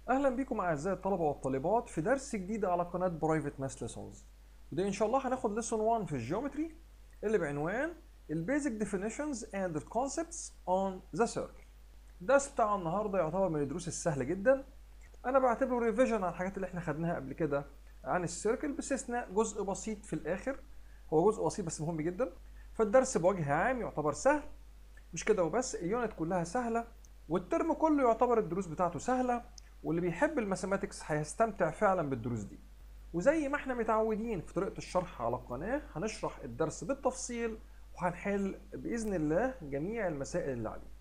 اهلا بكم اعزائي الطلبه والطالبات في درس جديد على قناه برايفت ماس ليسونز وده ان شاء الله هناخد ليسون 1 في الجيومتري اللي بعنوان البيزك ديفينيشنز اند الكونسبتس اون ذا سيركل الدرس بتاع النهارده يعتبر من الدروس السهله جدا انا بعتبره ريفيجن على الحاجات اللي احنا خدناها قبل كده عن السيركل باستثناء جزء بسيط في الاخر هو جزء بسيط بس مهم جدا فالدرس بوجه عام يعتبر سهل مش كده وبس اليونت كلها سهله والترم كله يعتبر الدروس بتاعته سهله واللي بيحب الماثيماتكس هيستمتع فعلا بالدروس دي وزي ما احنا متعودين في طريقه الشرح على القناه هنشرح الدرس بالتفصيل وهنحل باذن الله جميع المسائل اللي عليه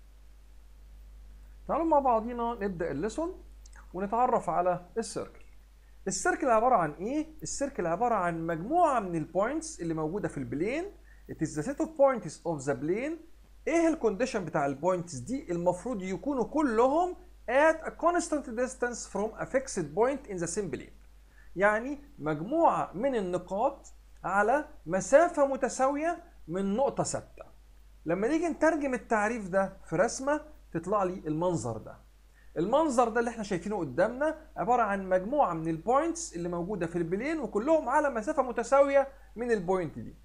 تعالوا مع بعضينا نبدا الليسون ونتعرف على السيركل السيركل عباره عن ايه السيركل عباره عن مجموعه من البوينتس اللي موجوده في البلين it is the set of points of the plane ايه الكونديشن بتاع البوينتس دي المفروض يكونوا كلهم at a constant distance from a fixed point in the same plane يعني مجموعة من النقاط على مسافة متساوية من نقطة ثابتة لما نيجي نترجم التعريف ده في رسمة تطلع لي المنظر ده المنظر ده اللي احنا شايفينه قدامنا عبارة عن مجموعة من البوينتس اللي موجودة في البلين وكلهم على مسافة متساوية من البوينت دي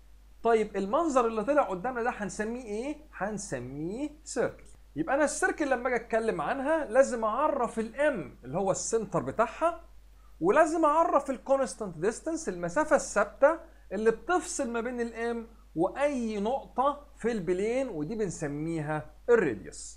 طيب المنظر اللي طلع قدامنا ده هنسميه ايه؟ هنسميه سيركل يبقى انا السيركل لما اجي اتكلم عنها لازم اعرف الام اللي هو السنتر بتاعها ولازم اعرف الكونستانت ديستانس المسافه الثابته اللي بتفصل ما بين الام واي نقطه في البلين ودي بنسميها الراديوس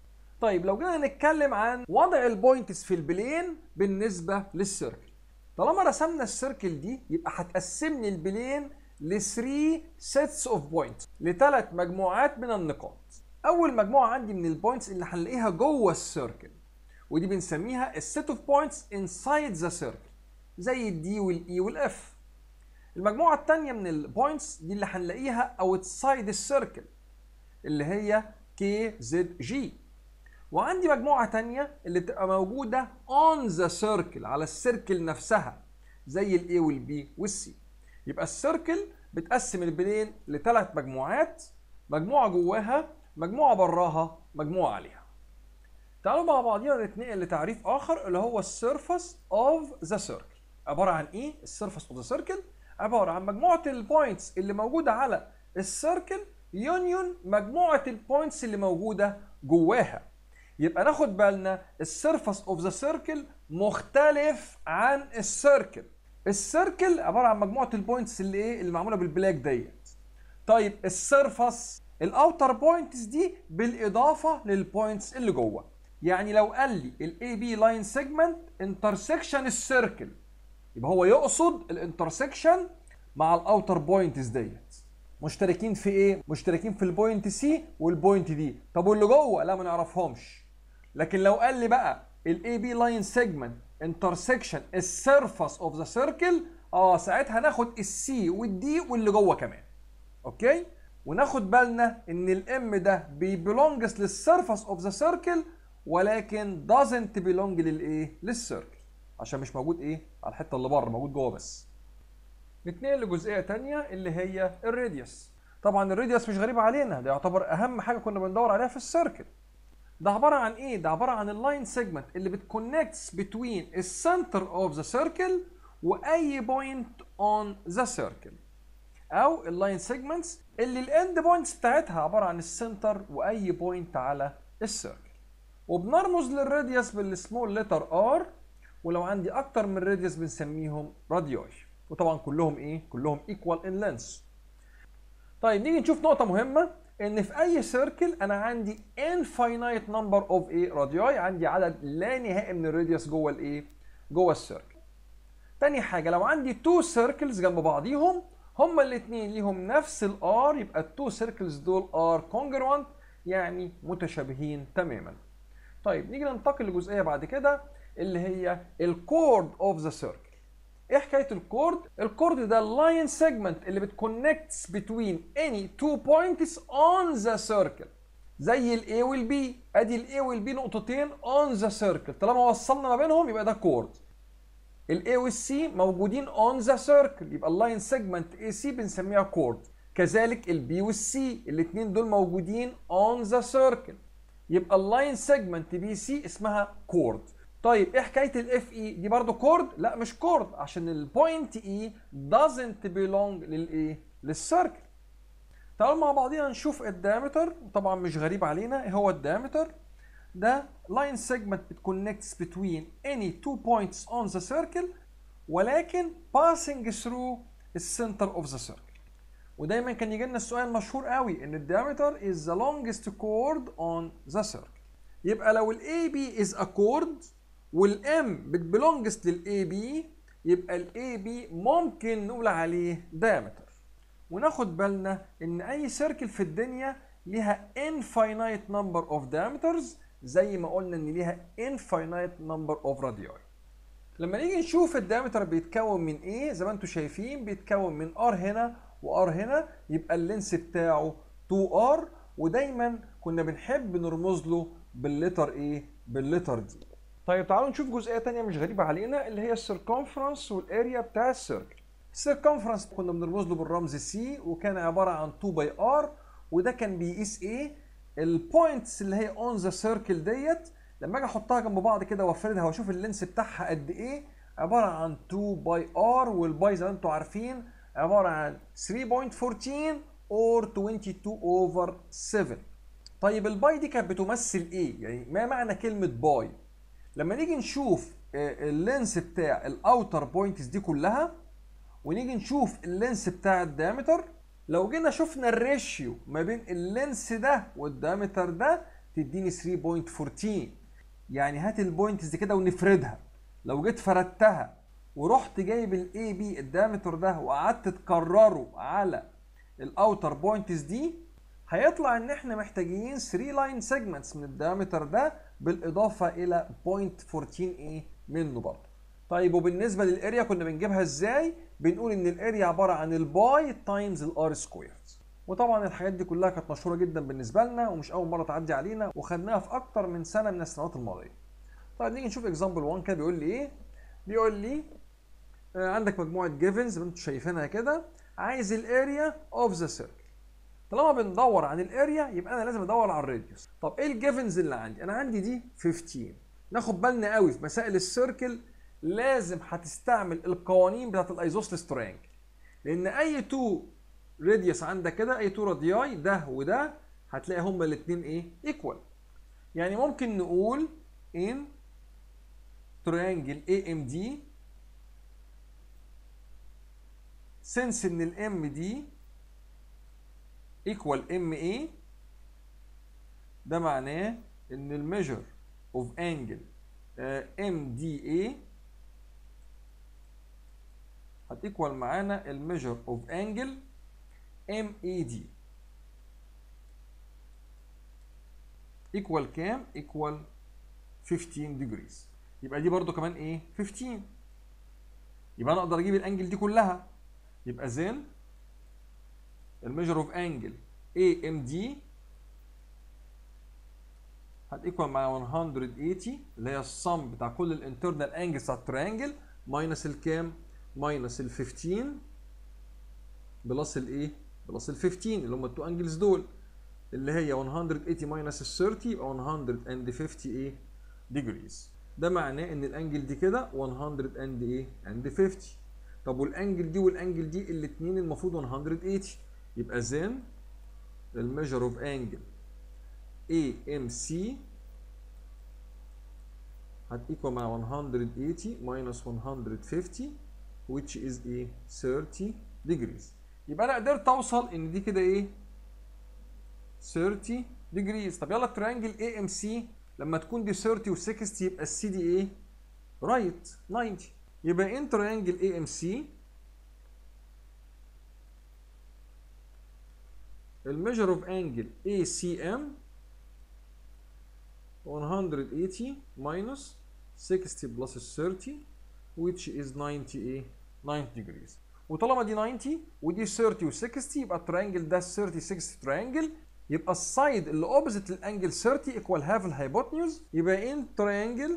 طيب لو جينا نتكلم عن وضع البوينتس في البلين بالنسبه للسيركل طالما رسمنا السيركل دي يبقى هتقسم لي البلين ل 3 sets اوف بوينتس لثلاث مجموعات من النقاط اول مجموعه عندي من البوينتس اللي هنلاقيها جوه السيركل ودي بنسميها السيت اوف بوينتس انسايد ذا سيركل زي الدي والاي والاف المجموعه الثانيه من البوينتس دي اللي هنلاقيها اوتسايد السيركل اللي هي كي زد جي وعندي مجموعه ثانيه اللي بتبقى موجوده اون ذا سيركل على السيركل نفسها زي الاي والبي والسي يبقى السيركل بتقسم البلين لثلاث مجموعات مجموعه جواها مجموعه براها مجموعه عليها تعالوا مع بعضينا نتنقل لتعريف اخر اللي هو السيرفس اوف ذا سيركل عباره عن ايه السيرفس اوف ذا سيركل عباره عن مجموعه البوينتس اللي موجوده على السيركل يونيون مجموعه البوينتس اللي موجوده جواها يبقى ناخد بالنا السيرفس اوف ذا سيركل مختلف عن السيركل السيركل عباره عن مجموعه البوينتس اللي ايه اللي معموله بالبلاك ديت طيب السيرفس الاوتر بوينتس دي بالاضافه للبوينتس اللي جوه يعني لو قال لي الاي بي لاين سيجمنت انترسكشن السيركل يبقى هو يقصد الانترسكشن مع الاوتر بوينتس ديت مشتركين في ايه مشتركين في البوينت سي والبوينت دي طب واللي جوه لا ما نعرفهمش لكن لو قال لي بقى الاي بي لاين سيجمنت انترسكشن السيرفس اوف ذا سيركل اه ساعتها ناخد السي والدي واللي جوه كمان اوكي وناخد بالنا ان الام ده بيبلونجز للسيرفس اوف ذا سيركل ولكن doesn't belong للايه للسيركل عشان مش موجود ايه على الحته اللي بره موجود جوه بس نتنقل لجزئيه تانية اللي هي الراديوس طبعا الراديوس مش غريب علينا ده يعتبر اهم حاجه كنا بندور عليها في السيركل ده عباره عن ايه ده عباره عن اللاين سيجمنت اللي بتكونكتس بتوين السنتر اوف ذا سيركل واي بوينت اون ذا سيركل او اللاين سيجمنتس اللي الاند بوينتس بتاعتها عباره عن السنتر واي بوينت على السيركل وبنرمز للراديوس بالسمول لتر ار ولو عندي اكتر من راديوس بنسميهم راديوي وطبعا كلهم ايه كلهم ايكوال ان لينس طيب نيجي نشوف نقطه مهمه ان في اي سيركل انا عندي infinite number of ايه راديوي عندي عدد لا نهائي من الراديوس جوه الايه جوه السيركل تاني حاجه لو عندي تو سيركلز جنب بعضيهم هما الاثنين ليهم نفس الار يبقى التو سيركلز دول ار كونجروانت يعني متشابهين تماما طيب نيجي ننتقل لجزئيه بعد كده اللي هي الكورد اوف ذا سيركل ايه حكايه الكورد الكورد ده اللاين سيجمنت اللي بتكونكتس بتوين اني تو بوينتس اون ذا سيركل زي الاي والبي ادي الاي والبي نقطتين اون ذا سيركل طالما وصلنا ما بينهم يبقى ده كورد الاي والسي موجودين اون ذا سيركل يبقى اللاين سيجمنت اي سي بنسميها كورد كذلك البي والسي الاثنين دول موجودين اون ذا سيركل يبقى اللاين سيجمنت بي سي اسمها كورد طيب ايه حكايه الاف اي دي برضو كورد لا مش كورد عشان البوينت اي doesn't belong للايه للسيركل تعالوا مع بعضينا نشوف الدايمتر طبعا مش غريب علينا ايه هو الدايمتر ده line segment that connects between any two points on the circle ولكن passing through the center of the circle ودايما كان يجي لنا السؤال مشهور قوي ان الدايمتر is the longest chord on the circle يبقى لو ال AB is a chord والM بتبلونجز لل AB يبقى ال AB ممكن نقول عليه diameter وناخد بالنا ان اي سيركل في الدنيا ليها infinite number of diameters زي ما قلنا ان ليها infinite number of radii لما نيجي نشوف الدايمتر بيتكون من ايه زي ما انتم شايفين بيتكون من ار هنا وار هنا يبقى اللينس بتاعه 2 ار ودايما كنا بنحب نرمز له باللتر ايه باللتر دي طيب تعالوا نشوف جزئيه تانية مش غريبه علينا اللي هي السيركمفرنس والاريا بتاع السيركل السيركمفرنس كنا بنرمز له بالرمز سي وكان عباره عن 2 باي ار وده كان بيقيس ايه البوينتس اللي هي اون ذا سيركل ديت لما اجي احطها جنب بعض كده وافردها واشوف اللينس بتاعها قد ايه عباره عن 2 باي ار والباي زي ما انتم عارفين عباره عن 3.14 اور 22 اوفر 7 طيب الباي دي كانت بتمثل ايه يعني ما معنى كلمه باي لما نيجي نشوف اللينس بتاع الاوتر بوينتس دي كلها ونيجي نشوف اللينس بتاع الدايمتر لو جينا شفنا الريشيو ما بين اللينس ده والدايمتر ده تديني 3.14 يعني هات البوينتس دي كده ونفردها لو جيت فردتها ورحت جايب الاي بي الدايمتر ده وقعدت تكرره على الاوتر بوينتس دي هيطلع ان احنا محتاجين 3 لاين سيجمنتس من الدايمتر ده بالاضافه الى 0.14 ايه منه برضه طيب وبالنسبه للاريا كنا بنجيبها ازاي بنقول ان الاريا عباره عن الباي تايمز الار سكويرد وطبعا الحاجات دي كلها كانت مشهوره جدا بالنسبه لنا ومش اول مره تعدي علينا وخدناها في اكتر من سنه من السنوات الماضيه طيب نيجي نشوف اكزامبل 1 كده بيقول لي ايه بيقول لي آه عندك مجموعه جيفنز زي ما انتم شايفينها كده عايز الاريا اوف ذا سيركل طالما بندور عن الاريا يبقى انا لازم ادور على الراديوس طب ايه الجيفنز اللي عندي انا عندي دي 15 ناخد بالنا قوي في مسائل السيركل لازم هتستعمل القوانين بتاعت الايزوسلس تريانجل لان اي تو راديوس عندك كده اي تو رادياي ده وده هتلاقي هما الاثنين ايه ايكوال يعني ممكن نقول ان تريانجل اي ام دي سنس ان الام دي ايكوال ام اي ده معناه ان الميجر اوف انجل ام دي اي هتيكوال معانا الميجر اوف انجل ام اي دي ايكوال كام ايكوال 15 ديجريز يبقى دي برضو كمان ايه 15 يبقى انا اقدر اجيب الانجل دي كلها يبقى زين الميجر اوف انجل اي ام دي هتيكوال مع 180 اللي هي الصم بتاع كل الانترنال انجلز بتاع التريانجل ماينس الكام ماينس ال 15 بلس الايه بلس ال 15 اللي هم التو انجلز دول اللي هي 180 ماينس ال 30 يبقى 150 ايه ديجريز ده معناه ان الانجل دي كده 100 اند ايه اند 50 طب والانجل دي والانجل دي الاثنين المفروض 180 يبقى زين الميجر اوف انجل AMC هتيكوال مع 180 minus 150 which is ايه 30 degrees يبقى انا قدرت اوصل ان دي كده ايه 30 degrees طب يلا التريانجل AMC لما تكون دي 30 و60 يبقى السي دي ايه رايت 90 يبقى ان تريانجل AMC الميجر اوف انجل ACM 180 minus 60 plus 30 which is 90 ايه 90 degrees وطالما دي 90 ودي 30 و60 يبقى التريانجل ده 30 60 تريانجل يبقى السايد اللي اوبزيت للانجل 30 ايكوال هاف الهايبوتنيوز يبقى ان تريانجل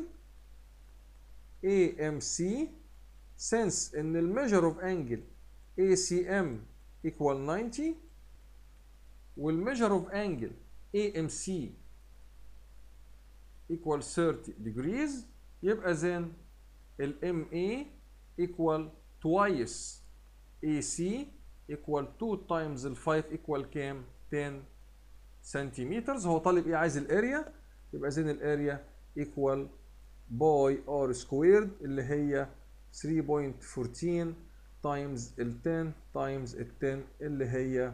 AMC since ان الميجر اوف انجل ACM equal 90 والميجر اوف انجل AMC equal 30 degrees يبقى then ال MA equal twice AC equal 2 times ال 5 equal كام 10 سنتيمترز هو طالب ايه عايز الاريا يبقى زين الاريا equal باي ار سكويرد اللي هي 3.14 تايمز ال 10 تايمز ال 10 اللي هي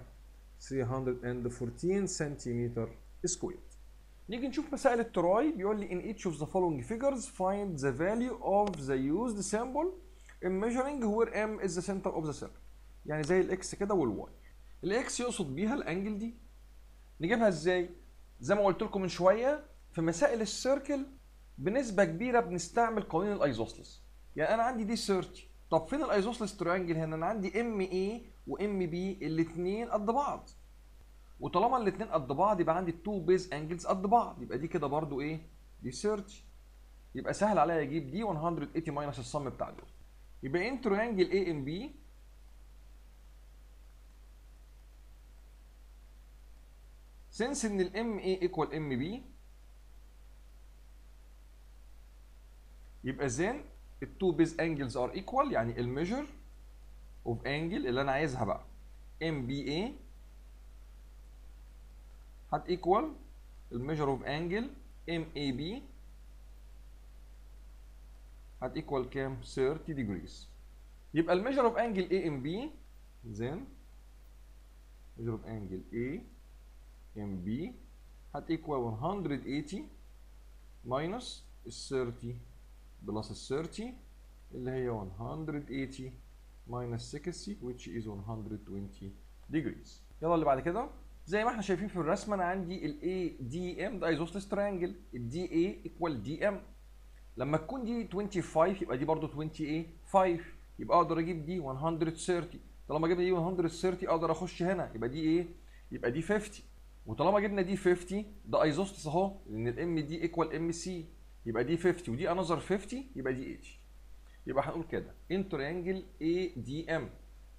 314 سنتيمتر سكوير نيجي نشوف مسائل التراي بيقول لي in each of the following figures find the value of the used symbol in measuring where m is the center of the circle يعني زي الاكس كده والواي الاكس يقصد بيها الانجل دي نجيبها ازاي زي ما قلت لكم من شويه في مسائل السيركل بنسبه كبيره بنستعمل قوانين الايزوسلس يعني انا عندي دي 30 طب فين الايزوسلس تريانجل هنا انا عندي ام اي وام بي الاثنين قد بعض وطالما الاثنين قد بعض يبقى عندي التو بيز انجلز قد بعض يبقى دي كده برضو ايه دي 30 يبقى سهل عليا اجيب دي 180 ماينس الصم بتاع دول يبقى ان تريانجل اي ام بي سنس ان الام اي ايكوال ام بي يبقى زين التو بيز انجلز ار ايكوال يعني الميجر اوف انجل اللي انا عايزها بقى ام بي اي هت ايكوال الميجر اوف انجل ام اي بي هت ايكوال كام 30 ديجريز يبقى الميجر اوف انجل اي ام بي زين ميجر اوف انجل اي ام بي هت ايكوال 180 ماينس ال 30 بلس ال 30 اللي هي 180 minus 60 which is 120 degrees يلا اللي بعد كده زي ما احنا شايفين في الرسمه انا عندي ال ADM ده ايزوسلس تريانجل ال DA equal DM لما تكون دي 25 يبقى دي برضه 20 ايه 5 يبقى اقدر اجيب دي 130 طالما جبنا دي 130 اقدر اخش هنا يبقى دي ايه يبقى دي 50 وطالما جبنا دي 50 ده ايزوسلس اهو لان الام دي ايكوال ام سي يبقى دي 50 ودي انذر 50 يبقى دي 80 يبقى هنقول كده ان تريانجل اي دي ام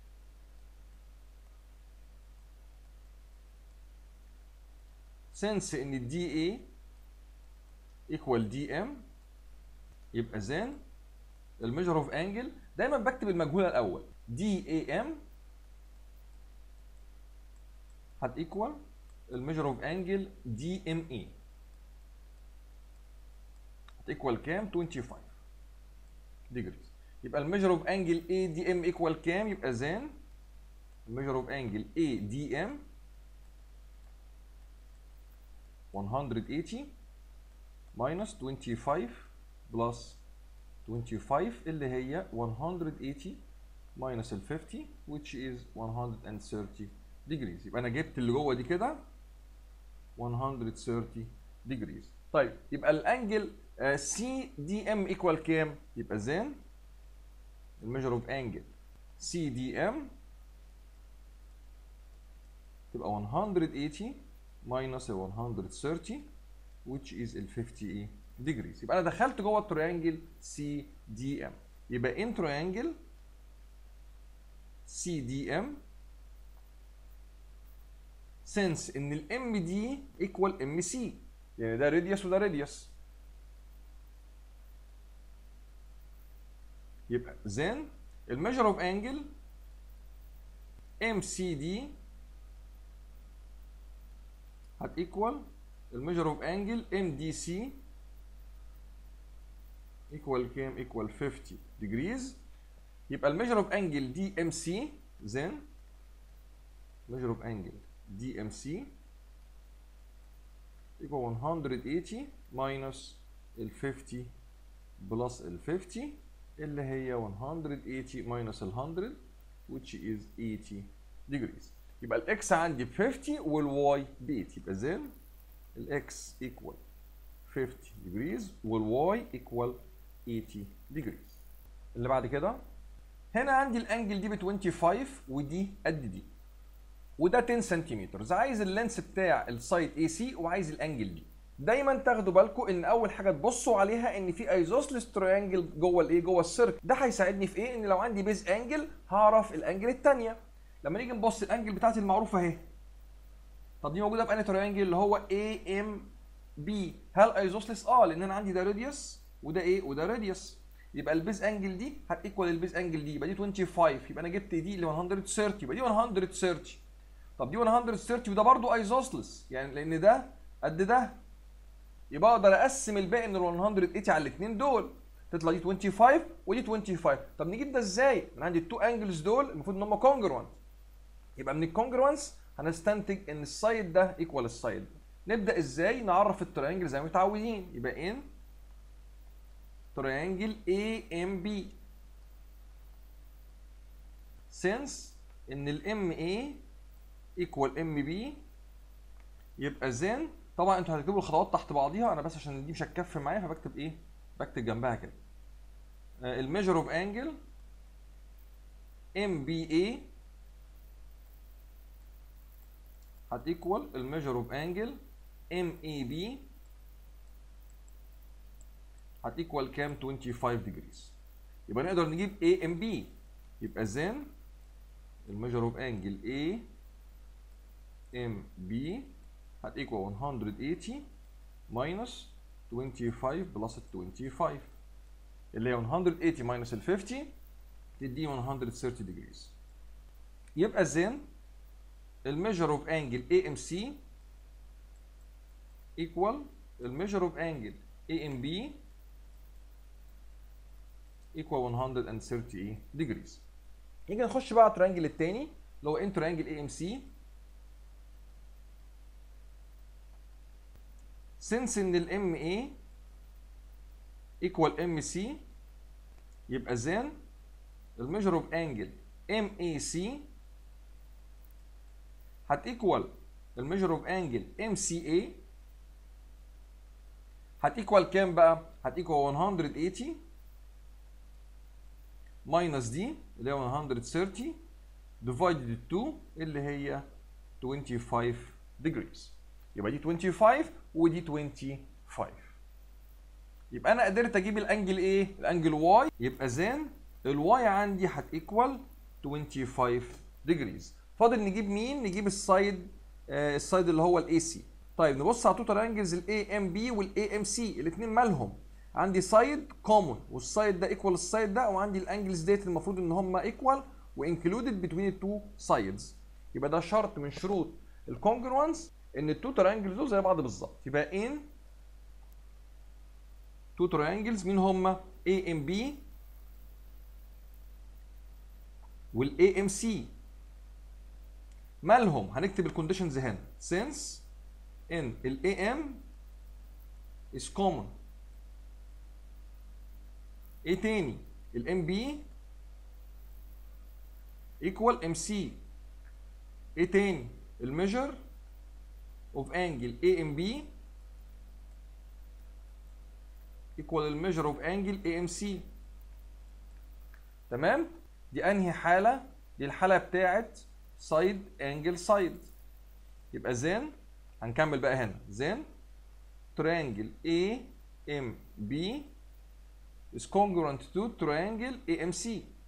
سنس ان الدي اي ايكوال دي ام يبقى زين الميجر اوف انجل دايما بكتب المجهول الاول دي اي ام هت ايكوال الميجر اوف انجل دي ام اي ايكوال كام 25 ديجريز يبقى الميجر اوف انجل اي دي ام ايكوال كام يبقى زين الميجر اوف انجل اي دي ام 180 minus 25 plus 25 اللي هي 180 minus ال 50 which is 130 degrees يبقى انا جبت اللي جوه دي كده 130 degrees طيب يبقى الانجل سي دي ام ايكوال كام؟ يبقى زين الميجر اوف انجل سي دي ام تبقى 180 minus ال 130 which is ال 50 degrees يبقى انا دخلت جوه التريانجل سي دي ام يبقى ان تريانجل سي دي ام since ان الام دي ايكوال ام سي يعني ده راديوس وده راديوس يبقى then الميجر اوف انجل ام سي دي هت ايكوال الميجر اوف انجل ام دي سي ايكوال كام ايكوال 50 ديجريز يبقى الميجر اوف انجل دي ام سي then measure of angle DMC equal 180 minus ال 50 plus ال 50 اللي هي 180 minus ال 100 which is 80 degrees يبقى الاكس عندي ب 50 والواي ب 80 يبقى زين الاكس equal 50 degrees والواي equal 80 degrees اللي بعد كده هنا عندي الانجل دي ب 25 ودي قد دي وده 10 سنتيمتر عايز اللينس بتاع السايد اي سي وعايز الانجل دي دايما تاخدوا بالكم ان اول حاجه تبصوا عليها ان في ايزوسلس تريانجل جوه الايه جوه السيركل ده هيساعدني في ايه ان لو عندي بيز انجل هعرف الانجل الثانيه لما نيجي نبص الانجل بتاعتي المعروفه اهي طب دي موجوده في انهي تريانجل اللي هو اي ام بي هل ايزوسلس اه لان انا عندي ده راديوس وده ايه وده راديوس يبقى البيز انجل دي هتيكوال البيز انجل دي يبقى دي 25 يبقى انا جبت دي اللي 130 يبقى دي 130 طب دي 130 وده برضو ايزوسلس يعني لان ده قد ده يبقى اقدر اقسم الباقي من ال 180 على الاثنين دول تطلع دي 25 ودي 25 طب نجيب ده ازاي؟ انا عندي التو انجلز دول المفروض ان هم كونجروانت يبقى من الكونجروانس هنستنتج ان السايد ده ايكوال السايد ده نبدا ازاي نعرف التريانجل زي ما متعودين يبقى ان تريانجل AMB since ان ال MA equal MB يبقى then طبعا انتوا هتكتبوا الخطوات تحت بعضيها انا بس عشان دي مش هتكفي معايا فبكتب ايه؟ بكتب جنبها كده الميجر اوف انجل MBA هتيكوال الميجر اوف انجل MAB هتيكوال كام 25 ديجريز يبقى نقدر نجيب A and B يبقى then الميجر اوف انجل A MB هتيكوال 180 minus 25 بلس ال 25 اللي هي 180 minus ال 50 تدي 130 degrees يبقى then الميجر اوف انجل AMC equal الميجر اوف انجل AMB equal 130 degrees نيجي نخش بقى على الترينجل الثاني اللي هو ان ترينجل AMC since ان ال MA equal MC يبقى then الميجر اوف انجل MAC هتيكوال الميجر اوف انجل MCA هتيكوال كام بقى؟ هتيكوال 180 ماينس دي اللي هي 130 ديفايدد 2 اللي هي 25 degrees يبقى دي 25 ودي 25 يبقى انا قدرت اجيب الانجل ايه؟ الانجل واي يبقى زين الواي عندي هتيكوال 25 degrees فاضل نجيب مين؟ نجيب السايد آه السايد اللي هو الاي سي طيب نبص على توتال انجلز الاي ام بي والاي ام سي الاثنين مالهم عندي سايد كومون والسايد ده ايكوال السايد ده وعندي الانجلز ديت المفروض ان هم ايكوال وانكلودد بتوين التو سايدز يبقى ده شرط من شروط الكونجروانس ان التو تريانجلز دول زي بعض بالظبط يبقى ان تو تريانجلز مين هم اي ام بي والاي ام سي مالهم هنكتب الكونديشنز هنا since ان الاي ام is common ايه تاني الام بي ايكوال ام سي ايه تاني الميجر اوف انجل اي ام بي ايكوال الميجر اوف انجل اي ام سي تمام دي انهي حاله دي الحاله بتاعت سايد انجل سايد يبقى زين هنكمل بقى هنا زين triangle A M B is congruent to triangle AMC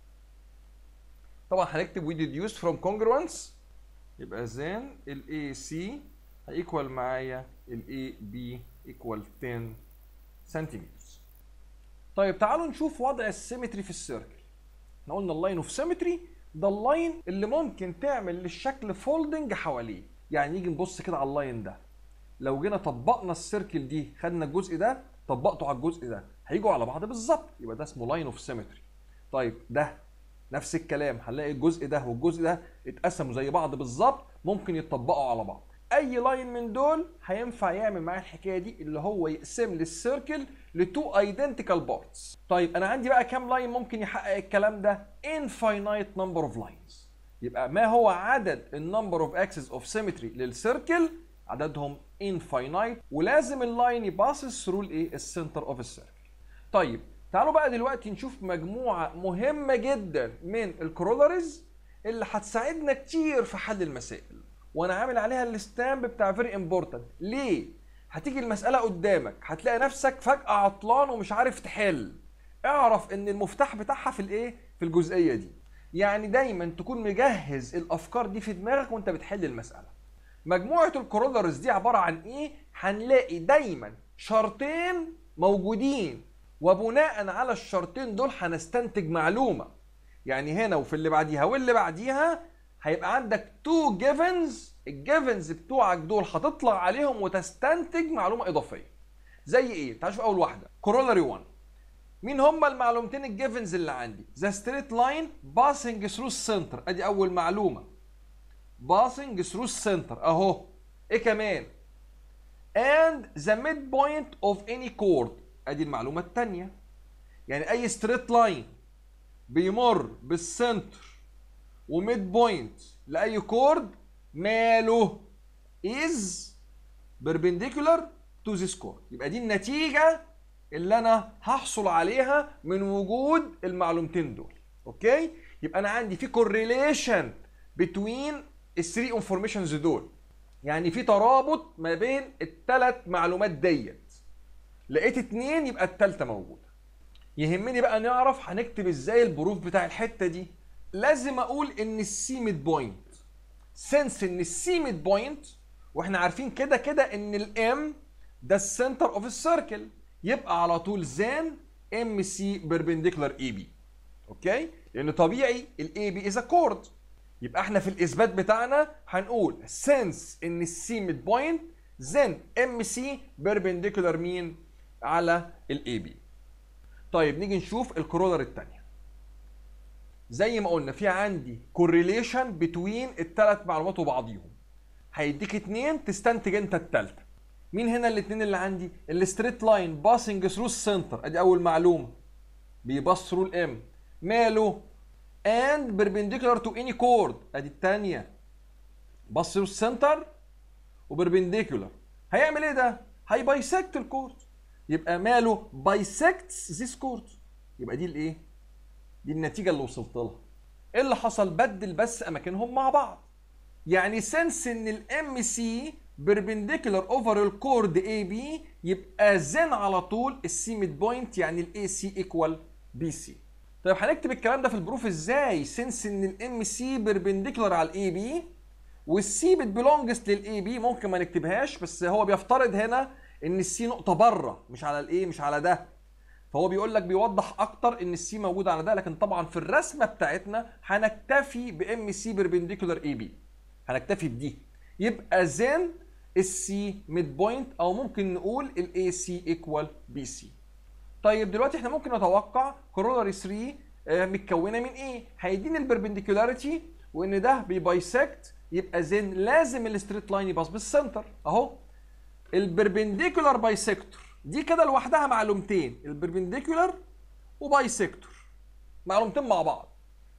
طبعا هنكتب we deduced from congruence يبقى then ال AC هيكوال معايا ال AB equal 10 سنتيمتر طيب تعالوا نشوف وضع السيمتري في السيركل احنا قلنا اللاين اوف سيمتري ده اللاين اللي ممكن تعمل للشكل فولدنج حواليه يعني نيجي نبص كده على اللاين ده لو جينا طبقنا السيركل دي خدنا الجزء ده طبقته على الجزء ده هيجوا على بعض بالظبط يبقى ده اسمه لاين اوف سيمتري طيب ده نفس الكلام هنلاقي الجزء ده والجزء ده اتقسموا زي بعض بالظبط ممكن يتطبقوا على بعض اي لاين من دول هينفع يعمل معايا الحكايه دي اللي هو يقسم لي السيركل لتو ايدنتيكال بارتس طيب انا عندي بقى كام لاين ممكن يحقق الكلام ده infinite number of lines يبقى ما هو عدد النمبر اوف اكسس اوف سيمتري للسيركل عددهم infinite ولازم اللاين يباسس ثرو الايه السنتر اوف السيركل طيب تعالوا بقى دلوقتي نشوف مجموعه مهمه جدا من الكرولرز اللي هتساعدنا كتير في حل المسائل وانا عامل عليها الستامب بتاع فيري امبورتنت ليه هتيجي المساله قدامك هتلاقي نفسك فجاه عطلان ومش عارف تحل اعرف ان المفتاح بتاعها في الايه في الجزئيه دي يعني دايما تكون مجهز الافكار دي في دماغك وانت بتحل المساله مجموعه الكرولرز دي عباره عن ايه هنلاقي دايما شرطين موجودين وبناء على الشرطين دول هنستنتج معلومه يعني هنا وفي اللي بعديها واللي بعديها هيبقى عندك تو جيفنز الجيفنز بتوعك دول هتطلع عليهم وتستنتج معلومه اضافيه زي ايه تعال نشوف اول واحده كورولاري 1 مين هما المعلومتين الجيفنز اللي عندي ذا ستريت لاين باسنج ثرو السنتر ادي اول معلومه باسنج ثرو السنتر اهو ايه كمان and the midpoint of any chord ادي المعلومه الثانيه يعني اي ستريت لاين بيمر بالسنتر وميد بوينت لاي كورد ماله is perpendicular to this chord يبقى دي النتيجه اللي انا هحصل عليها من وجود المعلومتين دول اوكي يبقى انا عندي في correlation between الثري انفورميشنز دول يعني في ترابط ما بين الثلاث معلومات ديت لقيت اتنين يبقى التالتة موجودة يهمني بقى نعرف هنكتب ازاي البروف بتاع الحتة دي لازم اقول ان السي ميد بوينت سنس ان السي ميد بوينت واحنا عارفين كده كده ان الام ده السنتر اوف السيركل يبقى على طول زان ام سي بيربنديكولار اي بي اوكي لان طبيعي الاي بي از كورد يبقى احنا في الاثبات بتاعنا هنقول since ان السي ميد بوينت then ام سي بيربنديكولار مين على الاي بي طيب نيجي نشوف الكرولر الثانيه زي ما قلنا في عندي correlation between الثلاث معلومات وبعضيهم هيديك اتنين تستنتج انت التالتة مين هنا الاتنين اللي عندي الستريت لاين باسنج ثرو السنتر ادي اول معلومه بيباص ثرو الام ماله and perpendicular to any chord ادي الثانيه باص ثرو السنتر وبربنديكولار هيعمل ايه ده هيبايسكت الكورد يبقى ماله بايسكتس ذيس كورد يبقى دي الايه دي النتيجه اللي وصلت لها ايه اللي حصل بدل بس اماكنهم مع بعض يعني سنس ان الام سي بيربنديكولار اوفر الكورد اي بي يبقى زين على طول السي ميد بوينت يعني الاي سي ايكوال بي سي طيب هنكتب الكلام ده في البروف ازاي سنس ان الام سي بيربنديكولار على الاي بي والسي بتبلونجز للاي بي ممكن ما نكتبهاش بس هو بيفترض هنا ان السي نقطه بره مش على الايه مش على ده فهو بيقول لك بيوضح اكتر ان السي موجود على ده لكن طبعا في الرسمه بتاعتنا هنكتفي بام سي بيربنديكولار اي بي هنكتفي بدي يبقى زين السي ميد بوينت او ممكن نقول الاي سي ايكوال بي سي طيب دلوقتي احنا ممكن نتوقع كورولاري 3 آه، متكونه من ايه هيديني البربنديكولاريتي وان ده بيبايسكت يبقى زين لازم الستريت لاين يباص بالسنتر اهو البربنديكولار بايسكتور دي كده لوحدها معلومتين البربنديكولار وبايسكتور معلومتين مع بعض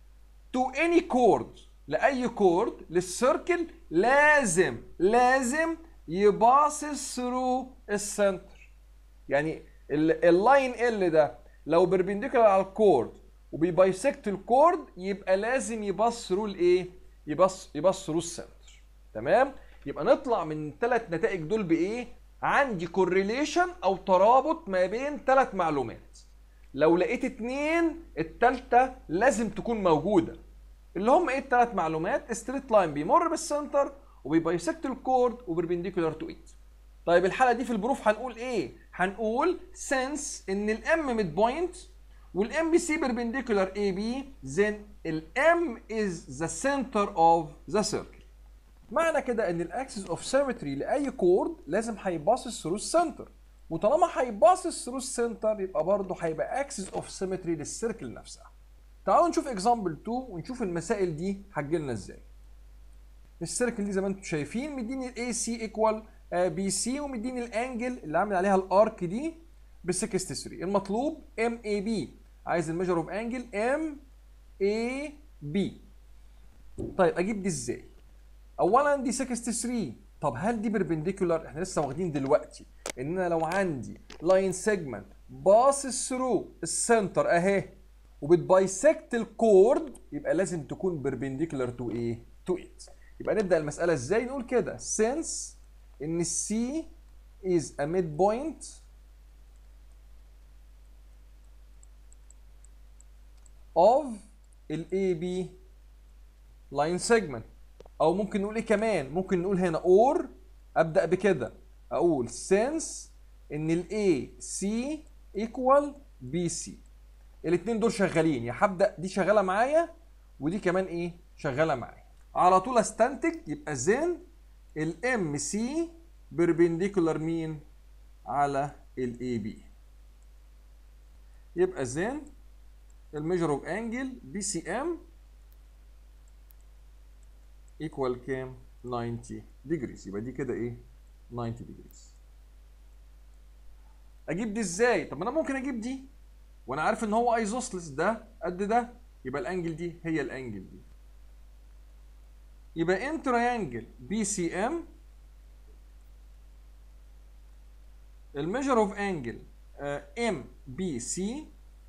تو اني كورد لاي كورد للسيركل لازم لازم يباصص ثرو السنتر يعني ال- اللاين ال ده لو بربنديكولار على الكورد وبيبايسكت الكورد يبقى لازم يباص ثرو الايه يباص يباص ثرو السنتر تمام يبقى نطلع من الثلاث نتائج دول بايه عندي كورليشن او ترابط ما بين ثلاث معلومات لو لقيت اتنين التالتة لازم تكون موجودة اللي هم ايه الثلاث معلومات ستريت لاين بيمر بالسنتر وبيبايسكت الكورد وبربنديكولار تو ايت طيب الحالة دي في البروف هنقول ايه هنقول سنس ان الام ميد بوينت والام بي سي بيربنديكولار اي بي then الام از ذا سنتر اوف ذا سيركل معنى كده ان الاكسس اوف سيمتري لاي كورد لازم هيباصص ثرو السنتر وطالما هيباصص ثرو السنتر يبقى برضه هيبقى اكسس اوف سيمتري للسيركل نفسها تعالوا نشوف اكزامبل 2 ونشوف المسائل دي هتجيلنا ازاي السيركل دي زي ما انتم شايفين مديني الاي سي ايكوال بي سي ومديني الانجل اللي عامل عليها الارك دي ب 63 المطلوب ام اي بي عايز الميجر اوف انجل ام اي بي طيب اجيب دي ازاي اولا دي 63 طب هل دي بيربنديكولار احنا لسه واخدين دلوقتي ان انا لو عندي لاين سيجمنت باصص ثرو السنتر اهي وبتبايسكت الكورد يبقى لازم تكون بيربنديكولار تو ايه تو ات يبقى نبدا المساله ازاي نقول كده since ان السي is a midpoint of ال AB line segment او ممكن نقول ايه كمان ممكن نقول هنا or ابدا بكده اقول since ان ال AC equal بي سي الاثنين دول شغالين يا هبدا دي شغاله معايا ودي كمان ايه شغاله معايا على طول استنتج يبقى زين الام سي بيربنديكولار مين على الاي بي يبقى زين الميجر اوف انجل بي سي ام ايكوال كام 90 ديجريز يبقى دي كده ايه 90 ديجريز اجيب دي ازاي طب انا ممكن اجيب دي وانا عارف ان هو ايزوسلس ده قد ده يبقى الانجل دي هي الانجل دي يبقى ان تريانجل بي سي ام الميجر اوف انجل ام بي سي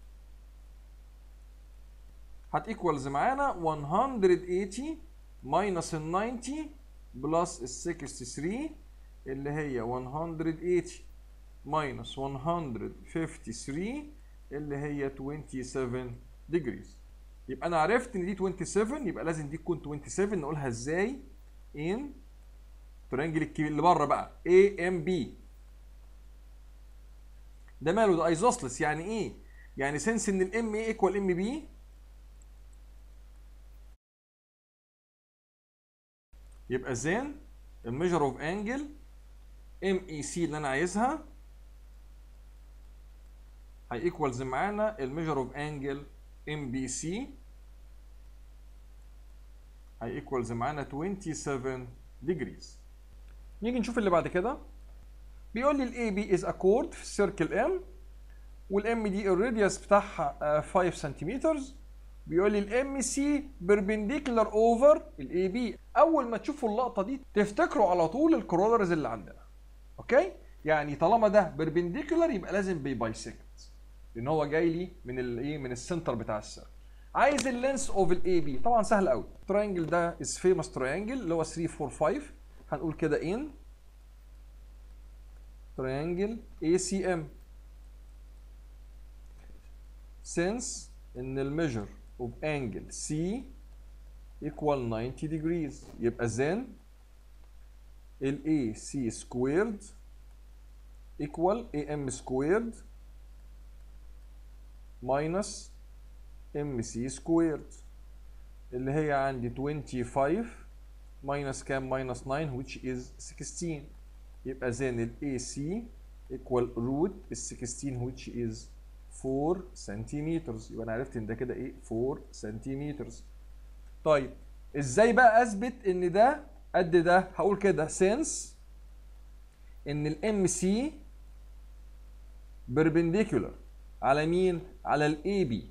هتيكوالز معانا 180 ماينس ال 90 بلس ال 63 اللي هي 180 ماينس 153 اللي هي 27 ديجريز يبقى انا عرفت ان دي 27 يبقى لازم دي تكون 27 نقولها ازاي ان ترينجل الكبير اللي بره بقى اي ام بي ده ماله ده ايزوسلس يعني ايه يعني سنس ان الام اي ايكوال ام بي يبقى زين الميجر اوف انجل ام اي سي اللي انا عايزها هي ايكوالز معانا الميجر اوف انجل ام بي سي هي ايكوالز معانا 27 ديجريز نيجي نشوف اللي بعد كده بيقول لي الاي بي از اكورد في السيركل ام والام دي الراديوس بتاعها 5 سنتيمتر بيقول لي الام سي بيربنديكولار اوفر الاي بي اول ما تشوفوا اللقطه دي تفتكروا على طول الكرولرز اللي عندنا اوكي يعني طالما ده بيربنديكولار يبقى لازم بيبايسكت لان هو جاي لي من الايه من السنتر بتاع السيركل عايز اللينس اوف الاي بي طبعا سهل قوي التراينجل ده از فيموس تراينجل اللي هو 3 4 5 هنقول كده ان تراينجل اي سي ام since ان الميجر of angle C equal 90 degrees يبقى then ال AC squared equal AM squared minus MC squared اللي هي عندي 25 minus كام minus 9 which is 16 يبقى then ال AC equal root ال 16 which is 4 سنتيمتر يبقى انا عرفت ان ده كده ايه 4 سنتيمتر طيب ازاي بقى اثبت ان ده قد ده هقول كده سينس ان الام سي بيربنديكولار على مين على الاي بي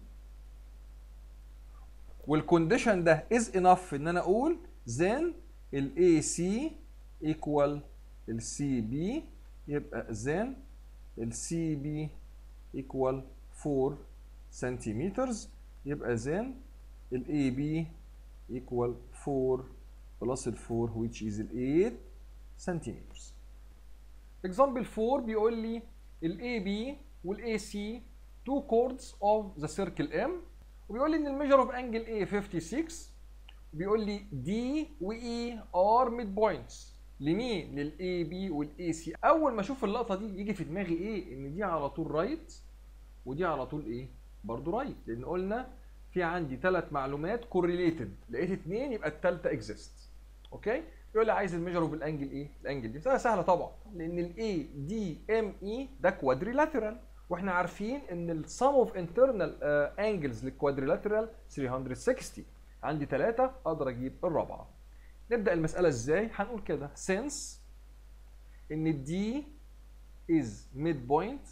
والكونديشن ده از انف ان انا اقول then الاي سي ايكوال السي بي يبقى then السي بي equal 4 سنتيمترز يبقى then ال AB equal 4 plus ال 4 which is ال 8 سنتيمترز. example 4 بيقول لي ال AB وال AC two chords of the circle M وبيقول لي ان الميجر اوف انجل A 56 وبيقول لي D و E are mid points لمين؟ للاي بي والاي سي اول ما اشوف اللقطه دي يجي في دماغي ايه؟ ان دي على طول رايت ودي على طول ايه؟ برضه رايت لان قلنا في عندي ثلاث معلومات كوريليتد لقيت اثنين يبقى الثالثه اكزيست اوكي؟ يقول لي عايز الميجر اوف الانجل ايه؟ الانجل دي سهله طبعا لان الاي دي ام اي ده كوادريلاترال واحنا عارفين ان السم اوف انترنال انجلز للكوادريلاترال 360 عندي ثلاثه اقدر اجيب الرابعه نبدا المساله ازاي هنقول كده since ان دي is midpoint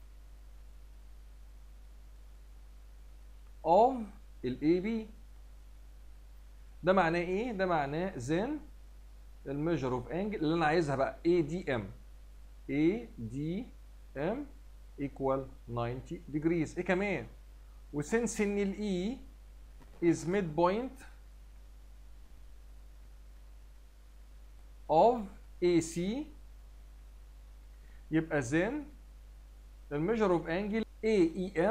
of ال AB ده معناه ايه ده معناه then الميجر اوف انجل اللي انا عايزها بقى ADM ADM equal 90 degrees ايه كمان وسنس ان ال E is midpoint of AC يبقى then الميجر اوف انجل AEM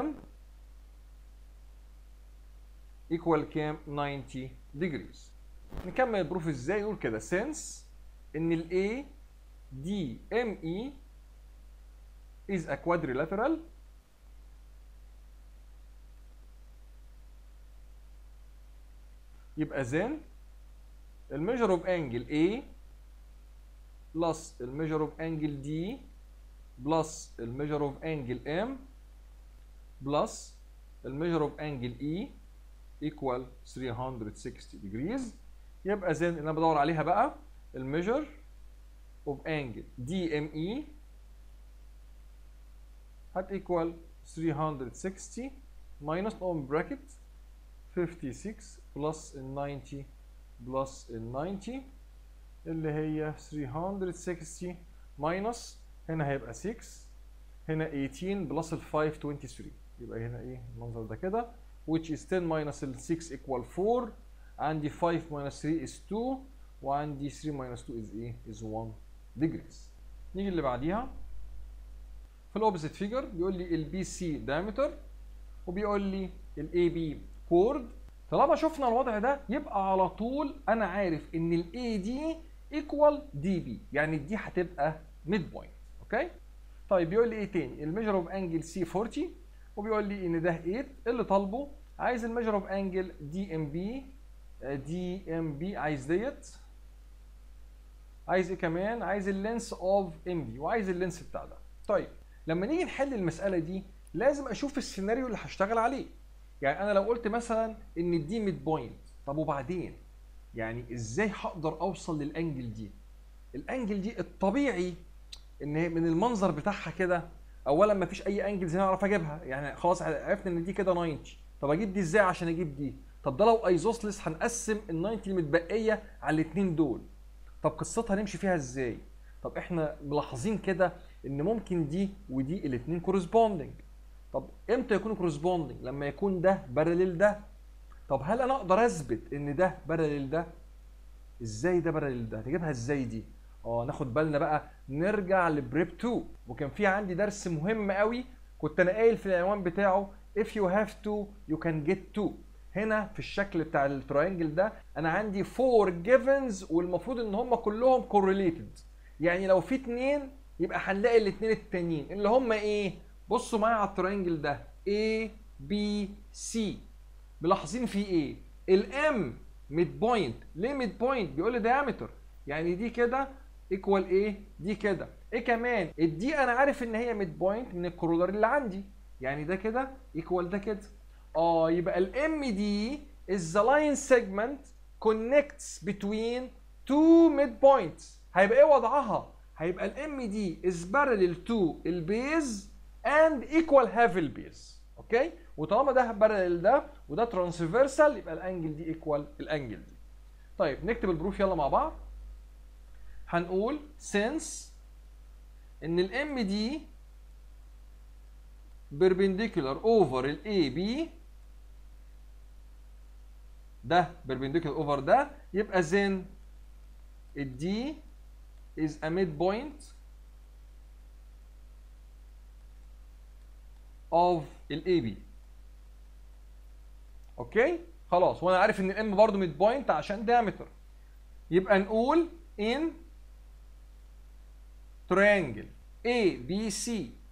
equal كام 90 degrees نكمل البروف ازاي نقول كده since ان ال A DME is a quadrilateral يبقى then الميجر اوف انجل A بلس الميجر اوف انجل D بلس الميجر اوف انجل M بلس الميجر اوف انجل E equal 360 degrees يبقى then اللي انا بدور عليها بقى الميجر اوف انجل DME هت equal 360 minus open bracket 56 plus ال 90 plus ال 90 اللي هي 360 minus هنا هيبقى 6 هنا 18 plus ال 523 يبقى هنا ايه المنظر ده كده which is 10 minus ال 6 equal 4 عندي 5 minus 3 is 2 وعندي 3 minus 2 is ايه is 1 degrees نيجي اللي بعديها في الاوبزيت فيجر بيقول لي البي سي diameter وبيقول لي الاي بي كورد طالما شفنا الوضع ده يبقى على طول انا عارف ان الاي دي ايكوال دي بي يعني الدي هتبقى ميد بوينت اوكي طيب بيقول لي ايه تاني الميجر اوف انجل سي 40 وبيقول لي ان ده 8 اللي طالبه عايز الميجر اوف انجل دي ام بي دي ام بي عايز ديت عايز ايه كمان عايز اللينس اوف ام بي وعايز اللينس بتاع ده طيب لما نيجي نحل المساله دي لازم اشوف السيناريو اللي هشتغل عليه يعني انا لو قلت مثلا ان دي ميد بوينت طب وبعدين يعني ازاي هقدر اوصل للانجل دي الانجل دي الطبيعي ان هي من المنظر بتاعها كده اولا ما فيش اي انجلز هنا اعرف اجيبها يعني خلاص عرفنا ان دي كده 90 طب اجيب دي ازاي عشان اجيب دي طب ده لو ايزوسلس هنقسم ال 90 المتبقيه على الاثنين دول طب قصتها نمشي فيها ازاي طب احنا ملاحظين كده ان ممكن دي ودي الاثنين كورسبوندنج طب امتى يكونوا كورسبوندنج لما يكون ده بارلل ده طب هل انا اقدر اثبت ان ده بارلل ده ازاي ده بارلل ده تجيبها ازاي دي اه ناخد بالنا بقى نرجع لبريب 2 وكان في عندي درس مهم قوي كنت انا قايل في العنوان بتاعه if you have to you can get two هنا في الشكل بتاع التراينجل ده انا عندي four givens والمفروض ان هم كلهم correlated يعني لو في اتنين يبقى هنلاقي الاتنين التانيين اللي هم ايه بصوا معايا على التراينجل ده A B C ملاحظين في ايه الام ميد بوينت ليه ميد بوينت بيقول لي diameter يعني دي كده ايكوال ايه دي كده ايه كمان الدي انا عارف ان هي ميد بوينت من الكورولر اللي عندي يعني ده كده ايكوال ده كده اه يبقى الام دي is the line segment connects between two mid points هيبقى ايه وضعها هيبقى الام دي is parallel to البيز and equal half البيز اوكي وطالما ده parallel ده وده ترانسفيرسال يبقى الانجل دي ايكوال الانجل دي طيب نكتب البروف يلا مع بعض هنقول since ان الام دي perpendicular over ال AB ده perpendicular over ده يبقى then ال D is a midpoint of ال AB اوكي خلاص وانا عارف ان الام برضه ميد بوينت عشان diameter يبقى نقول in triangle ABC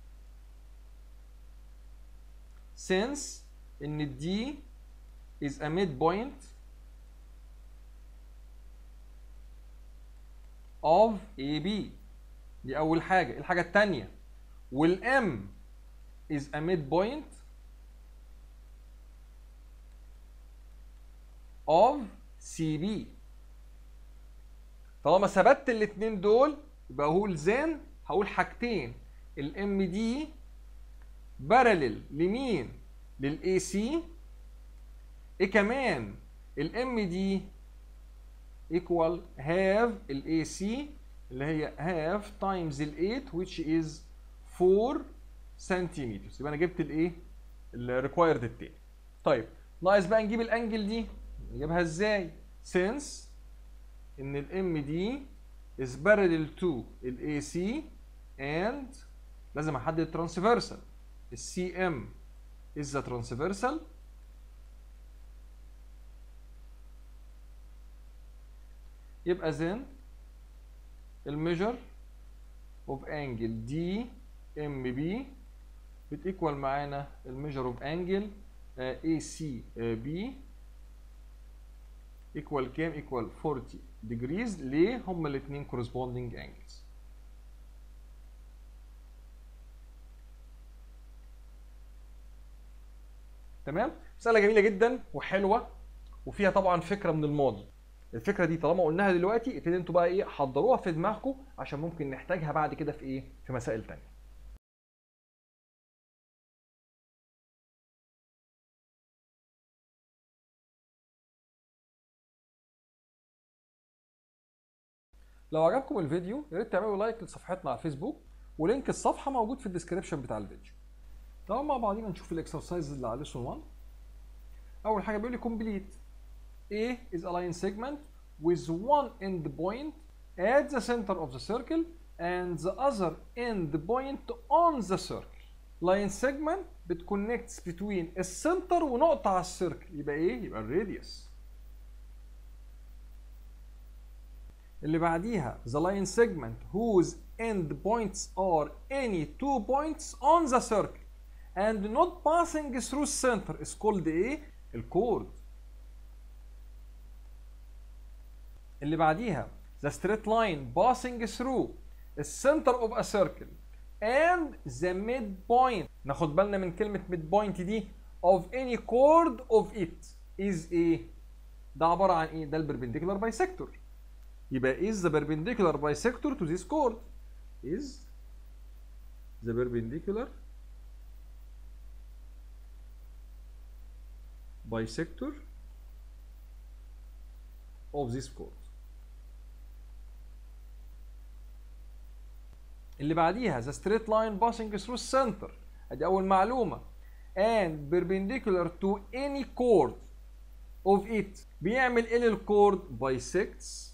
since ان D is a midpoint of AB دي أول حاجة الحاجة التانية والM is a midpoint of CB طالما ثبت الاتنين دول يبقى هقول زين هقول حاجتين الام دي بارلل لمين للاي سي ايه كمان الام دي equal half الاي سي اللي هي half times ال 8 which is 4 سنتيمتر يبقى انا جبت الايه الريكوايرد التاني طيب ناقص بقى نجيب الانجل دي نجيبها ازاي since ان الام دي is parallel to ال AC and لازم احدد transversal ال CM is the transversal يبقى then الميجر of angle DMB بتيكوال معانا الميجر of angle ACB ايكوال كام ايكوال 40 degrees ليه هما الاثنين corresponding angles تمام مساله جميله جدا وحلوه وفيها طبعا فكره من الماضي الفكره دي طالما قلناها دلوقتي ابتدي انتوا بقى ايه حضروها في دماغكم عشان ممكن نحتاجها بعد كده في ايه في مسائل تانية لو عجبكم الفيديو يا ريت تعملوا لايك لصفحتنا على الفيسبوك ولينك الصفحه موجود في الديسكربشن بتاع الفيديو تعالوا مع بعضينا نشوف الاكسرسايز اللي على ليسون 1 اول حاجه بيقول لي complete A is a line segment with one end point at the center of the circle and the other end point on the circle. Line segment بتconnects between السنتر ونقطة على السيركل يبقى ايه؟ يبقى الراديوس. اللي بعديها the line segment whose end points are any two points on the circle and not passing through center is called ايه؟ الكورد. اللي بعديها the straight line passing through the center of a circle and the midpoint ناخد بالنا من كلمة midpoint دي of any chord of it is ايه؟ ده عبارة عن ايه؟ ده البربنديكولار bisector يبقى is the perpendicular bisector to this chord is the perpendicular bisector of this chord اللي بعديها the straight line passing through center ادي اول معلومه and perpendicular to any chord of it بيعمل ايه للكورد bisects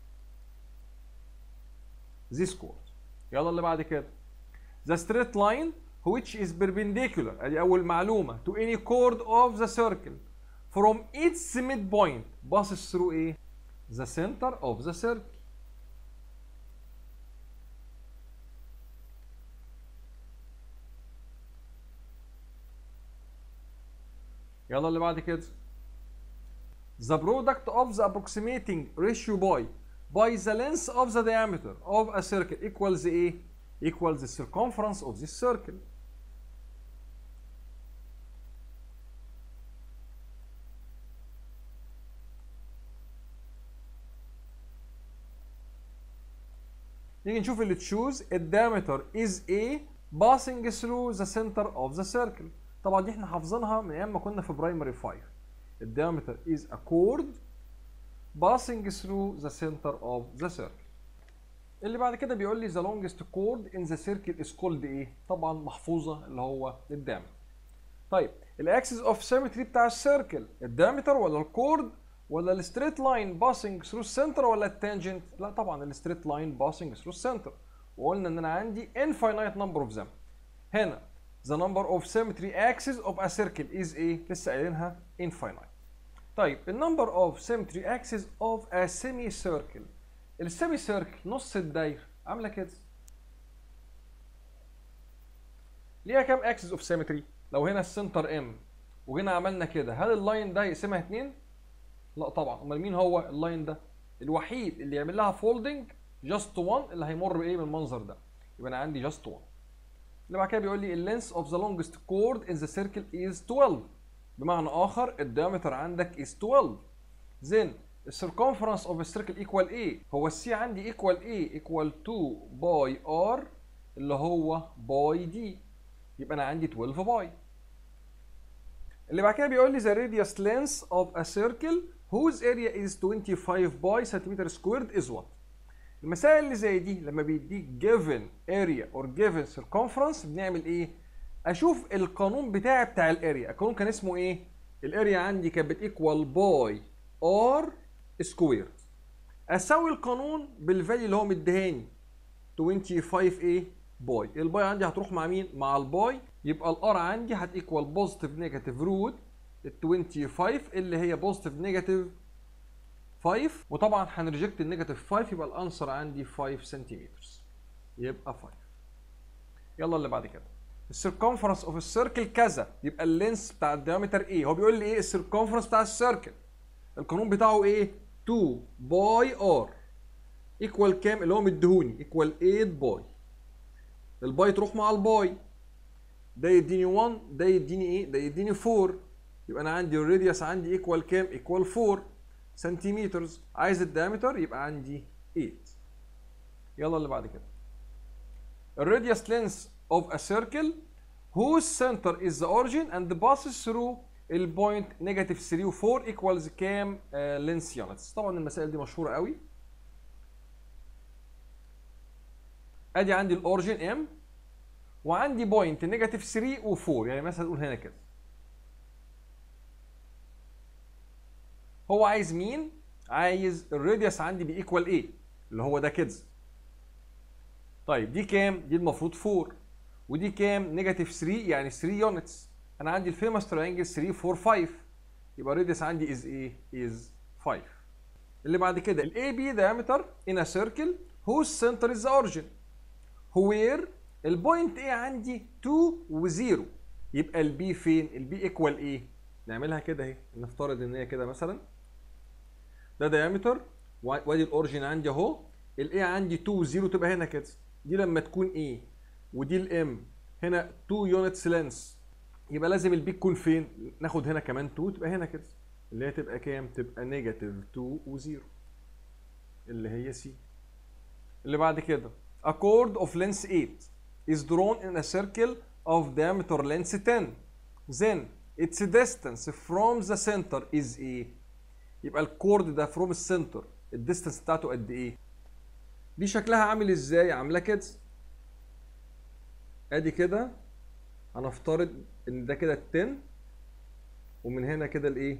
this chord يلا اللي بعد كده the straight line which is perpendicular ادي اول معلومه to any chord of the circle from its midpoint passes through ايه the center of the circle يلا اللي بعد كده the product of the approximating ratio by by the length of the diameter of a circle equals ايه equals the circumference of this circle نيجي نشوف اللي تشوز الدايمتر is a passing through the center of the circle طبعا دي احنا حافظينها من ايام ما كنا في برايمري 5 الدايمتر is a chord passing through the center of the circle اللي بعد كده بيقول لي the longest chord in the circle is called ايه طبعا محفوظه اللي هو الدايمتر طيب الاكسس اوف سيمتري بتاع السيركل الدايمتر ولا الكورد ولا الستريت لاين باسنج ثرو السنتر ولا التانجنت لا طبعا الستريت لاين باسنج ثرو السنتر وقلنا ان انا عندي infinite number of them هنا the number of symmetry axes of a circle is ايه لسه قايلينها infinite طيب النمبر of symmetry axes of a semicircle السيمي سيركل نص الدايره عامله كده ليها كام اكسس اوف سيمتري لو هنا السنتر ام وجينا عملنا كده هل اللاين ده يقسمها اتنين لا طبعا امال مين هو اللاين ده الوحيد اللي يعمل لها فولدنج جاست 1 اللي هيمر بايه بالمنظر ده يبقى انا عندي جاست 1 اللي بعد كده بيقول لي اللينس اوف ذا لونجست كورد ان ذا سيركل از 12 بمعنى اخر الدايمتر عندك از 12 then السيركمفرنس اوف السيركل ايكوال ايه هو السي عندي ايكوال ايه ايكوال 2 باي ار اللي هو باي دي يبقى انا عندي 12 باي اللي بعد كده بيقول لي the radius length of a circle whose area is 25 باي سنتيمتر سكويرد is what المسائل اللي زي دي لما بيديك given area or given circumference بنعمل ايه اشوف القانون بتاعي بتاع الاريا القانون كان اسمه ايه الاريا عندي كانت بتيكوال باي ار سكويرد اساوي القانون بالفاليو اللي هو مديهاني 25 ايه باي الباي عندي هتروح مع مين مع الباي يبقى الار عندي هتيكوال بوزيتيف نيجاتيف روت ال 25 اللي هي بوزيتيف نيجاتيف 5 وطبعا هنريجكت النيجاتيف 5 يبقى الانسر عندي 5 سنتيمتر يبقى 5 يلا اللي بعد كده السيركمفرنس اوف السيركل كذا يبقى اللينس بتاع الديامتر ايه هو بيقول لي ايه السيركمفرنس بتاع السيركل القانون بتاعه ايه 2 باي ار ايكوال كام اللي هو مديهوني ايكوال 8 باي الباي تروح مع الباي ده يديني 1 ده يديني ايه ده يديني 4 يبقى انا عندي الراديوس عندي ايكوال كام ايكوال 4 سنتيمترز عايز الدايمتر يبقى عندي 8 يلا اللي بعد كده الراديوس لينس of a circle whose center is the origin and passes through البوينت نيجاتيف 3 و4 equals كام لينس يونتس طبعا المسائل دي مشهوره قوي ادي عندي الاوريجن ام وعندي بوينت نيجاتيف 3 و4 يعني مثلا نقول هنا كده هو عايز مين عايز الراديوس عندي بيكوال ايه اللي هو ده كده طيب دي كام دي المفروض 4 ودي كام نيجاتيف 3 يعني 3 يونتس انا عندي الفيمس ترينجل 3 4 5 يبقى الراديوس عندي از ايه از 5 اللي بعد كده الاي بي diameter in a circle whose center is the origin where البوينت ايه عندي 2 و0 يبقى البي فين البي ايكوال ايه نعملها كده اهي نفترض ان هي كده مثلا ده diameter وادي الاوريجين عندي اهو الاي عندي 2 و0 تبقى هنا كده دي لما تكون ايه ودي الام هنا 2 يونتس لينس يبقى لازم البي تكون فين ناخد هنا كمان 2 تبقى هنا كده اللي هي تبقى كام تبقى نيجاتيف 2 و0 اللي هي سي اللي بعد كده a chord of length 8 is drawn in a circle of diameter length 10 then its distance from the center is ايه يبقى الكورد ده from السنتر الديستانس بتاعته قد ايه دي شكلها عامل ازاي عامله كده ادي كده هنفترض ان ده كده ال 10 ومن هنا كده الايه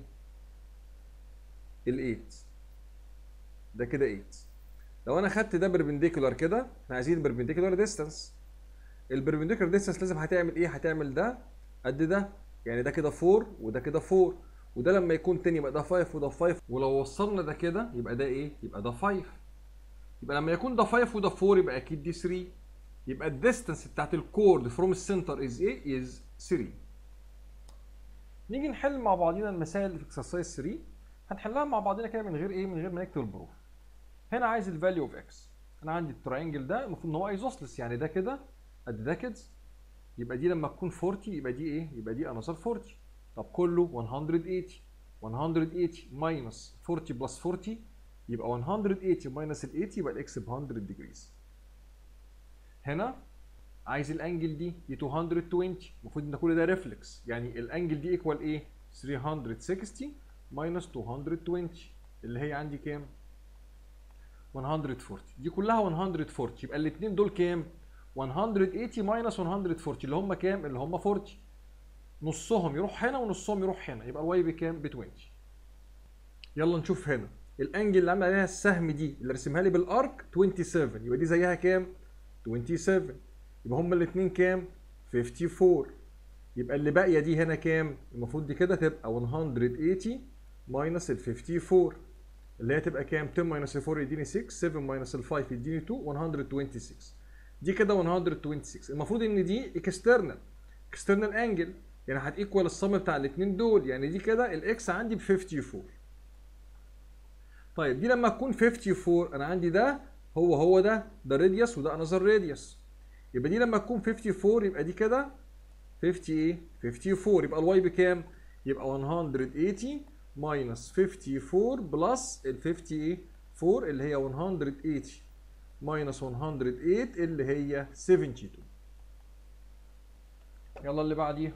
ال 8 ده كده 8 لو انا خدت ده بربنديكولار كده احنا عايزين البربنديكولار ديستانس البربنديكولار ديستانس لازم هتعمل ايه هتعمل ده قد ده يعني ده كده 4 وده كده 4 وده لما يكون 10 يبقى ده 5 وده 5 ولو وصلنا ده كده يبقى ده ايه يبقى ده 5 يبقى لما يكون ده 5 وده 4 يبقى اكيد دي 3 يبقى الديستانس بتاعت الكورد فروم السنتر از ايه از 3 نيجي نحل مع بعضينا المسائل اللي في اكسرسايز 3 هنحلها مع بعضينا كده من غير ايه من غير ما نكتب البروف هنا عايز الفاليو اوف اكس انا عندي التراينجل ده المفروض ان هو ايزوسلس يعني ده كده قد ده كده يبقى دي لما تكون 40 يبقى دي ايه يبقى دي انذر 40 طب كله 180 180 ماينس 40 بلس 40 يبقى 180 ماينس ال 8 يبقى الاكس ب 100 ديجريز هنا عايز الانجل دي دي 220 المفروض ان كل ده ريفلكس يعني الانجل دي ايكوال ايه 360 ماينس 220 اللي هي عندي كام 140 دي كلها 140 يبقى الاثنين دول كام 180 ماينس 140 اللي هم كام اللي هم 40 نصهم يروح هنا ونصهم يروح هنا يبقى الواي بكام ب 20 يلا نشوف هنا الانجل اللي عامل عليها السهم دي اللي رسمها لي بالارك 27 يبقى دي زيها كام 27 يبقى هما الاثنين كام 54 يبقى اللي باقيه دي هنا كام المفروض دي كده تبقى 180 ماينس ال 54 اللي هي تبقى كام 10 ماينس 4 يديني 6 7 ماينس ال 5 يديني 2 126 دي كده 126 المفروض ان دي اكسترنال اكسترنال انجل يعني هتيكوال الصم بتاع الاثنين دول يعني دي كده الاكس عندي ب 54 طيب دي لما تكون 54 انا عندي ده هو هو ده ده راديوس وده انذر راديوس يبقى دي لما تكون 54 يبقى دي كده 50 ايه 54 يبقى الواي بكام يبقى 180 ماينس 54 بلس ال 50 ايه 4 اللي هي 180 ماينس 108 اللي هي 72 يلا اللي بعديها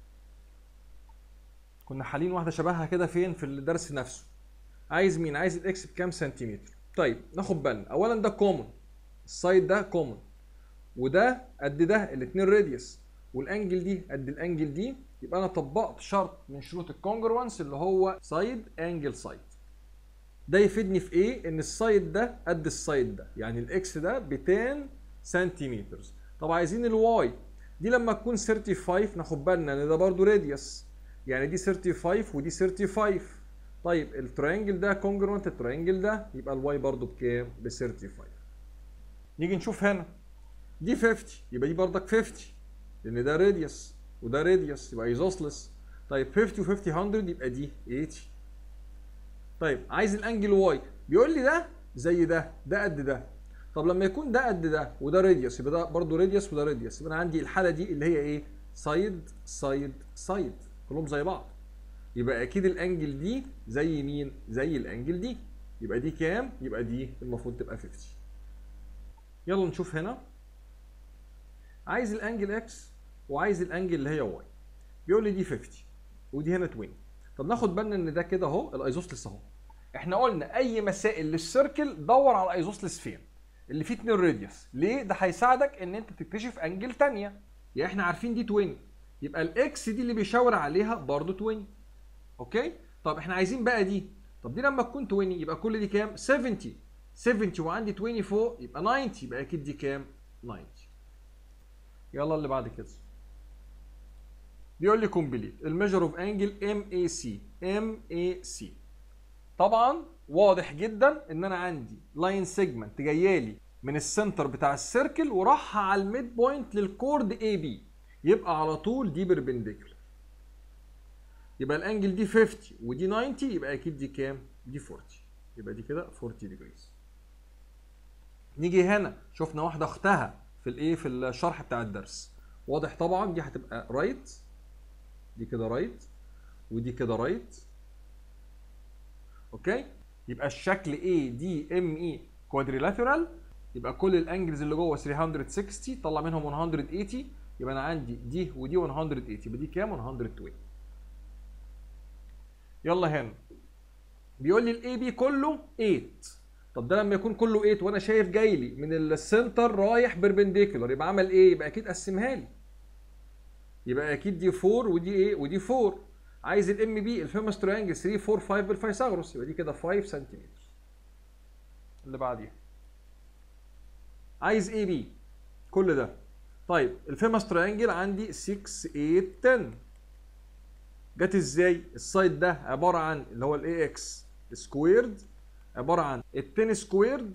كنا حالين واحده شبهها كده فين في الدرس نفسه عايز مين عايز الاكس بكام سنتيمتر طيب ناخد بالنا اولا ده كومون السايد ده كومون وده قد ده الاثنين راديوس والانجل دي قد الانجل دي يبقى انا طبقت شرط من شروط الكونجروانس اللي هو سايد انجل سايد ده يفيدني في ايه ان السايد ده قد السايد ده يعني الاكس ده ب 10 سنتيمتر طب عايزين الواي دي لما تكون 35 ناخد بالنا ان ده برضو راديوس يعني دي 35 ودي 35 طيب الترينجل ده كونجرونت الترينجل ده يبقى الواي برضو بكام ب 35 نيجي نشوف هنا دي 50 يبقى دي برضك 50 لان ده راديوس وده راديوس يبقى ايزوسلس طيب 50 و 50 100 يبقى دي 80 طيب عايز الانجل واي بيقول لي ده زي ده ده قد ده طب لما يكون ده قد ده وده راديوس يبقى ده برضه راديوس وده راديوس يبقى انا عندي الحاله دي اللي هي ايه سايد سايد سايد كلهم زي بعض يبقى اكيد الانجل دي زي مين زي الانجل دي يبقى دي كام يبقى دي المفروض تبقى 50 يلا نشوف هنا عايز الانجل اكس وعايز الانجل اللي هي واي بيقول لي دي 50 ودي هنا 20 طب ناخد بالنا ان ده كده اهو الايزوسلس اهو احنا قلنا اي مسائل للسيركل دور على الايزوسلس فين اللي فيه 2 راديوس ليه ده هيساعدك ان انت تكتشف انجل ثانيه يعني احنا عارفين دي 20 يبقى الاكس دي اللي بيشاور عليها برضه 20 اوكي طب احنا عايزين بقى دي طب دي لما تكون 20 يبقى كل دي كام 70 70 وعندي 20 فوق يبقى 90 يبقى اكيد دي كام 90 يلا اللي بعد كده بيقول لي كومبليت الميجر اوف انجل ام اي سي ام اي سي طبعا واضح جدا ان انا عندي لاين سيجمنت جايه لي من السنتر بتاع السيركل وراح على الميد بوينت للكورد اي بي يبقى على طول دي بيربنديكولار يبقى الانجل دي 50 ودي 90 يبقى اكيد دي كام دي 40 يبقى دي كده 40 ديجريز نيجي هنا شفنا واحده اختها في الايه في الشرح بتاع الدرس واضح طبعا دي هتبقى رايت right. دي كده رايت right. ودي كده رايت right. اوكي يبقى الشكل A دي ام اي كوادريلاترال يبقى كل الانجلز اللي جوه 360 طلع منهم 180 يبقى انا عندي دي ودي 180 يبقى دي كام 120 يلا هنا بيقول لي الاي بي كله 8 طب ده لما يكون كله 8 وانا شايف جاي لي من السنتر رايح بيربنديكولار يبقى عمل ايه يبقى اكيد قسمها لي يبقى اكيد دي 4 ودي ايه ودي 4 عايز الام بي الفيموس تريانجل 3 4 5 بالفيثاغورس يبقى دي كده 5 سنتيمتر اللي بعديها عايز اي بي كل ده طيب الفيموس تريانجل عندي 6 8 10 جت ازاي السايد ده عباره عن اللي هو الاي اكس سكويرد عباره عن ال 10 سكويرد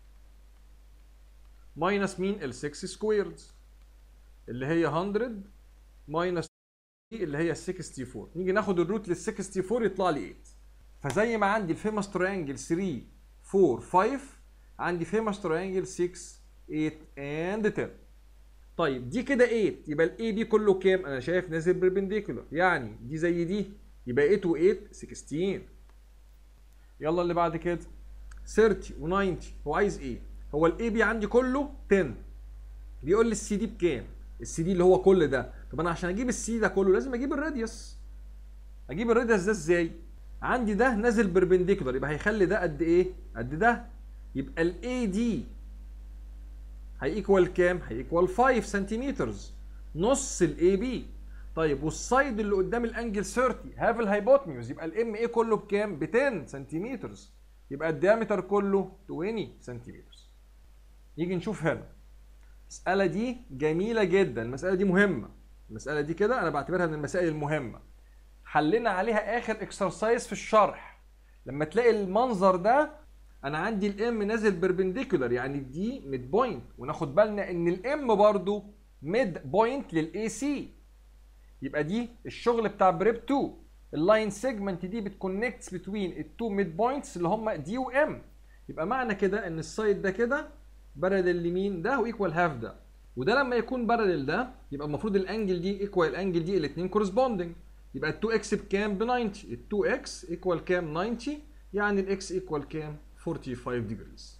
ماينس مين ال 6 سكويرد اللي هي 100 ماينس اللي هي 64 نيجي ناخد الروت لل 64 يطلع لي 8 فزي ما عندي الفيموس تريانجل 3 4 5 عندي فيموس تريانجل 6 8 اند 10 طيب دي كده 8 يبقى الاي بي كله كام انا شايف نازل بربنديكولار يعني دي زي دي يبقى 8 و8 16 يلا اللي بعد كده 30 و90 هو عايز ايه هو الاي بي عندي كله 10 بيقول لي السي دي بكام السي دي اللي هو كل ده طب انا عشان اجيب السي ده كله لازم اجيب الراديوس اجيب الراديوس ده ازاي عندي ده نازل بربنديكولار يبقى هيخلي ده قد ايه قد ده يبقى الاي دي هيكوال كام هيكوال 5 سنتيمتر نص الاي بي طيب والسايد اللي قدام الانجل 30 هاف الهايبوتنيوز يبقى الام اي كله بكام ب 10 سنتيمتر يبقى الديامتر كله 20 سنتيمتر نيجي نشوف هنا المسألة دي جميلة جدا المسألة دي مهمة المسألة دي كده أنا بعتبرها من المسائل المهمة حلينا عليها آخر اكسرسايز في الشرح لما تلاقي المنظر ده أنا عندي الام نازل بربنديكولار يعني دي ميد بوينت وناخد بالنا إن الام برضو ميد بوينت للاي سي يبقى دي الشغل بتاع بريب 2 اللاين سيجمنت دي بتكونكتس بتوين التو ميد بوينتس اللي هم دي وام يبقى معنى كده ان السايد ده كده بارلل لمين ده وايكوال هاف ده وده لما يكون بارلل ده يبقى المفروض الانجل دي ايكوال الانجل دي الاثنين كورسبوندنج يبقى ال 2 اكس بكام ب 90 ال 2 اكس ايكوال كام 90 يعني الاكس ايكوال كام 45 ديجريز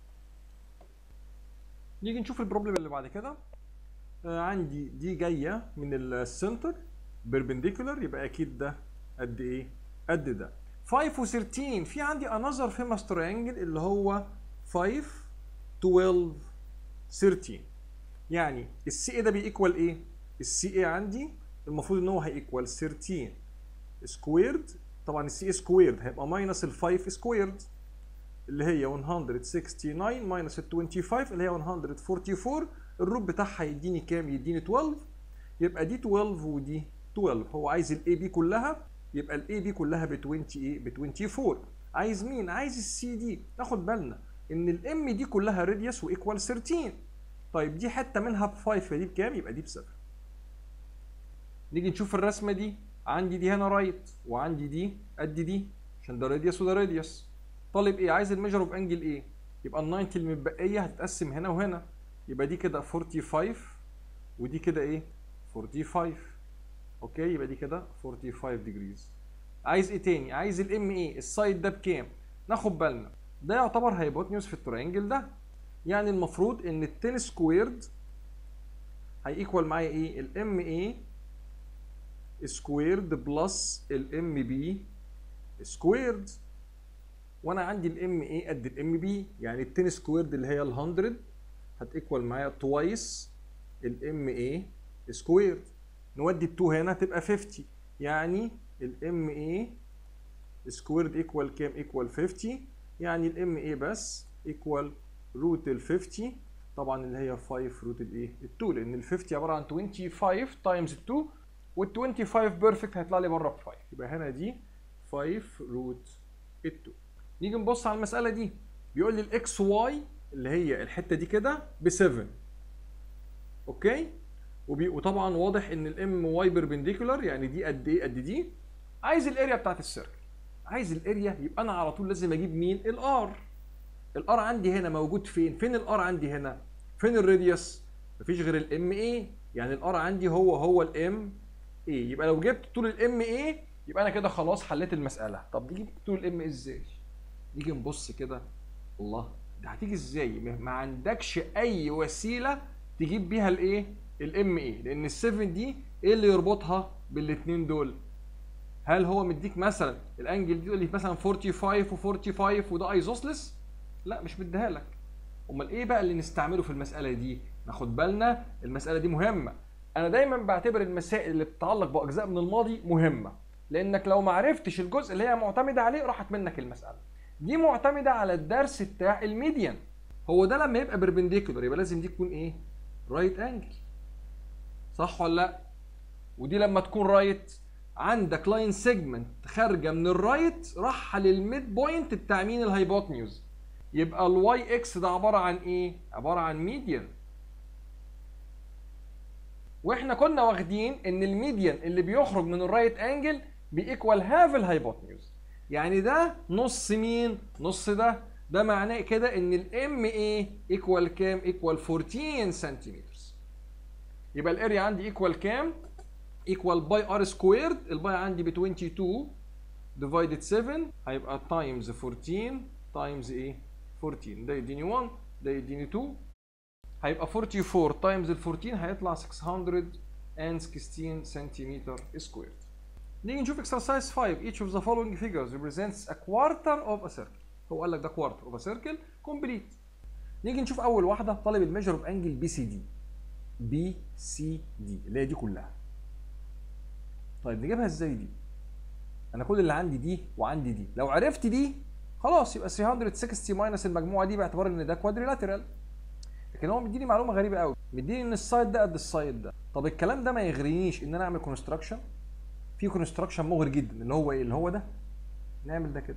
نيجي نشوف البروبلم اللي بعد كده آه عندي دي جايه من السنتر بيربنديكولار يبقى اكيد ده قد ايه قد ده 5 و13 في عندي انذر فيموس تريانجل اللي هو 5 12 13 يعني السي اي ده بيكوال ايه السي اي عندي المفروض ان هو هيكوال 13 سكويرد طبعا السي اي سكويرد هيبقى ماينس ال 5 سكويرد اللي هي 169 ماينس ال 25 اللي هي 144 الروت بتاعها يديني كام يديني 12 يبقى دي 12 ودي 12 هو عايز الاي بي كلها يبقى الاي بي كلها ب 20 ايه ب 24 عايز مين عايز السي دي ناخد بالنا ان الام دي كلها راديوس وايكوال 13 طيب دي حته منها ب 5 فدي بكام يبقى دي ب 7 نيجي نشوف الرسمه دي عندي دي هنا رايت وعندي دي قد دي عشان ده راديوس وده راديوس طالب ايه عايز الميجر اوف انجل ايه يبقى ال 90 المتبقيه هتتقسم هنا وهنا يبقى دي كده 45 ودي كده ايه 45 اوكي يبقى دي كده 45 ديجريز عايز ايه تاني عايز الام ايه السايد ده بكام ناخد بالنا ده يعتبر هايبوتنيوس في الترينجل ده يعني المفروض ان ال 10 سكويرد هيكوال معايا ايه الام ايه سكويرد بلس الام بي سكويرد وانا عندي الام ايه قد الام بي يعني ال 10 سكويرد اللي هي ال 100 هتيكوال معايا توايس الام ايه سكويرد نودي ال 2 هنا تبقى 50 يعني الام ايه سكويرد ايكوال كام ايكوال 50 يعني الام ايه بس ايكوال روت ال 50 طبعا اللي هي 5 روت الايه ال 2 لان ال 50 عباره عن 25 تايمز 2 وال 25 بيرفكت هيطلع لي بره ب 5 يبقى هنا دي 5 روت ال 2 نيجي نبص على المساله دي بيقول لي الاكس واي اللي هي الحته دي كده ب 7 اوكي وبي... وطبعا واضح ان الام واي بيربنديكولار يعني دي قد ايه قد دي عايز الاريا بتاعت السيركل عايز الاريا يبقى انا على طول لازم اجيب مين الار الار عندي هنا موجود فين فين الار عندي هنا فين الراديوس مفيش غير الام اي يعني الار عندي هو هو الام اي يبقى لو جبت طول الام اي يبقى انا كده خلاص حليت المساله طب نيجي طول الام ازاي نيجي نبص كده الله ده هتيجي ازاي ما عندكش اي وسيله تجيب بيها الايه الام اي لان ال7 دي ايه اللي يربطها بالاثنين دول هل هو مديك مثلا الانجل دي يقول لي مثلا 45 و45 وده ايزوسلس لا مش مديها لك امال ايه بقى اللي نستعمله في المساله دي ناخد بالنا المساله دي مهمه انا دايما بعتبر المسائل اللي بتتعلق باجزاء من الماضي مهمه لانك لو ما عرفتش الجزء اللي هي معتمده عليه راحت منك المساله دي معتمده على الدرس بتاع الميديان هو ده لما يبقى بربنديكولار يبقى لازم دي تكون ايه رايت انجل صح ولا لا ودي لما تكون رايت عندك لاين سيجمنت خارجه من الرايت رايحه للميد بوينت بتاع مين الهايبوتنيوز يبقى الواي اكس ده عباره عن ايه عباره عن ميديان واحنا كنا واخدين ان الميديان اللي بيخرج من الرايت انجل بيكوال هاف الهايبوتنيوز يعني ده نص مين نص ده ده معناه كده ان الام ايه ايكوال كام ايكوال 14 سنتيمتر يبقى الاريا عندي ايكوال كام ايكوال باي ار سكويرد الباي عندي ب 22 ديفايدد 7 هيبقى تايمز 14 تايمز ايه 14 ده يديني 1 ده يديني 2 هيبقى 44 تايمز ال 14 هيطلع 616 سنتيمتر سكويرد نيجي نشوف exercise 5 each of the following figures represents a quarter of a circle هو قال لك ده quarter of a circle complete نيجي نشوف اول واحده طالب الميجر اوف انجل بي سي دي بي سي دي اللي هي دي كلها طيب نجيبها ازاي دي انا كل اللي عندي دي وعندي دي لو عرفت دي خلاص يبقى 360 ماينس المجموعه دي باعتبار ان ده كوادريلاترال لكن هو مديني معلومه غريبه قوي مديني ان السايد ده قد السايد ده طب الكلام ده ما يغرينيش ان انا اعمل كونستراكشن في كونستراكشن مغري جدا اللي هو ايه اللي هو ده نعمل ده كده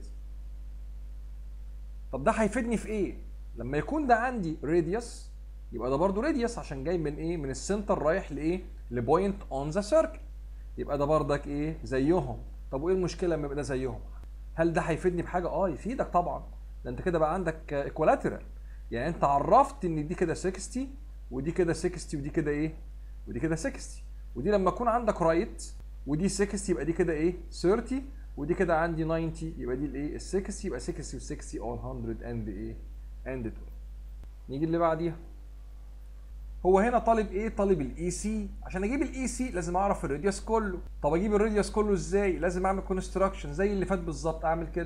طب ده هيفيدني في ايه لما يكون ده عندي راديوس يبقى ده برضه راديوس عشان جاي من ايه من السنتر رايح لايه لبوينت اون ذا سيركل يبقى ده بردك ايه زيهم طب وايه المشكله لما يبقى ده زيهم هل ده هيفيدني بحاجه اه يفيدك طبعا ده انت كده بقى عندك ايكوالاترال يعني انت عرفت ان دي كده 60 ودي كده 60 ودي كده ايه ودي كده 60 ودي لما يكون عندك رايت ودي 60 يبقى دي كده ايه 30 ودي كده عندي 90 يبقى دي الايه ال 60 يبقى 60 و 60 all 100 اند ايه اند 20 نيجي اللي بعديها هو هنا طالب ايه طالب الاي سي عشان اجيب الاي سي لازم اعرف الراديوس كله طب اجيب الراديوس كله ازاي لازم اعمل كونستراكشن زي اللي فات بالظبط اعمل كده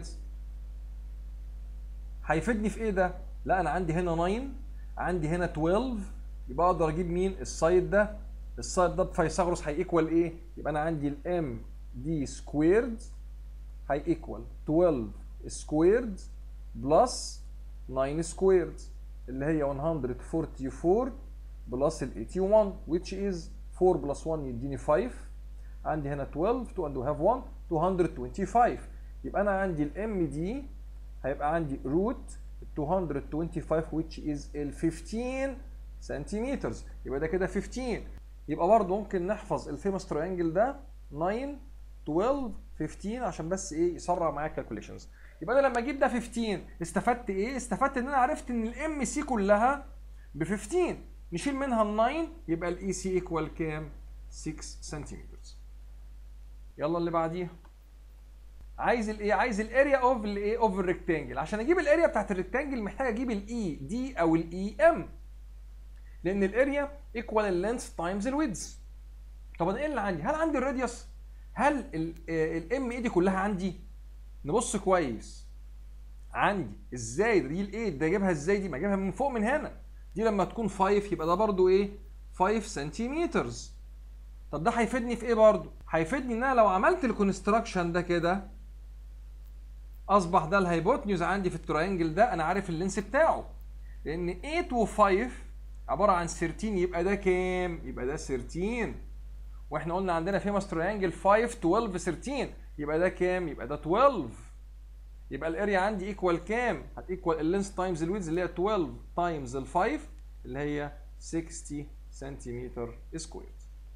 هيفيدني في ايه ده لا انا عندي هنا 9 عندي هنا 12 يبقى اقدر اجيب مين السايد ده السايد ده بفيثاغورس هيكوال ايه يبقى انا عندي الام دي سكويرد هيكوال 12 سكويرد بلس 9 سكويرد اللي هي 144 بلس ال 81 which is 4 بلس 1 يديني 5 عندي هنا 12 2 and we have 1 225 يبقى انا عندي الام دي هيبقى عندي روت 225 which is ال 15 سنتيمتر يبقى ده كده 15 يبقى برضه ممكن نحفظ الفيموس تريانجل ده 9 12 15 عشان بس ايه يسرع معايا الكالكوليشنز يبقى انا لما اجيب ده 15 استفدت ايه استفدت ان انا عرفت ان الام سي كلها ب 15 نشيل منها ال 9 يبقى الاي سي ايكوال كام 6 سنتيمتر يلا اللي بعديها عايز الايه عايز الاريا اوف الايه اوف الريكتانجل عشان اجيب الاريا بتاعت الريكتانجل محتاج اجيب الاي دي او الاي ام لان الاريا ايكوال اللينث تايمز الويدز طب انا ايه اللي عندي هل عندي الراديوس هل الام اي دي كلها عندي نبص كويس عندي ازاي دي الايه ده اجيبها ازاي دي ما اجيبها من فوق من هنا دي لما تكون 5 يبقى ده برضو ايه 5 سنتيمتر طب ده هيفيدني في ايه برضو هيفيدني ان انا لو عملت الكونستراكشن ده كده اصبح ده الهايبوتنيوز عندي في التراينجل ده انا عارف اللينس بتاعه لان 8 و5 عباره عن 13 يبقى ده كام يبقى ده 13 واحنا قلنا عندنا فيمس تراينجل 5 12 13 يبقى ده كام يبقى ده 12 يبقى الاريا عندي ايكوال كام هتيكوال اللينس تايمز الويدز اللي هي 12 تايمز ال 5 اللي هي 60 سنتيمتر سكوير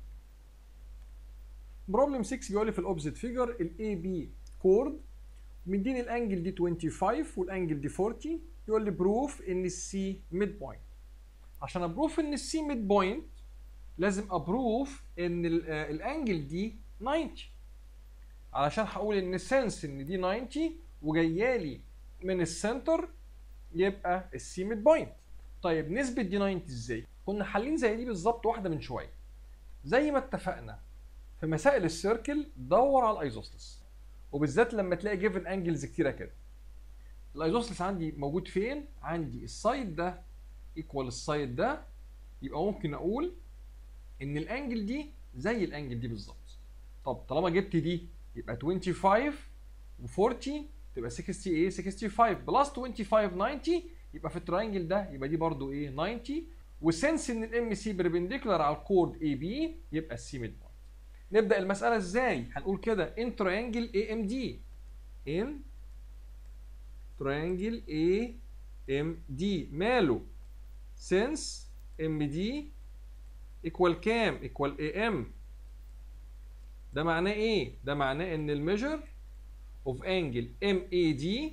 بروبلم 6 بيقول لي في الاوبزيت فيجر الاي بي كورد مديني الانجل دي 25 والانجل دي 40 يقول لي بروف ان السي ميد بوينت عشان ابروف ان السي ميد بوينت لازم ابروف ان الانجل دي 90 علشان هقول ان سنس ان دي 90 وجايه من السنتر يبقى السي ميد بوينت طيب نسبه دي 90 ازاي كنا حالين زي دي بالظبط واحده من شويه زي ما اتفقنا في مسائل السيركل دور على الايزوسلس وبالذات لما تلاقي جيفن انجلز كتيره كده الايزوسلس عندي موجود فين عندي السايد ده ايكوال السايد ده يبقى ممكن اقول ان الانجل دي زي الانجل دي بالظبط طب طالما جبت دي يبقى 25 و40 تبقى 60 ايه 65 بلس 25 90 يبقى في التراينجل ده يبقى دي برضو ايه 90 وسنس ان الام سي بربنديكولار على الكورد اي بي يبقى السي ميد بوينت نبدا المساله ازاي هنقول كده ان تراينجل اي ام دي ان تراينجل اي ام دي ماله سنس ام دي ايكوال كام ايكوال اي ام ده معناه ايه ده معناه ان الميجر اوف انجل ام اي دي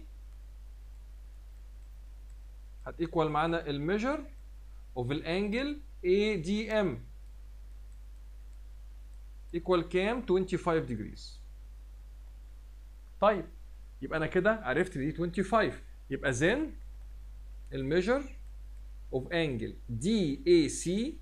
هتيكوال معانا الميجر اوف الانجل اي دي ام ايكوال كام 25 ديجريز طيب يبقى انا كده عرفت دي 25 يبقى زين الميجر اوف انجل دي اي سي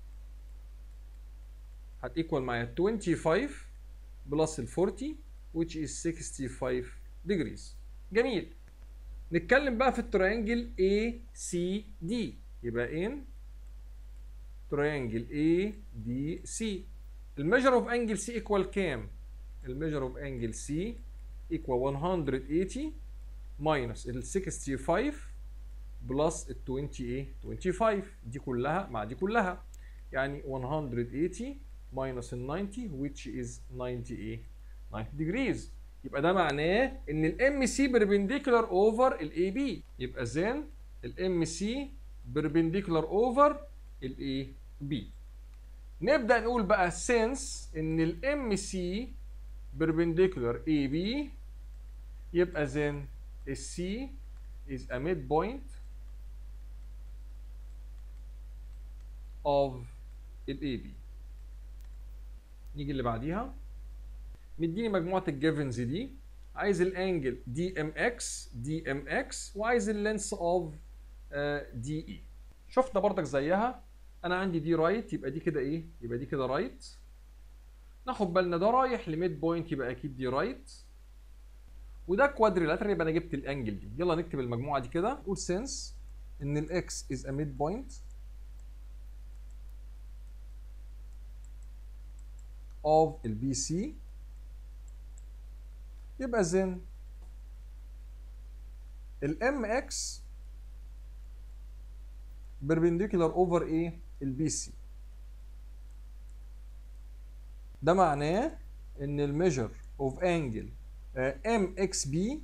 هتيكوال معايا 25 بلس ال 40 which is 65 degrees جميل نتكلم بقى في التريانجل ACD يبقى ان تريانجل ADC الميجر اوف انجل سي ايكوال كام؟ الميجر اوف انجل سي ايكوال 180 ماينس ال 65 بلس ال 20 ايه؟ 25 دي كلها مع دي كلها يعني 180 minus ال 90 which is 90 ايه 90 degrees يبقى ده معناه ان الام سي perpendicular over الاي بي يبقى زين الام سي perpendicular over الاي بي نبدا نقول بقى since ان الام سي perpendicular اي بي يبقى زين السي is a midpoint of الاي بي نيجي اللي بعديها مديني مجموعه الجيفنز دي عايز الانجل دي ام اكس دي ام اكس وعايز اللينس اوف دي اي شفنا برضك زيها انا عندي دي رايت يبقى دي كده ايه يبقى دي كده رايت ناخد بالنا ده رايح لميد بوينت يبقى اكيد دي رايت وده كوادريلاترال يبقى انا جبت الانجل دي يلا نكتب المجموعه دي كده نقول سنس ان الاكس از ا ميد بوينت of البي سي يبقى زين الام اكس perpendicular over ايه البي سي ده معناه ان الميجر اوف انجل ام اكس بي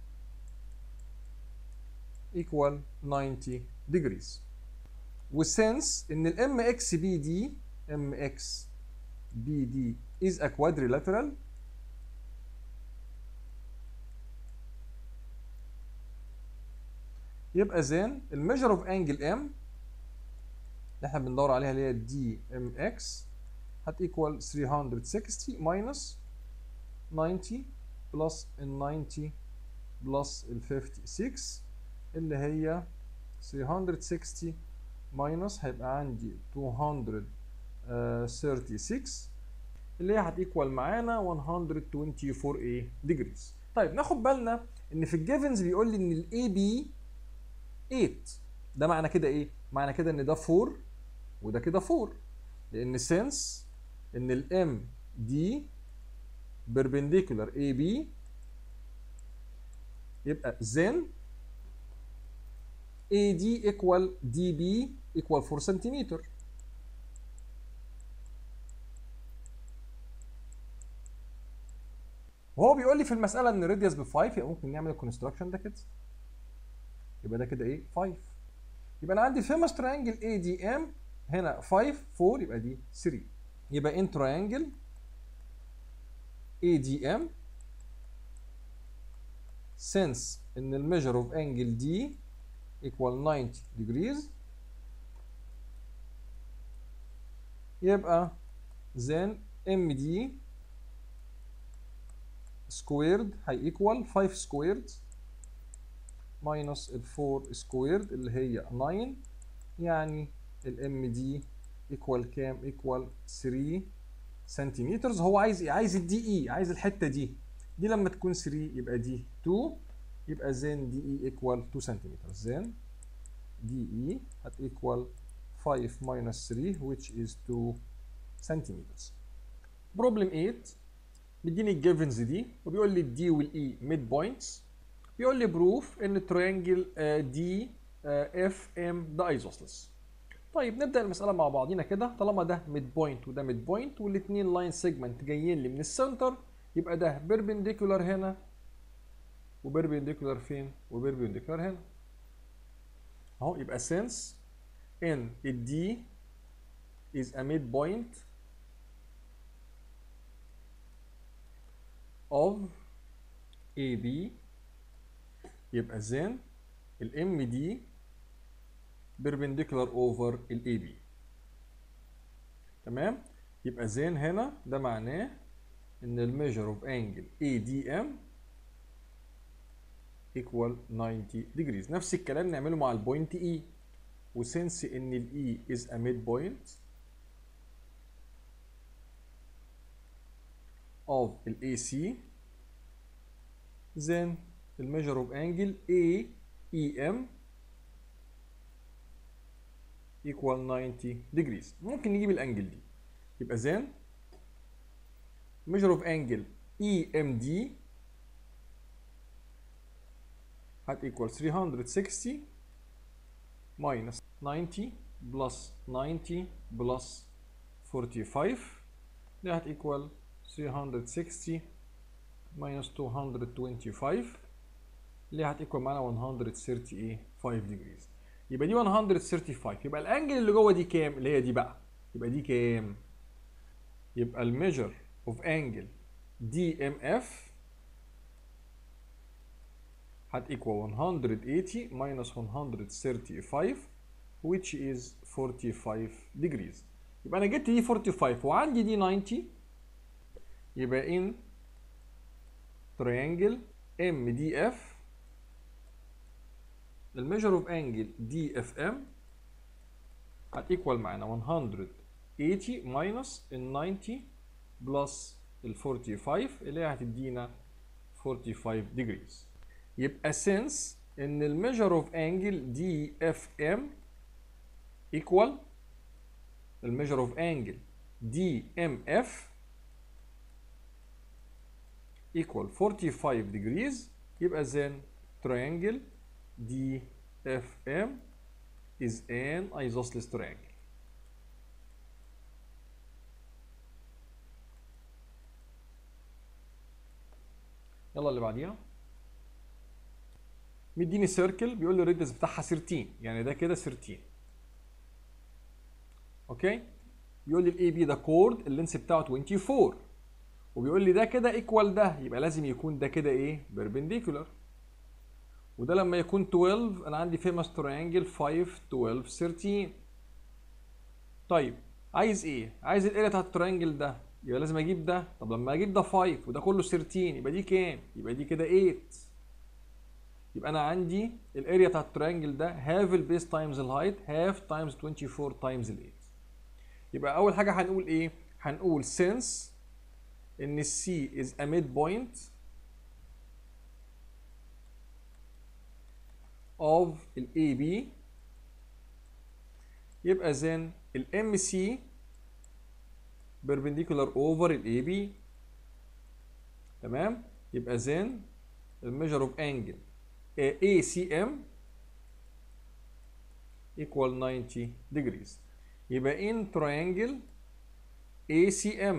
equal 90 degrees وسنس ان الام اكس بي دي ام اكس BD is a quadrilateral يبقى زين الميجر اوف انجل ام اللي احنا بندور عليها اللي هي دي ام اكس هتيكوال 360 ماينس 90 بلس ال 90 بلس ال 56 اللي هي 360 ماينس هيبقى عندي 236 اللي هي هتيكوال معانا 124 ايه ديجريز طيب ناخد بالنا ان في الجيفنز بيقول لي ان الاي بي 8 ده معنى كده ايه معنى كده ان ده 4 وده كده 4 لان سنس ان الام دي perpendicular اي بي يبقى then AD equal DB equal 4 سنتيمتر وهو بيقول لي في المساله ان الراديوس ب 5 يبقى ممكن نعمل الكونستراكشن ده كده يبقى ده كده ايه 5 يبقى انا عندي فيمس تريانجل اي دي ام هنا 5 4 يبقى دي 3 يبقى ان تريانجل اي دي ام since ان الميجر اوف انجل دي equal 90 degrees يبقى then MD squared هي equal 5 squared minus ال 4 squared اللي هي 9 يعني ال MD equal كام؟ equal 3 سنتيمترز هو عايز ايه؟ عايز الدي اي عايز الحته دي دي لما تكون 3 يبقى دي 2 يبقى زين دي اي equal 2 سنتيمتر زين دي اي هت equal 5 minus 3 which is 2 centimeters. Problem 8 مديني الجيفنز دي وبيقول لي الدي والاي ميد بوينتس بيقول لي بروف ان التريانجل دي اف ام ده ايزوسلس طيب نبدا المساله مع بعضينا كده طالما ده ميد بوينت وده ميد بوينت والاثنين لاين سيجمنت جايين لي من السنتر يبقى ده بيربنديكولار هنا وبيربنديكولار فين وبيربنديكولار هنا اهو يبقى since ان الدي is a midpoint of AB يبقى then الام دي perpendicular over ال AB تمام يبقى then هنا ده معناه ان الميجر اوف انجل ADM equal 90 degrees نفس الكلام نعمله مع البوينت E وسنس ان ال E is a midpoint of ال AC then the measure of angle AEM equal 90 degrees ممكن نجيب الانجل دي يبقى then measure of angle EMD هت equal 360 minus 90 plus 90 plus 45 دي هت equal 360 minus 225 اللي هت equal معانا 135 degrees يبقى دي 135 يبقى الانجل اللي جوه دي كام؟ اللي هي دي بقى يبقى دي كام؟ يبقى الميجر اوف انجل دي ام اف هت equal 180 minus 135 which is 45 degrees يبقى انا جبت دي 45 وعندي دي 90 يبقى in triangle MDF الميجر اوف انجل دي اف ام هت equal معانا 180 minus ال 90 بلس ال 45 اللي هي هتدينا 45 degrees يبقى since ان الميجر اوف انجل دي اف ام equal الميجر اوف انجل دي ام اف equal 45 degrees يبقى then triangle DFM is an isosceles triangle يلا اللي بعديها مديني سيركل بيقول لي الريديوس بتاعها 13 يعني ده كده 13 اوكي بيقول لي الاي بي ده كورد اللينس بتاعه 24 وبيقول لي ده كده ايكوال ده يبقى لازم يكون ده كده ايه بيربنديكولار وده لما يكون 12 انا عندي فيمس تريانجل 5 12 13 طيب عايز ايه عايز الاريا بتاعت التريانجل ده يبقى لازم اجيب ده طب لما اجيب ده 5 وده كله 13 يبقى دي كام يبقى دي كده 8 يبقى انا عندي الاريا بتاعت التريانجل ده هاف البيس تايمز الهايت هاف تايمز 24 تايمز ال 8 يبقى اول حاجه هنقول ايه هنقول since ان السي is a midpoint of ال AB يبقى then ال MC perpendicular over ال AB تمام يبقى then ال measure of angle ACM equal 90 degrees يبقى in triangle ACM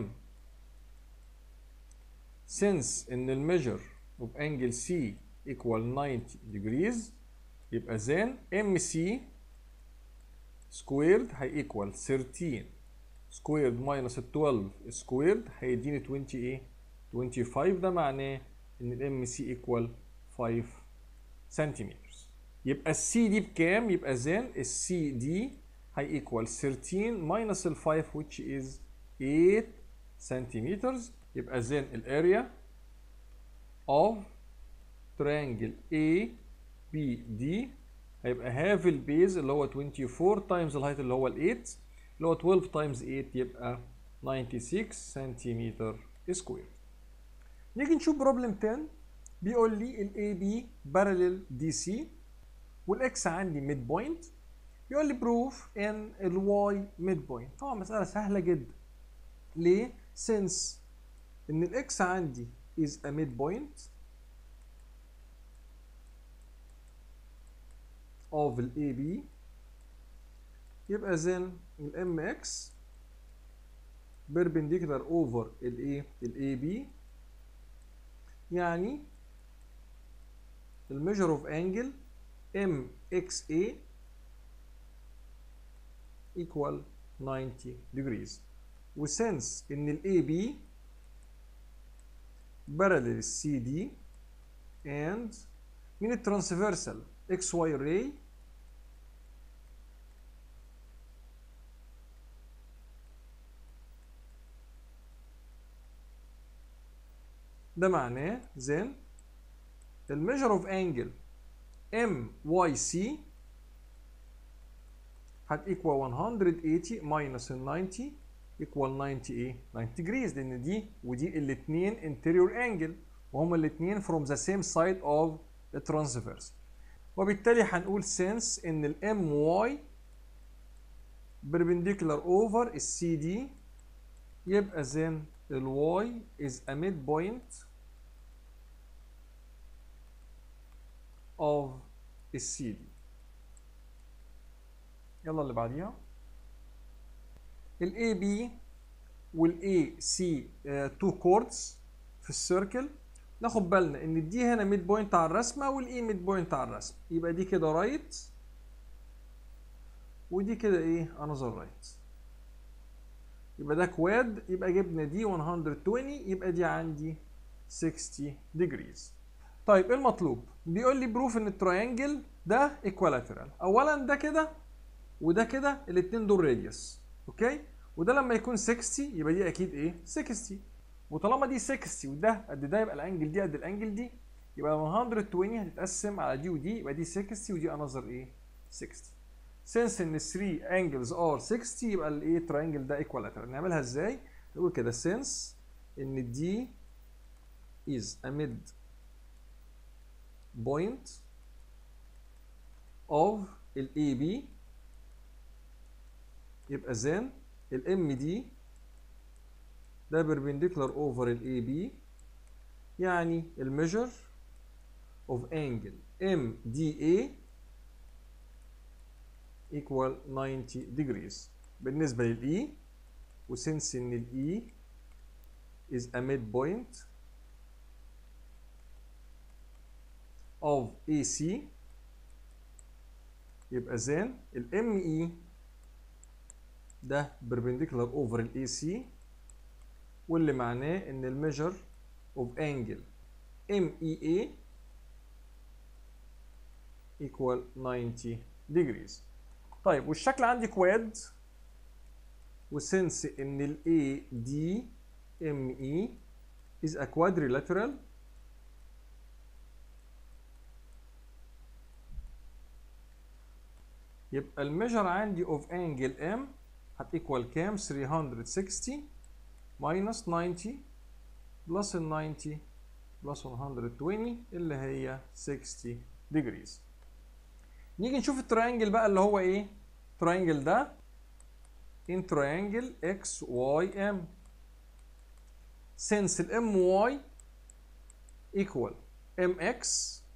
since ان ال measure of angle C equal 90 degrees يبقى then MC squared هي equal 13 squared minus 12 squared هيديني 20 ايه 25 ده معناه ان ال MC equal 5 سنتيمتر يبقى السي دي بكام يبقى then السي دي هي equal 13 minus ال 5 which is 8 centimeters يبقى then الاريا of triangle A B D هيبقى half البيز اللي هو 24 times الهايت اللي هو ال 8 اللي هو 12 times 8 يبقى 96 سنتيمتر سكوير نيجي نشوف بروبلم 10 بيقول لي ال AB parallel DC والاكس عندي ميد بوينت بيقول لي بروف ان الواي ميد بوينت طبعا مسألة سهلة جدا ليه؟ since ان الاكس عندي is a midpoint of ال AB يبقى then ال MX perpendicular over ال A ال AB يعني ال measure of angle MXA equal 90 degrees وسنس ان ال AB parallel CD and من الترانسفيرسال XY ray ده معناه then the measure of angle MYC هت equal 180 minus ال 90 equal 90 ايه 90 degrees لان دي ودي الاثنين interior angle وهما الاثنين from the same side of the transverse وبالتالي هنقول since ان ال MY perpendicular over ال CD يبقى then ال Y is a midpoint of ال CD يلا اللي بعديها ال AB وال AC تو كوردز في السيركل ناخد بالنا ان دي هنا ميد بوينت على الرسمه والاي ميد بوينت على الرسمه يبقى دي كده رايت ودي كده ايه انذر رايت يبقى ده كواد يبقى جبنا دي 120 يبقى دي عندي 60 ديجريز طيب ايه المطلوب بيقول لي بروف ان التراينجل ده ايكوالاترال اولا ده كده وده كده الاثنين دول راديوس اوكي وده لما يكون 60 يبقى دي اكيد ايه 60 وطالما دي 60 وده قد ده يبقى الانجل دي قد الانجل دي يبقى 120 هتتقسم على دي ودي يبقى دي 60 ودي انذر ايه 60 since ان 3 angles are 60 يبقى الايه تراينجل ده equilateral نعملها ازاي نقول كده since ان دي is a mid point of ال AB يبقى then ال MD ده perpendicular over ال AB يعني ال measure of angle MDA equal 90 degrees بالنسبة لل E وسنس ان ال E is a midpoint of AC يبقى then ال ME ده perpendicular over ال AC واللي معناه ان ال measure of angle MEA equal 90 degrees طيب والشكل عندي كواد وسنس ان ال ADME is a quadrilateral يبقى الميجر عندي of angle M هتيكوال كام 360 minus 90 plus ال 90 plus 120 اللي هي 60 degrees نيجي نشوف التريانجل بقى اللي هو ايه التريانجل ده in triangle x y m since ال my equal mx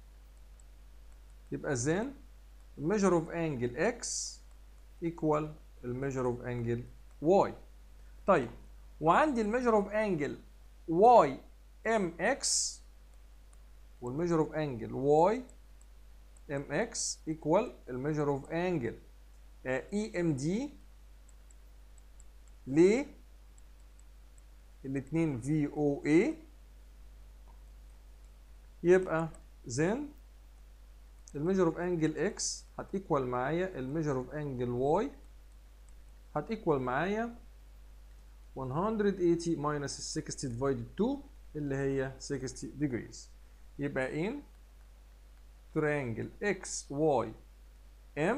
يبقى then measure of angle x equal measure of angle y طيب وعندي measure of angle y mx measure of angle y mx equal measure of angle uh, emd ليه الاثنين في او اي يبقى then الميجر اوف انجل اكس هتيكوال معايا الميجر اوف انجل واي هتيكوال معايا 180 minus 60 divided 2 اللي هي 60 degrees يبقى in triangle x y m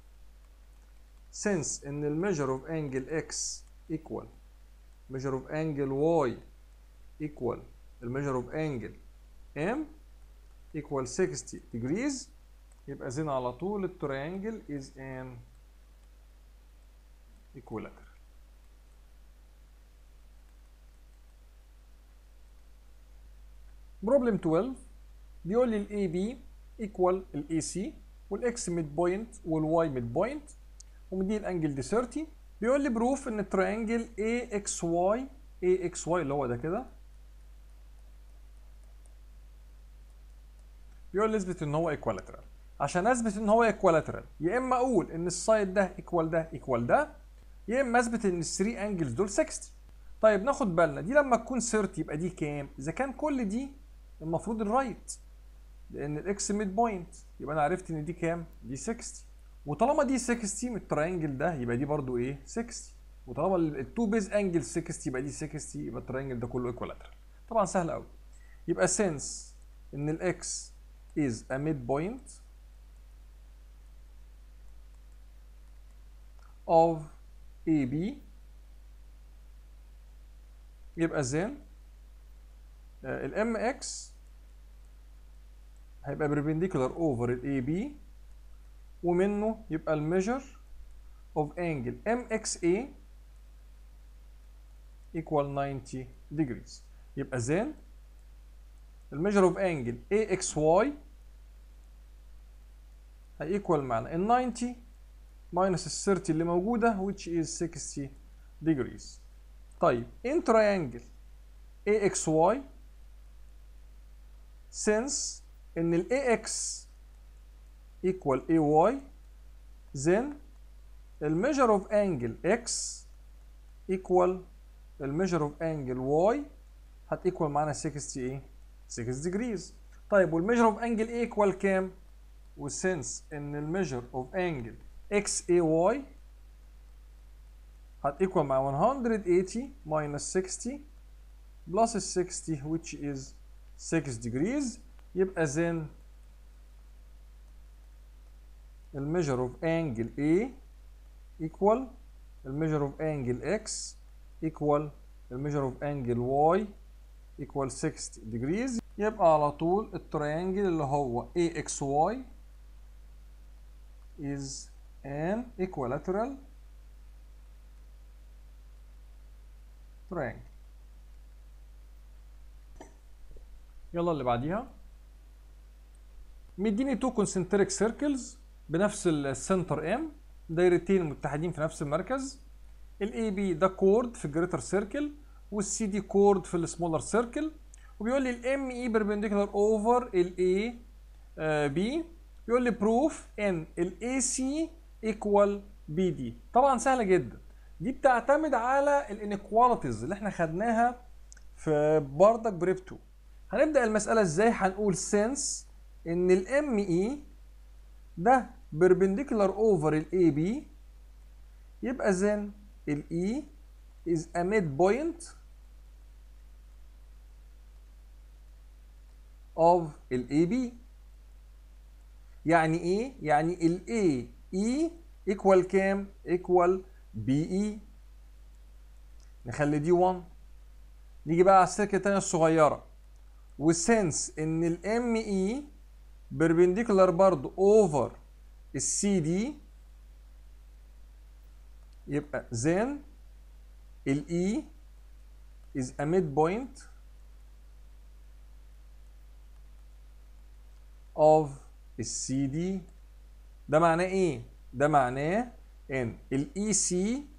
since ان الميجر اوف انجل x equal measure of angle y equal الميجر اوف انجل m equal 60 degrees يبقى زين على طول التريانجل is an equilateral بروبلم 12 بيقول لي الاي بي equal الاي سي والاكس ميد بوينت والواي ميد بوينت ومديه الانجل دي 30 بيقول لي بروف ان التريانجل اي اكس واي اي اكس واي اللي هو ده كده بيقول لي اثبت ان هو ايكوالاترال عشان اثبت ان هو ايكوالاترال يا اما اقول ان السايد ده ايكوال ده ايكوال ده يا اما اثبت ان الثري انجلز دول 60 طيب ناخد بالنا دي لما تكون 30 يبقى دي كام اذا كان كل دي المفروض الرايت لان الاكس ميد بوينت يبقى انا عرفت ان دي كام دي 60 وطالما دي 60 من التراينجل ده يبقى دي برضو ايه 60 وطالما التو بيز انجل 60 يبقى دي 60 يبقى التراينجل ده كله ايكوالاترال طبعا سهل قوي يبقى سنس ان الاكس is a midpoint of AB يبقى then ال MX هيبقى perpendicular over ال AB ومنه يبقى الميجر of angle MXA equal 90 degrees يبقى then الميجر اوف انجل AXY هيكوال معنا ال 90 minus ال 30 اللي موجودة which is 60 degrees طيب in triangle AXY since ان ال AX equal AY then ال measure of angle X equal ال measure of angle Y هتيكوال معانا 60 ايه 6 degrees طيب والميجر اوف انجل ايه ايكوال كام؟ وسنس ان الميجر اوف انجل اكس اي واي هتيكوال مع 180 minus 60 plus 60 which is 6 degrees يبقى then الميجر اوف انجل A equal الميجر اوف انجل X equal الميجر اوف انجل Y equal 60 degrees يبقى على طول التريانجل اللي هو AXY is an equilateral triangle يلا اللي بعديها مديني تو كونسنتريك سيركلز بنفس السنتر ام دايرتين متحدين في نفس المركز الاي بي ده كورد في الجريتر سيركل والسي دي كورد في السمولر سيركل وبيقول لي الام اي بيربنديكولار اوفر الاي بي بيقول لي بروف ان الاي سي ايكوال بي دي طبعا سهله جدا دي بتعتمد على الانيكواليتيز اللي احنا خدناها في بردك بريب 2 هنبدا المساله ازاي هنقول سنس ان الام اي ده perpendicular over ال AB يبقى then ال E is a midpoint of ال AB يعني ايه؟ يعني ال A E equal كام؟ equal BE نخلي دي 1 نيجي بقى على السلكة التانية الصغيرة وسنس ان ال ME perpendicular برضو over ال CD يبقى then ال E is a midpoint of ال CD ده معناه ايه؟ ده معناه ان ال EC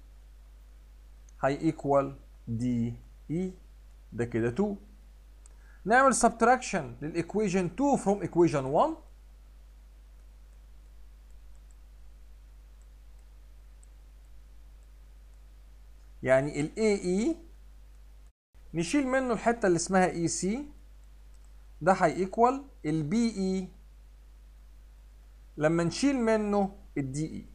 هي equal DE ده كده 2 نعمل subtraction للايكويشن 2 from equation 1 يعني ال AE نشيل منه الحته اللي اسمها EC ده هيكوال ال BE لما نشيل منه ال DE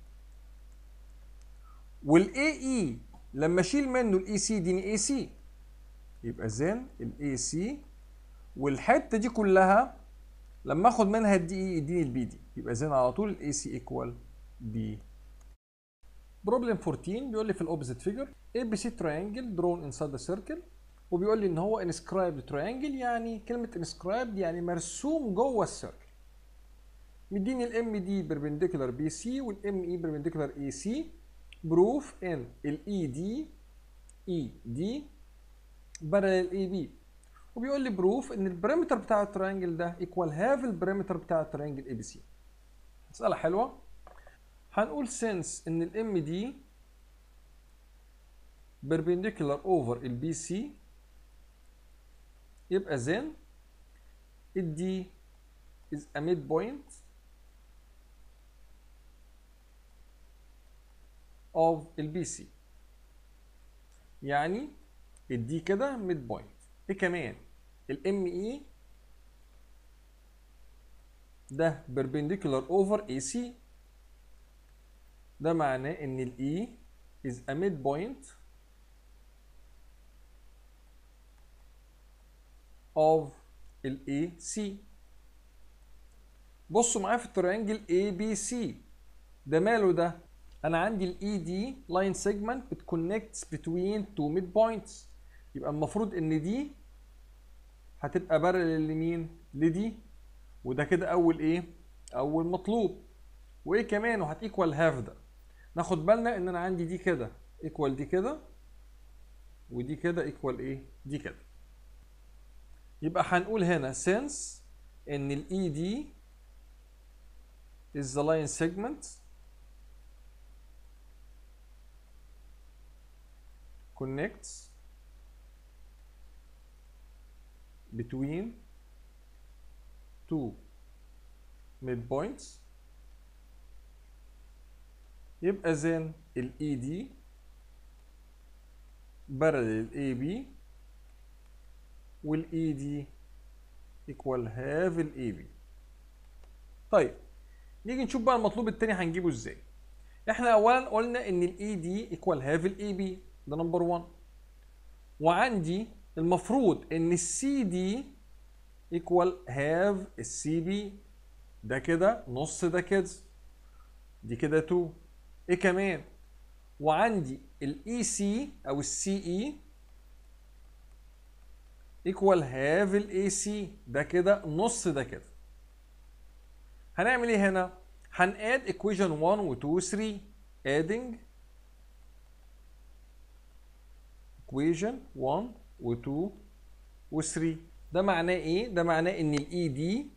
وال AE لما اشيل منه ال EC يديني AC يبقى زين ال AC والحته دي كلها لما اخد منها الدي اي يديني البي دي يبقى زين على طول الاي سي ايكوال بي بروبلم 14 بيقول لي في الاوبزيت فيجر اي بي سي تراينجل درون انسايد ذا سيركل وبيقول لي ان هو انسكرايبد تراينجل يعني كلمه انسكرايبد يعني مرسوم جوه السيركل مديني الام دي بيربنديكولار بي سي والام اي بيربنديكولار اي سي بروف ان الاي دي اي دي بارلل اي بي وبيقول لي بروف ان البريمتر بتاع الترينجل ده ايكوال هاف البريمتر بتاع الترينجل اي بي سي مساله حلوه هنقول سنس ان الام دي perpendicular over البي سي يبقى then الدي is a midpoint of البي سي يعني الدي كده ميد بوينت ايه كمان الام اي ده perpendicular over AC ده معناه ان ال E is a midpoint of ال AC بصوا معايا في التريانجل ABC ده ماله ده انا عندي ال ED line segment بتكونكتس between two midpoints يبقى المفروض ان دي هتبقى بارل لمين لدي وده كده اول ايه اول مطلوب وايه كمان وهتيكوال هاف ده ناخد بالنا ان انا عندي دي كده ايكوال دي كده ودي كده ايكوال ايه دي كده يبقى هنقول هنا since ان الاي دي is the line segment connects between two midpoints يبقى then ال ED parallel AB وال ED equal half ال AB طيب نيجي نشوف بقى المطلوب التاني هنجيبه ازاي احنا اولا قلنا ان ال ED equal half ال AB ده نمبر 1 وعندي المفروض ان السي دي ايكوال هاف السي بي ده كده نص ده كده دي كده 2 ايه كمان وعندي الاي سي او السي اي ايكوال هاف الاي سي ده كده نص ده كده هنعمل ايه هنا هناد ايكويشن 1 و 2 و 3 adding equation 1 و2 و3 ده معناه ايه؟ ده معناه ان الاي دي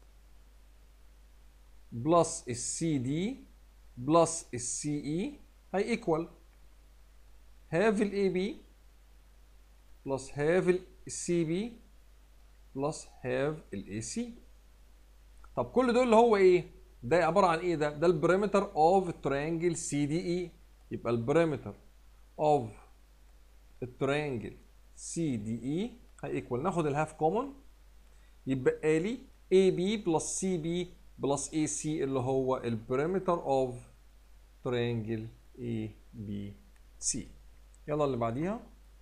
بلس السي دي بلس السي اي هي ايكوال هاف الاي بي بلس هاف السي بي بلس هاف الاي سي طب كل دول اللي هو ايه؟ ده عباره عن ايه ده؟ ده البريمتر اوف التريانجل سي دي اي يبقى البريمتر اوف التريانجل سي دي اي هيكوال ناخد الهاف كومن يبقى لي اي بي بلس سي بي بلس اي سي اللي هو البريمتر اوف ترينجل اي بي سي يلا اللي بعديها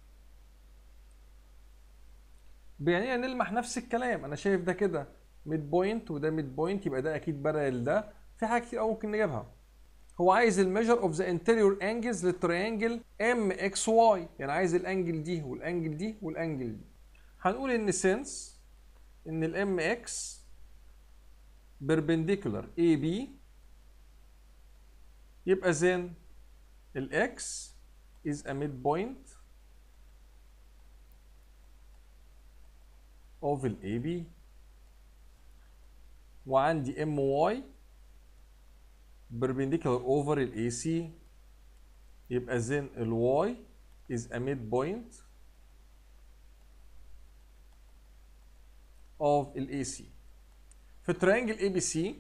يعني نلمح نفس الكلام انا شايف ده كده ميد بوينت وده ميد بوينت يبقى ده اكيد بارل ده في حاجه كتير قوي ممكن نجيبها هو عايز الميجر اوف ذا انتيريور انجلز للتريانجل ام اكس واي يعني عايز الانجل دي والانجل دي والانجل دي هنقول ان سينس ان الام اكس perpendicular AB يبقى then الاكس is a midpoint of ال AB وعندي MY perpendicular over ال AC يبقى then ال Y is a midpoint of ال AC في التريانجل اي بي سي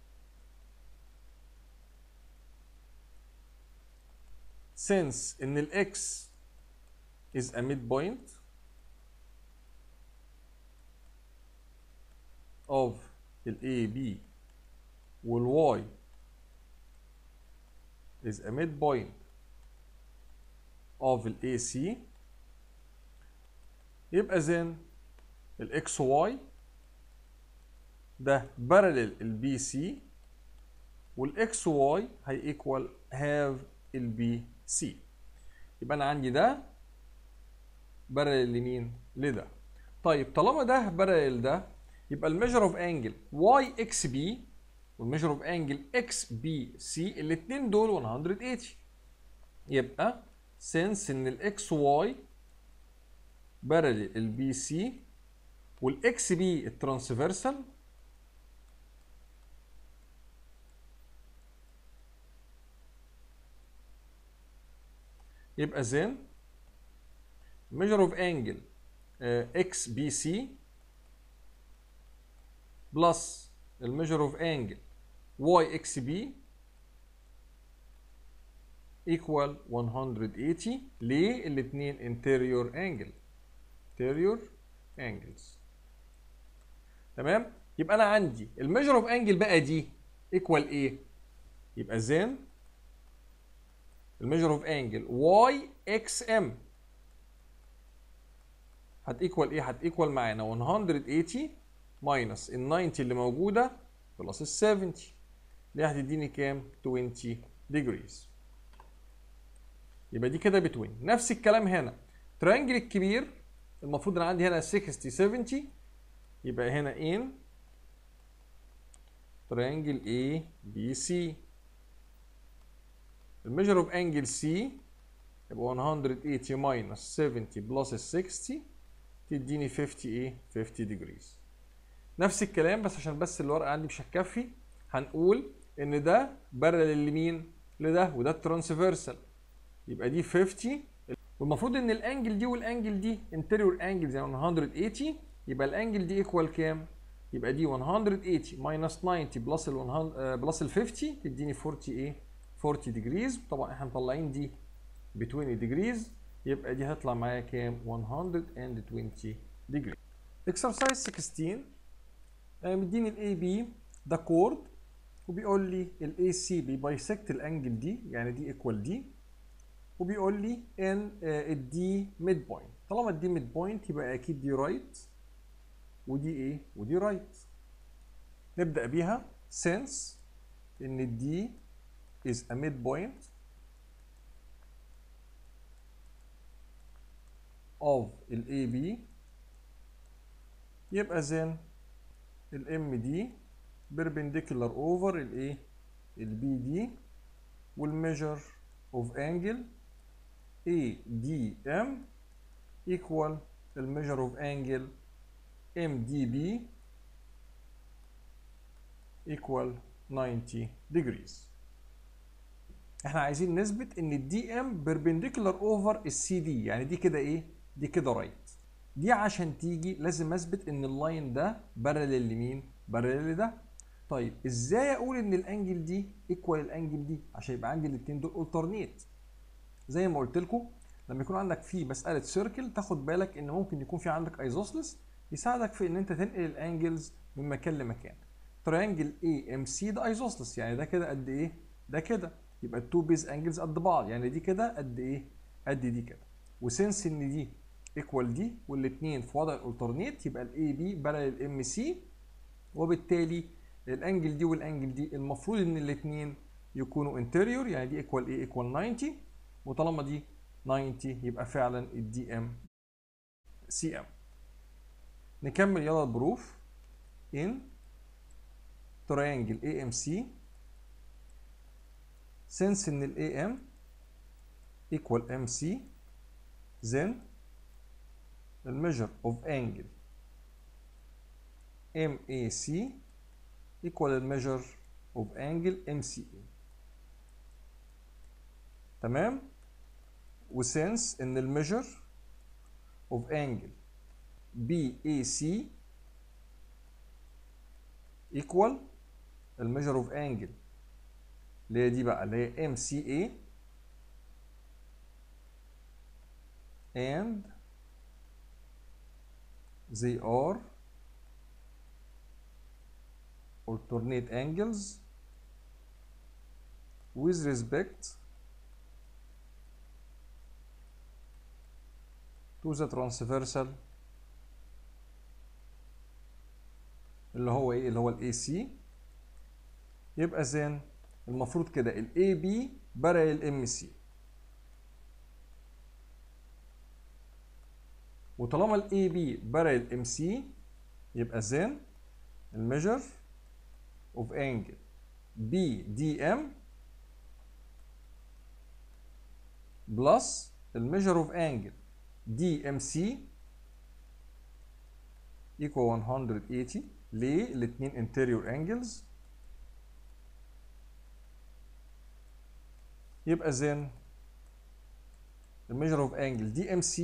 since ان الاكس is a midpoint of ال A B وال Y is a midpoint of ال AC يبقى then ال XY ده بارلل البي سي والاكس واي هي ايكوال هاف البي سي يبقى انا عندي ده بارلل لمين لده طيب طالما ده بارلل ده يبقى الميجر اوف انجل واي اكس بي والميجر اوف انجل اكس بي سي الاثنين دول 180 يبقى سنس ان الاكس واي بارلل البي سي والاكس بي الترانسفيرسال يبقى then measure of angle uh, XBC plus الميجر اوف انجل YXB equal 180 ليه الاثنين interior angle interior angles تمام يبقى انا عندي الميجر اوف انجل بقى دي equal ايه يبقى then الميجر اوف انجل واي اكس ام هتيكوال ايه هتيكوال معانا 180 ماينس ال 90 اللي موجوده بلس ال 70 اللي هتديني كام 20 ديجريز يبقى دي كده بتوين نفس الكلام هنا ترينجل الكبير المفروض انا عندي هنا 60 70 يبقى هنا ان ترينجل A B C الميجر اوف انجل سي يبقى 180 ماينس 70 بلس 60 تديني 50 ايه 50 ديجريز نفس الكلام بس عشان بس الورقه عندي مش هتكفي هنقول ان ده بارلل لمين لده وده الترانسفيرسال يبقى دي 50 والمفروض ان الانجل دي والانجل دي انتيريور انجلز يعني 180 يبقى الانجل دي ايكوال كام يبقى دي 180 ماينس 90 بلس ال 100 بلس ال 50 تديني 40 ايه 40 ديجريز طبعا احنا مطلعين دي ب 20 ديجريز يبقى دي هيطلع معايا كام 120 ديجري اكسرسايز 16 مديني الاي بي ده كورد وبيقول لي الاي سي بيبايسكت الانجل دي يعني دي ايكوال دي وبيقول لي ان الدي ميد بوينت طالما الدي ميد بوينت يبقى اكيد دي رايت ودي ايه ودي رايت نبدا بيها since ان الدي is a midpoint of ال AB يبقى then ال MD perpendicular over ال A ال BD والmeasure of angle ADM equal ال measure of angle MDB equal 90 degrees احنا عايزين نثبت ان الدي ام بيربنديكولار اوفر السي دي يعني دي كده ايه دي كده رايت دي عشان تيجي لازم اثبت ان اللاين ده بارلل لمين بارلل لده طيب ازاي اقول ان الانجل دي ايكوال الانجل دي عشان يبقى عندي الاثنين دول الترنيت زي ما قلت لكم لما يكون عندك في مساله سيركل تاخد بالك ان ممكن يكون في عندك ايزوسلس يساعدك في ان انت تنقل الانجلز من مكان لمكان تريانجل اي ام سي ده ايزوسلس يعني ده كده قد ايه ده كده يبقى التو بيز انجلز قد بعض يعني دي كده قد ايه قد دي كده وسنس ان دي ايكوال دي والاثنين في وضع الالترنيت يبقى الاي بي بلل الام سي وبالتالي الانجل دي والانجل دي المفروض ان الاثنين يكونوا انتيريور يعني دي ايكوال ايه ايكوال 90 وطالما دي 90 يبقى فعلا الدي ام سي ام نكمل يلا البروف in triangle AMC since ان ال AM equal MC then the measure of angle MAC equal the measure of angle MCA تمام وسنس ان الميجر of angle BAC equal الميجر اوف انجل اللي هي دي بقى اللي هي MCA and they are alternate angles with respect to the transversal اللي هو ايه اللي هو الاي سي يبقى زين المفروض كده الاي بي برق الام سي وطالما الاي بي برق الام سي يبقى زين الميجر اوف انجل بي دي ام بلس الميجر اوف انجل دي ام سي equal 180 ليه الاثنين anterior angles يبقى زين the measure of angle DMC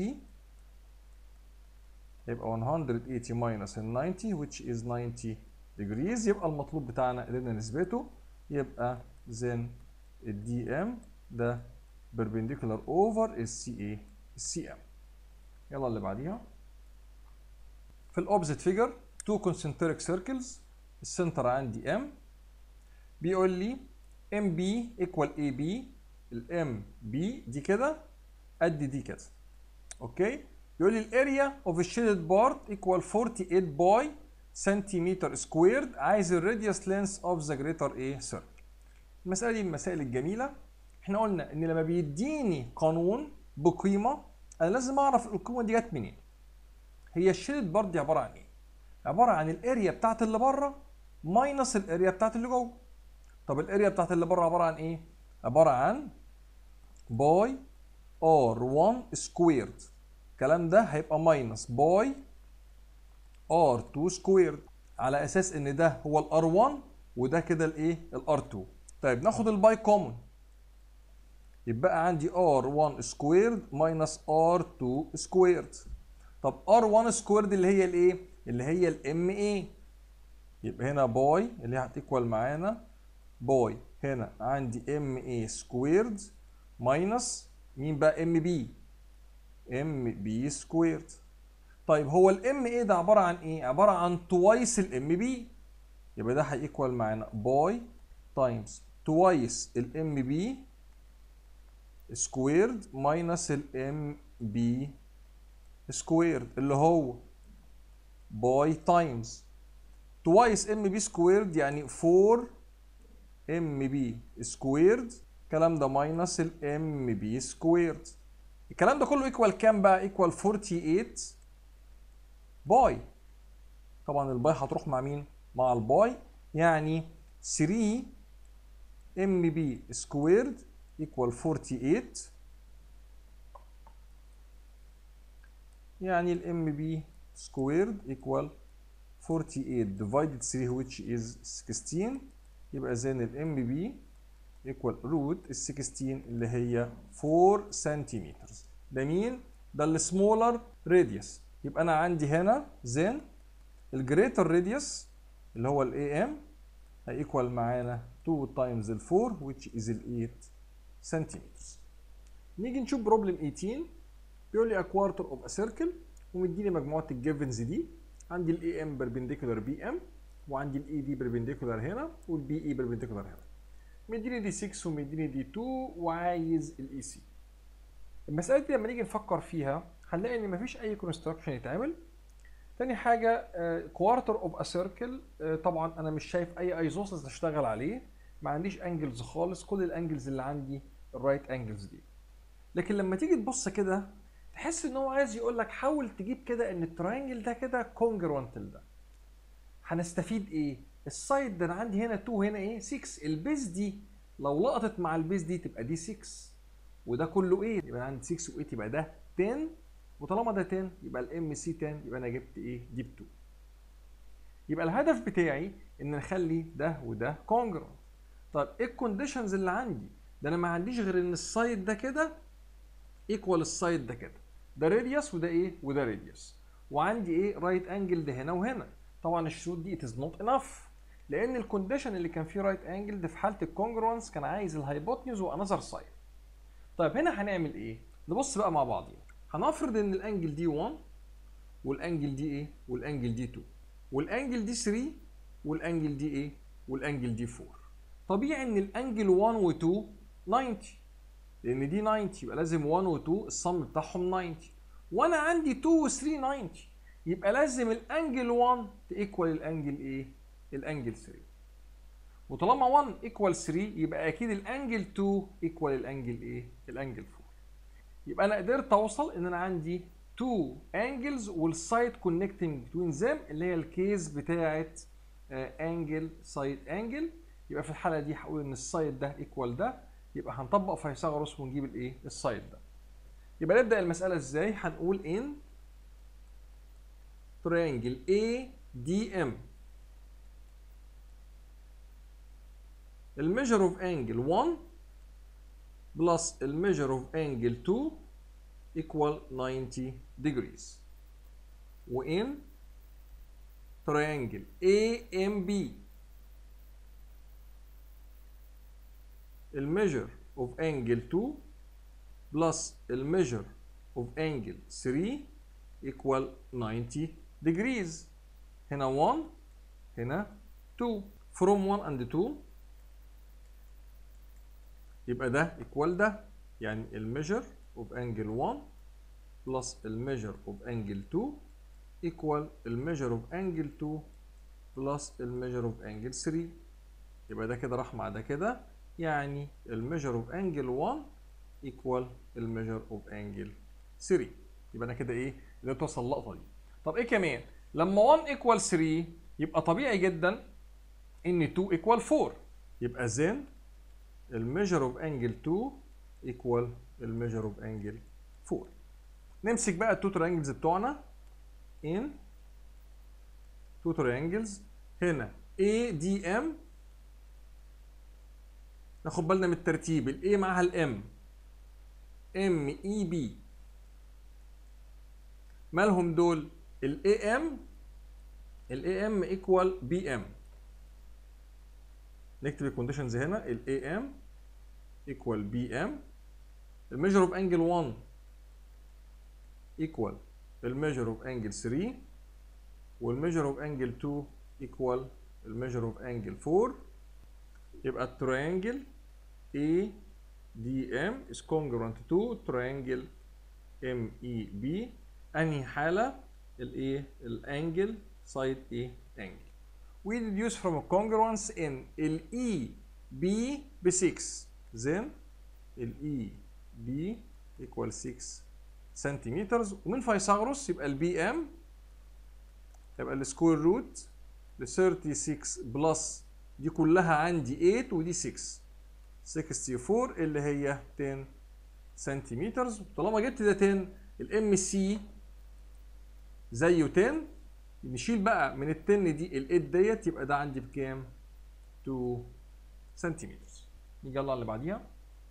يبقى 180 minus ال 90 which is 90 degrees يبقى المطلوب بتاعنا قدرنا نثبته يبقى زين ال DM ده perpendicular over ال CA CM يلا اللي بعديها في الاوبزيت فيجر تو concentric سيركلز السنتر عندي ام بيقول لي ام بي ايكوال اي بي الام بي دي كده قد دي كده اوكي يقول لي الاريا اوف الشيدد بارت ايكوال 48 باي سنتيمتر سكويرد عايز الراديوس لينس اوف ذا جريتر ايه سيركل المساله دي من المسائل الجميله احنا قلنا ان لما بيديني قانون بقيمه انا لازم اعرف القيمه دي جت منين هي الشيدد بارت دي عباره عن ايه عباره عن الاريا بتاعت اللي بره ماينس الاريا بتاعت اللي جوه طب الاريا بتاعت اللي بره عباره عن ايه عباره عن باي ار 1 سكويرد الكلام ده هيبقى ماينس باي ار 2 سكويرد على اساس ان ده هو الار 1 وده كده الايه الار 2 طيب ناخد الباي كومن يبقى عندي ار 1 سكويرد ماينس ار 2 سكويرد طب ار 1 سكويرد اللي هي الايه اللي هي الام اي يبقى هنا باي اللي هتيكوال معانا باي هنا عندي ام اي سكويرد ماينس مين بقى ام بي ام بي سكويرد طيب هو الام اي ده عباره عن ايه عباره عن توايس الام بي يبقى ده هيكوال معانا باي تايمز توايس الام بي سكويرد ماينس الام بي سكويرد اللي هو باي تايمز توايس ام بي سكويرد يعني 4 ام بي سكويرد الكلام ده ماينس الام بي سكويرد الكلام ده كله ايكوال كام بقى ايكوال 48 باي طبعا الباي هتروح مع مين مع الباي يعني 3 ام بي سكويرد ايكوال 48 يعني الام بي سكويرد ايكوال 48 divided 3 which is 16 يبقى زين الام بي ايكوال روت ال 16 اللي هي 4 سنتيمتر ده مين؟ ده السمولر راديوس يبقى انا عندي هنا زين الجريتر راديوس اللي هو الاي ام هيكوال معانا 2 تايمز ال 4 which is ال 8 سنتيمتر نيجي نشوف بروبلم 18 بيقول لي a quarter of a circle ومديني مجموعه الجيفنز دي عندي الاي ام perpendicular بي ام وعندي الاي دي بربنديكولار هنا والبي اي بربنديكولار هنا مديني دي 6 ومديني دي 2 وعايز الاي سي المسألة دي لما نيجي نفكر فيها هنلاقي ان مفيش اي كونستراكشن يتعمل تاني حاجة كوارتر اوف ا سيركل طبعا انا مش شايف اي ايزوسس اشتغل عليه ما عنديش انجلز خالص كل الانجلز اللي عندي الرايت انجلز دي لكن لما تيجي تبص كده تحس ان هو عايز يقول لك حاول تجيب كده ان التراينجل ده كده كونجرونت ده هنستفيد ايه السايد ده انا عندي هنا 2 هنا ايه 6 البيز دي لو لقطت مع البيز دي تبقى دي 6 وده كله 8 يبقى عندي 6 و8 يبقى ده 10 وطالما ده 10 يبقى الام سي 10 يبقى انا جبت ايه دي ب 2 يبقى الهدف بتاعي ان نخلي ده وده كونجرونت طيب ايه الكونديشنز اللي عندي ده انا ما عنديش غير ان السايد ده كده ايكوال السايد ده كده ده راديوس وده ايه وده راديوس وعندي ايه رايت انجل ده هنا وهنا طبعا الشروط دي ات از نوت انف لان الكونديشن اللي كان فيه رايت انجل ده في حاله الكونجرونس كان عايز الهايبوتنيوز وانذر سايد طيب هنا هنعمل ايه نبص بقى مع بعضين هنفرض ان الانجل دي 1 والانجل دي ايه والانجل دي 2 والانجل دي 3 والانجل دي ايه والانجل دي 4 طبيعي ان الانجل 1 و 2 90 لان دي 90 يبقى لازم 1 و 2 الصم بتاعهم 90 وانا عندي 2 و 3 90 يبقى لازم الانجل 1 تيكوال الانجل ايه الانجل 3 وطالما 1 ايكوال 3 يبقى اكيد الانجل 2 ايكوال الانجل ايه الانجل 4 يبقى انا قدرت اوصل ان انا عندي 2 انجلز والسايد كونكتنج بتوين ذيم اللي هي الكيس بتاعه انجل سايد انجل يبقى في الحاله دي هقول ان السايد ده ايكوال ده يبقى هنطبق فيثاغورس ونجيب الايه السايد ده يبقى نبدا المساله ازاي هنقول ان triangle ADM الميجر اوف انجل 1 بلس الميجر اوف انجل 2 equal 90 degrees وان triangle AMB الميجر اوف انجل 2 بلس الميجر اوف انجل 3 equal 90 degrees هنا 1 هنا 2 from 1 and 2 يبقى ده equal ده يعني الميجر of angle 1 plus الميجر of angle 2 equal الميجر of angle 2 plus الميجر of angle 3 يبقى ده كده راح مع ده كده يعني الميجر of angle 1 equal الميجر of angle 3 يبقى انا كده ايه قدرت اوصل اللقطه دي طب ايه كمان لما 1 equal 3 يبقى طبيعي جدا ان 2 equal 4 يبقى زين الميجر اوف انجل 2 ايكوال الميجر اوف انجل 4 نمسك بقى التو تريانجلز بتوعنا ان تو تريانجلز هنا اي دي ام ناخد بالنا من الترتيب الاي معاها الام ام اي بي مالهم دول الاي ام الاي ام ايكوال بي ام نكتب الكونديشنز هنا الاي ام equal BM الميجر اوف انجل 1 equal الميجر اوف انجل 3 والميجر اوف انجل 2 equal الميجر اوف انجل 4 يبقى التريانجل ADM is congruent to triangle MEB انهي حالة الايه الانجل سايد A angle we deduce from a congruence in ال EB ب 6 then ال E B equal 6 سنتيمتر ومن فيثاغورس يبقى البي ام يبقى السكوير روت ل 36 بلس دي كلها عندي 8 ودي 6 64 اللي هي 10 سنتيمتر طالما جبت ده 10 الام سي زيه 10 نشيل بقى من ال 10 دي ال 8 ديت يبقى ده عندي بكام؟ 2 سنتيمتر نيجي يلا على اللي بعديها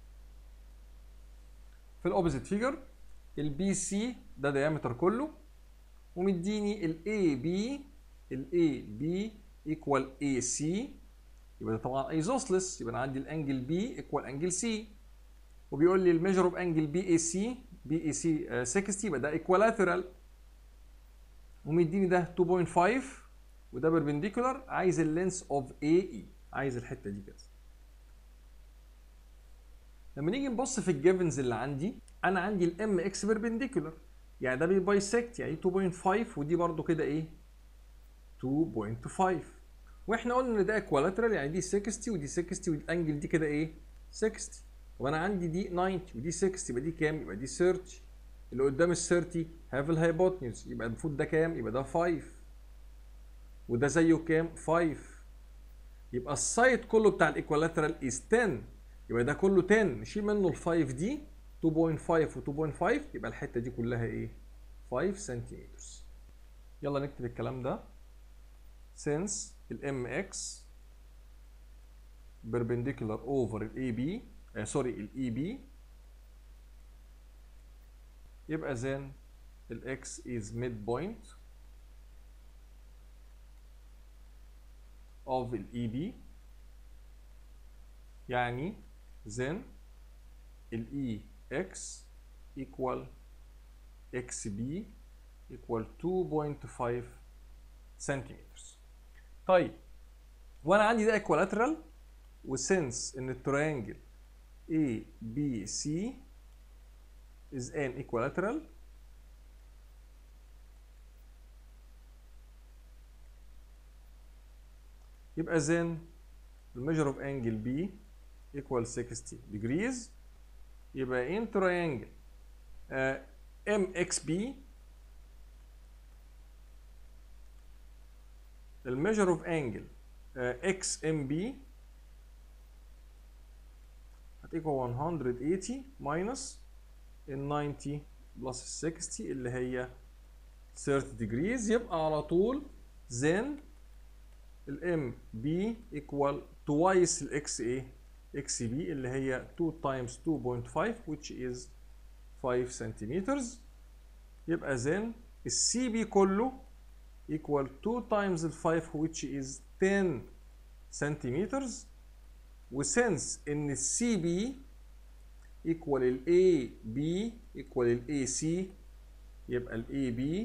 في الاوبزيت فيجر البي سي ده ديامتر كله ومديني الاي بي الاي بي ايكوال اي سي يبقى ده طبعا ايزوسلس يبقى انا عندي الانجل بي ايكوال انجل سي وبيقول لي الميجر اوف انجل بي اي سي بي اي سي 60 يبقى ده ايكوالاترال ومديني ده 2.5 وده بيربنديكولار عايز اللينس اوف اي اي عايز الحته دي كده لما نيجي نبص في الجيفنز اللي عندي انا عندي الام اكس بيربنديكولار يعني ده بيبايسكت يعني 2.5 ودي برضو كده ايه 2.5 واحنا قلنا ان ده اكوالاترال يعني دي 60 ودي 60 والانجل دي كده ايه 60 طب انا عندي دي 90 ودي 60 يبقى دي كام يبقى دي 30 اللي قدام ال 30 هاف الهايبوتنيوز يبقى المفروض ده كام يبقى ده 5 وده زيه كام 5 يبقى السايد كله بتاع الايكوالاترال از 10 يبقى ده كله 10 نشيل منه ال 5 دي 2.5 و 2.5 يبقى الحته دي كلها ايه 5 سنتيمتر يلا نكتب الكلام ده since ال mx perpendicular over ال AB آه سوري ال EB يبقى then ال x is midpoint of ال EB يعني then ال EX equal XB equal 2.5 سنتيمتر طيب وانا عندي ده equilateral وسنس ان التريانجل A B C is an equilateral يبقى then the measure of angle B equal 60 degrees يبقى in triangle uh, MXB the measure of angle uh, XMB هتيكوال 180 minus ال 90 plus ال 60 اللي هي 30 degrees يبقى على طول then ال MB equal twice ال X A XB اللي هي 2 times 2.5 which is 5 centimeters يبقى then ال CB كله equal 2 times ال 5 which is 10 centimeters وسنس ان ال CB equal ال AB equal ال AC يبقى ال AB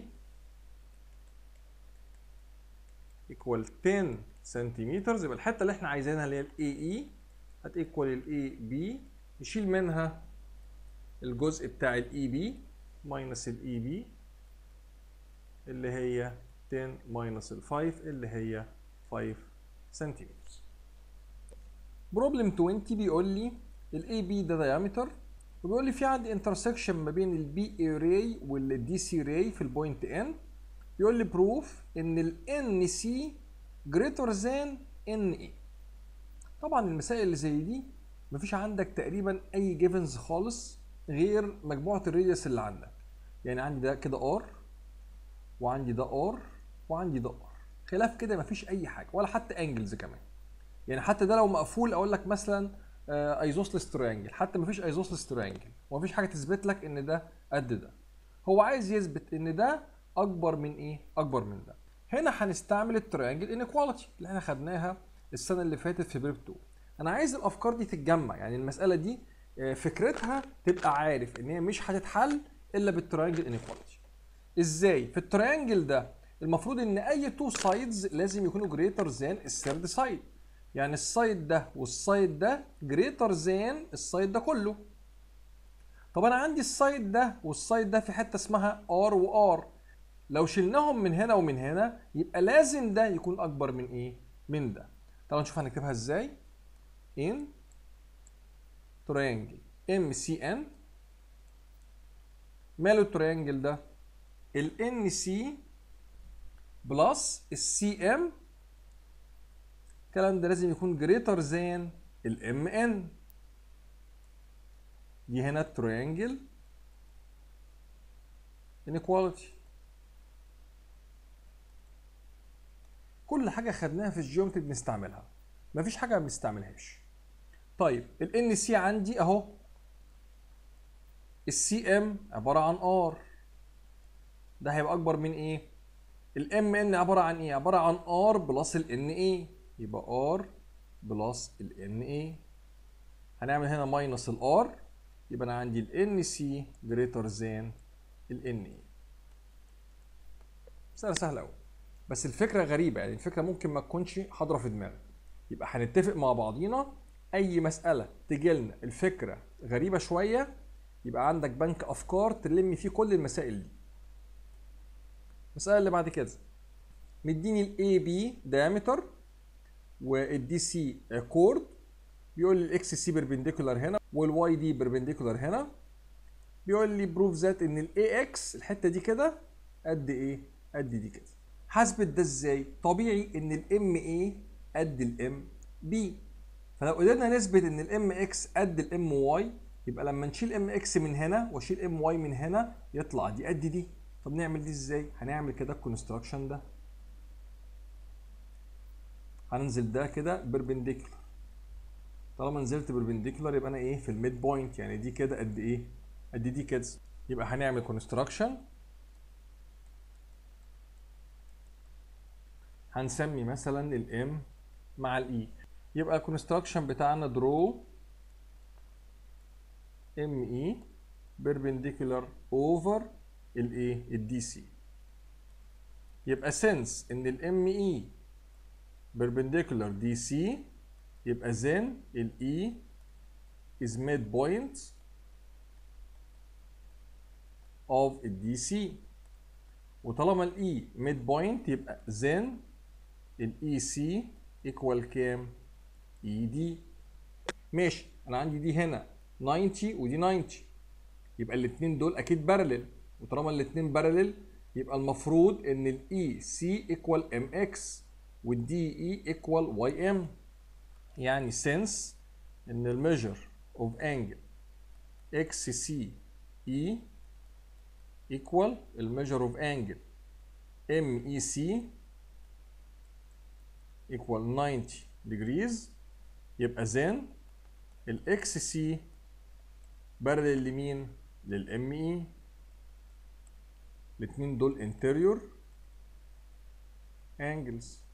equal 10 سنتيمتر يبقى الحته اللي احنا عايزينها اللي هي ال AE هتيكوال ال AB نشيل منها الجزء بتاع ال EB ماينس ال EB اللي هي 10 ماينس ال 5 اللي هي 5 سنتيمتر بروبلم 20 بيقول لي ال AB ده diameter وبيقول لي في عندي انترسكشن ما بين ال BA ray وال DC ray في البوينت N بيقول لي بروف ان ال NC greater than NA طبعا المسائل اللي زي دي مفيش عندك تقريبا اي جيفنز خالص غير مجموعه الراديوس اللي عندك يعني عندي ده كده ار وعندي ده ار وعندي ده ار خلاف كده مفيش اي حاجه ولا حتى انجلز كمان يعني حتى ده لو مقفول اقول لك مثلا ايزوسلس تريانجل حتى مفيش ايزوسلس تريانجل ومفيش حاجه تثبت لك ان ده قد ده هو عايز يثبت ان ده اكبر من ايه اكبر من ده هنا هنستعمل التريانجل انيكواليتي اللي احنا خدناها السنه اللي فاتت في بريب 2 انا عايز الافكار دي تتجمع يعني المساله دي فكرتها تبقى عارف ان هي مش هتتحل الا بالتريانجل انيكواليتي ازاي في التريانجل ده المفروض ان اي تو سايدز لازم يكونوا جريتر ذان الثيرد سايد يعني السايد ده والسايد ده جريتر ذان السايد ده كله طب انا عندي السايد ده والسايد ده في حته اسمها ار وار لو شلناهم من هنا ومن هنا يبقى لازم ده يكون اكبر من ايه من ده تعالوا نشوف هنكتبها ازاي in triangle MCN ماله التريانجل ده ال NC بلس ال CM الكلام ده لازم يكون greater than ال MN دي هنا التريانجل inequality كل حاجه خدناها في الجيومتري بنستعملها مفيش حاجه ما بنستعملهاش طيب ال ان سي عندي اهو السي ام عباره عن ار ده هيبقى اكبر من ايه الام ان عباره عن ايه عباره عن ار بلس ال ان اي يبقى ار بلس ال ان اي هنعمل هنا ماينس الار يبقى انا عندي ال ان سي جريتر ذان ال ان اي مساله سهله قوي بس الفكره غريبه يعني الفكره ممكن ما تكونش حاضره في دماغك يبقى هنتفق مع بعضينا اي مساله تجي لنا الفكره غريبه شويه يبقى عندك بنك افكار تلم فيه كل المسائل دي المساله اللي بعد كده مديني الاي بي diameter والدي سي كورد بيقول لي الاكس سي بيربنديكولار هنا والواي دي بيربنديكولار هنا بيقول لي بروف ذات ان الاي اكس الحته دي كده قد ايه قد دي كده حاسبت ده ازاي طبيعي ان الام اي قد الام بي فلو قدرنا نثبت ان الام اكس قد الام واي يبقى لما نشيل ام اكس من هنا واشيل ام واي من هنا يطلع دي قد دي طب نعمل دي ازاي هنعمل كده الكونستراكشن ده هننزل ده كده بيربنديكولار طالما نزلت بيربنديكولار يبقى انا ايه في الميد بوينت يعني دي كده قد ايه قد دي كده يبقى هنعمل كونستراكشن هنسمي مثلا الام مع الاي يبقى الكونستراكشن بتاعنا درو ام اي بيربنديكولار اوفر الايه الدي سي يبقى سنس ان الام اي perpendicular DC يبقى then ال E is midpoint of ال DC وطالما ال E midpoint يبقى then ال EC equal كام؟ ED ماشي أنا عندي دي هنا 90 ودي 90 يبقى الاتنين دول أكيد بارلل وطالما الاتنين بارلل يبقى المفروض إن ال EC equal MX والدي اي ايكوال واي ام يعني since ان الميجر اوف انجل اكس سي اي ايكوال الميجر اوف انجل ام اي سي ايكوال 90 degrees يبقى then الاكس سي بارلل لمين للام اي الاتنين دول interior angles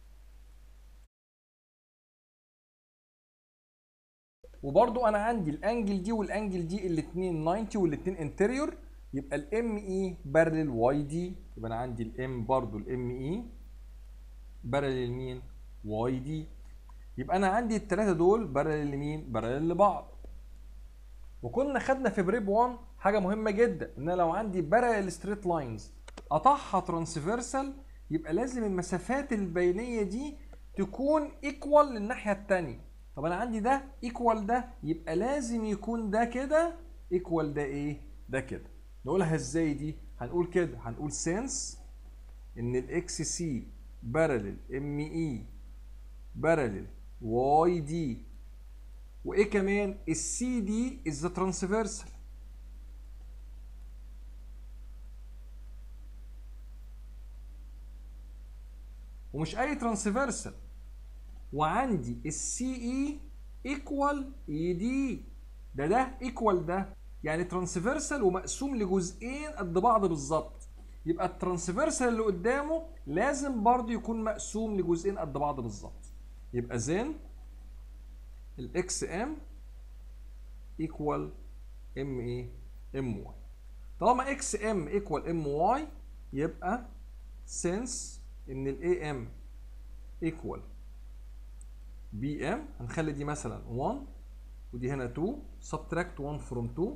وبرضو انا عندي الانجل دي والانجل دي الاثنين 90 والاثنين انتيريور يبقى الام اي بارلل واي دي يبقى انا عندي الام برضو الام اي بارلل مين واي دي يبقى انا عندي الثلاثه دول بارلل لمين بارلل لبعض وكنا خدنا في بريب 1 حاجه مهمه جدا ان انا لو عندي بارلل ستريت لاينز قطعها ترانسفيرسال يبقى لازم المسافات البينيه دي تكون ايكوال للناحيه الثانيه طب انا عندي ده ايكوال ده يبقى لازم يكون ده كده ايكوال ده ايه ده كده نقولها ازاي دي هنقول كده هنقول سينس ان الاكس سي بارلل ام اي بارلل واي دي وايه كمان السي دي از ذا ترانسفيرسال ومش اي ترانسفيرسال وعندي السي اي ايكوال اي دي ده ده ايكوال ده يعني ترانسفيرسال ومقسوم لجزئين قد بعض بالظبط يبقى الترانسفيرسال اللي قدامه لازم برضه يكون مقسوم لجزئين قد بعض بالظبط يبقى زين الاكس ام ايكوال ام ايه ام واي طالما اكس ام ايكوال ام واي يبقى سنس ان الاي ام ايكوال بي ام هنخلي دي مثلا 1 ودي هنا 2 subtract 1 from 2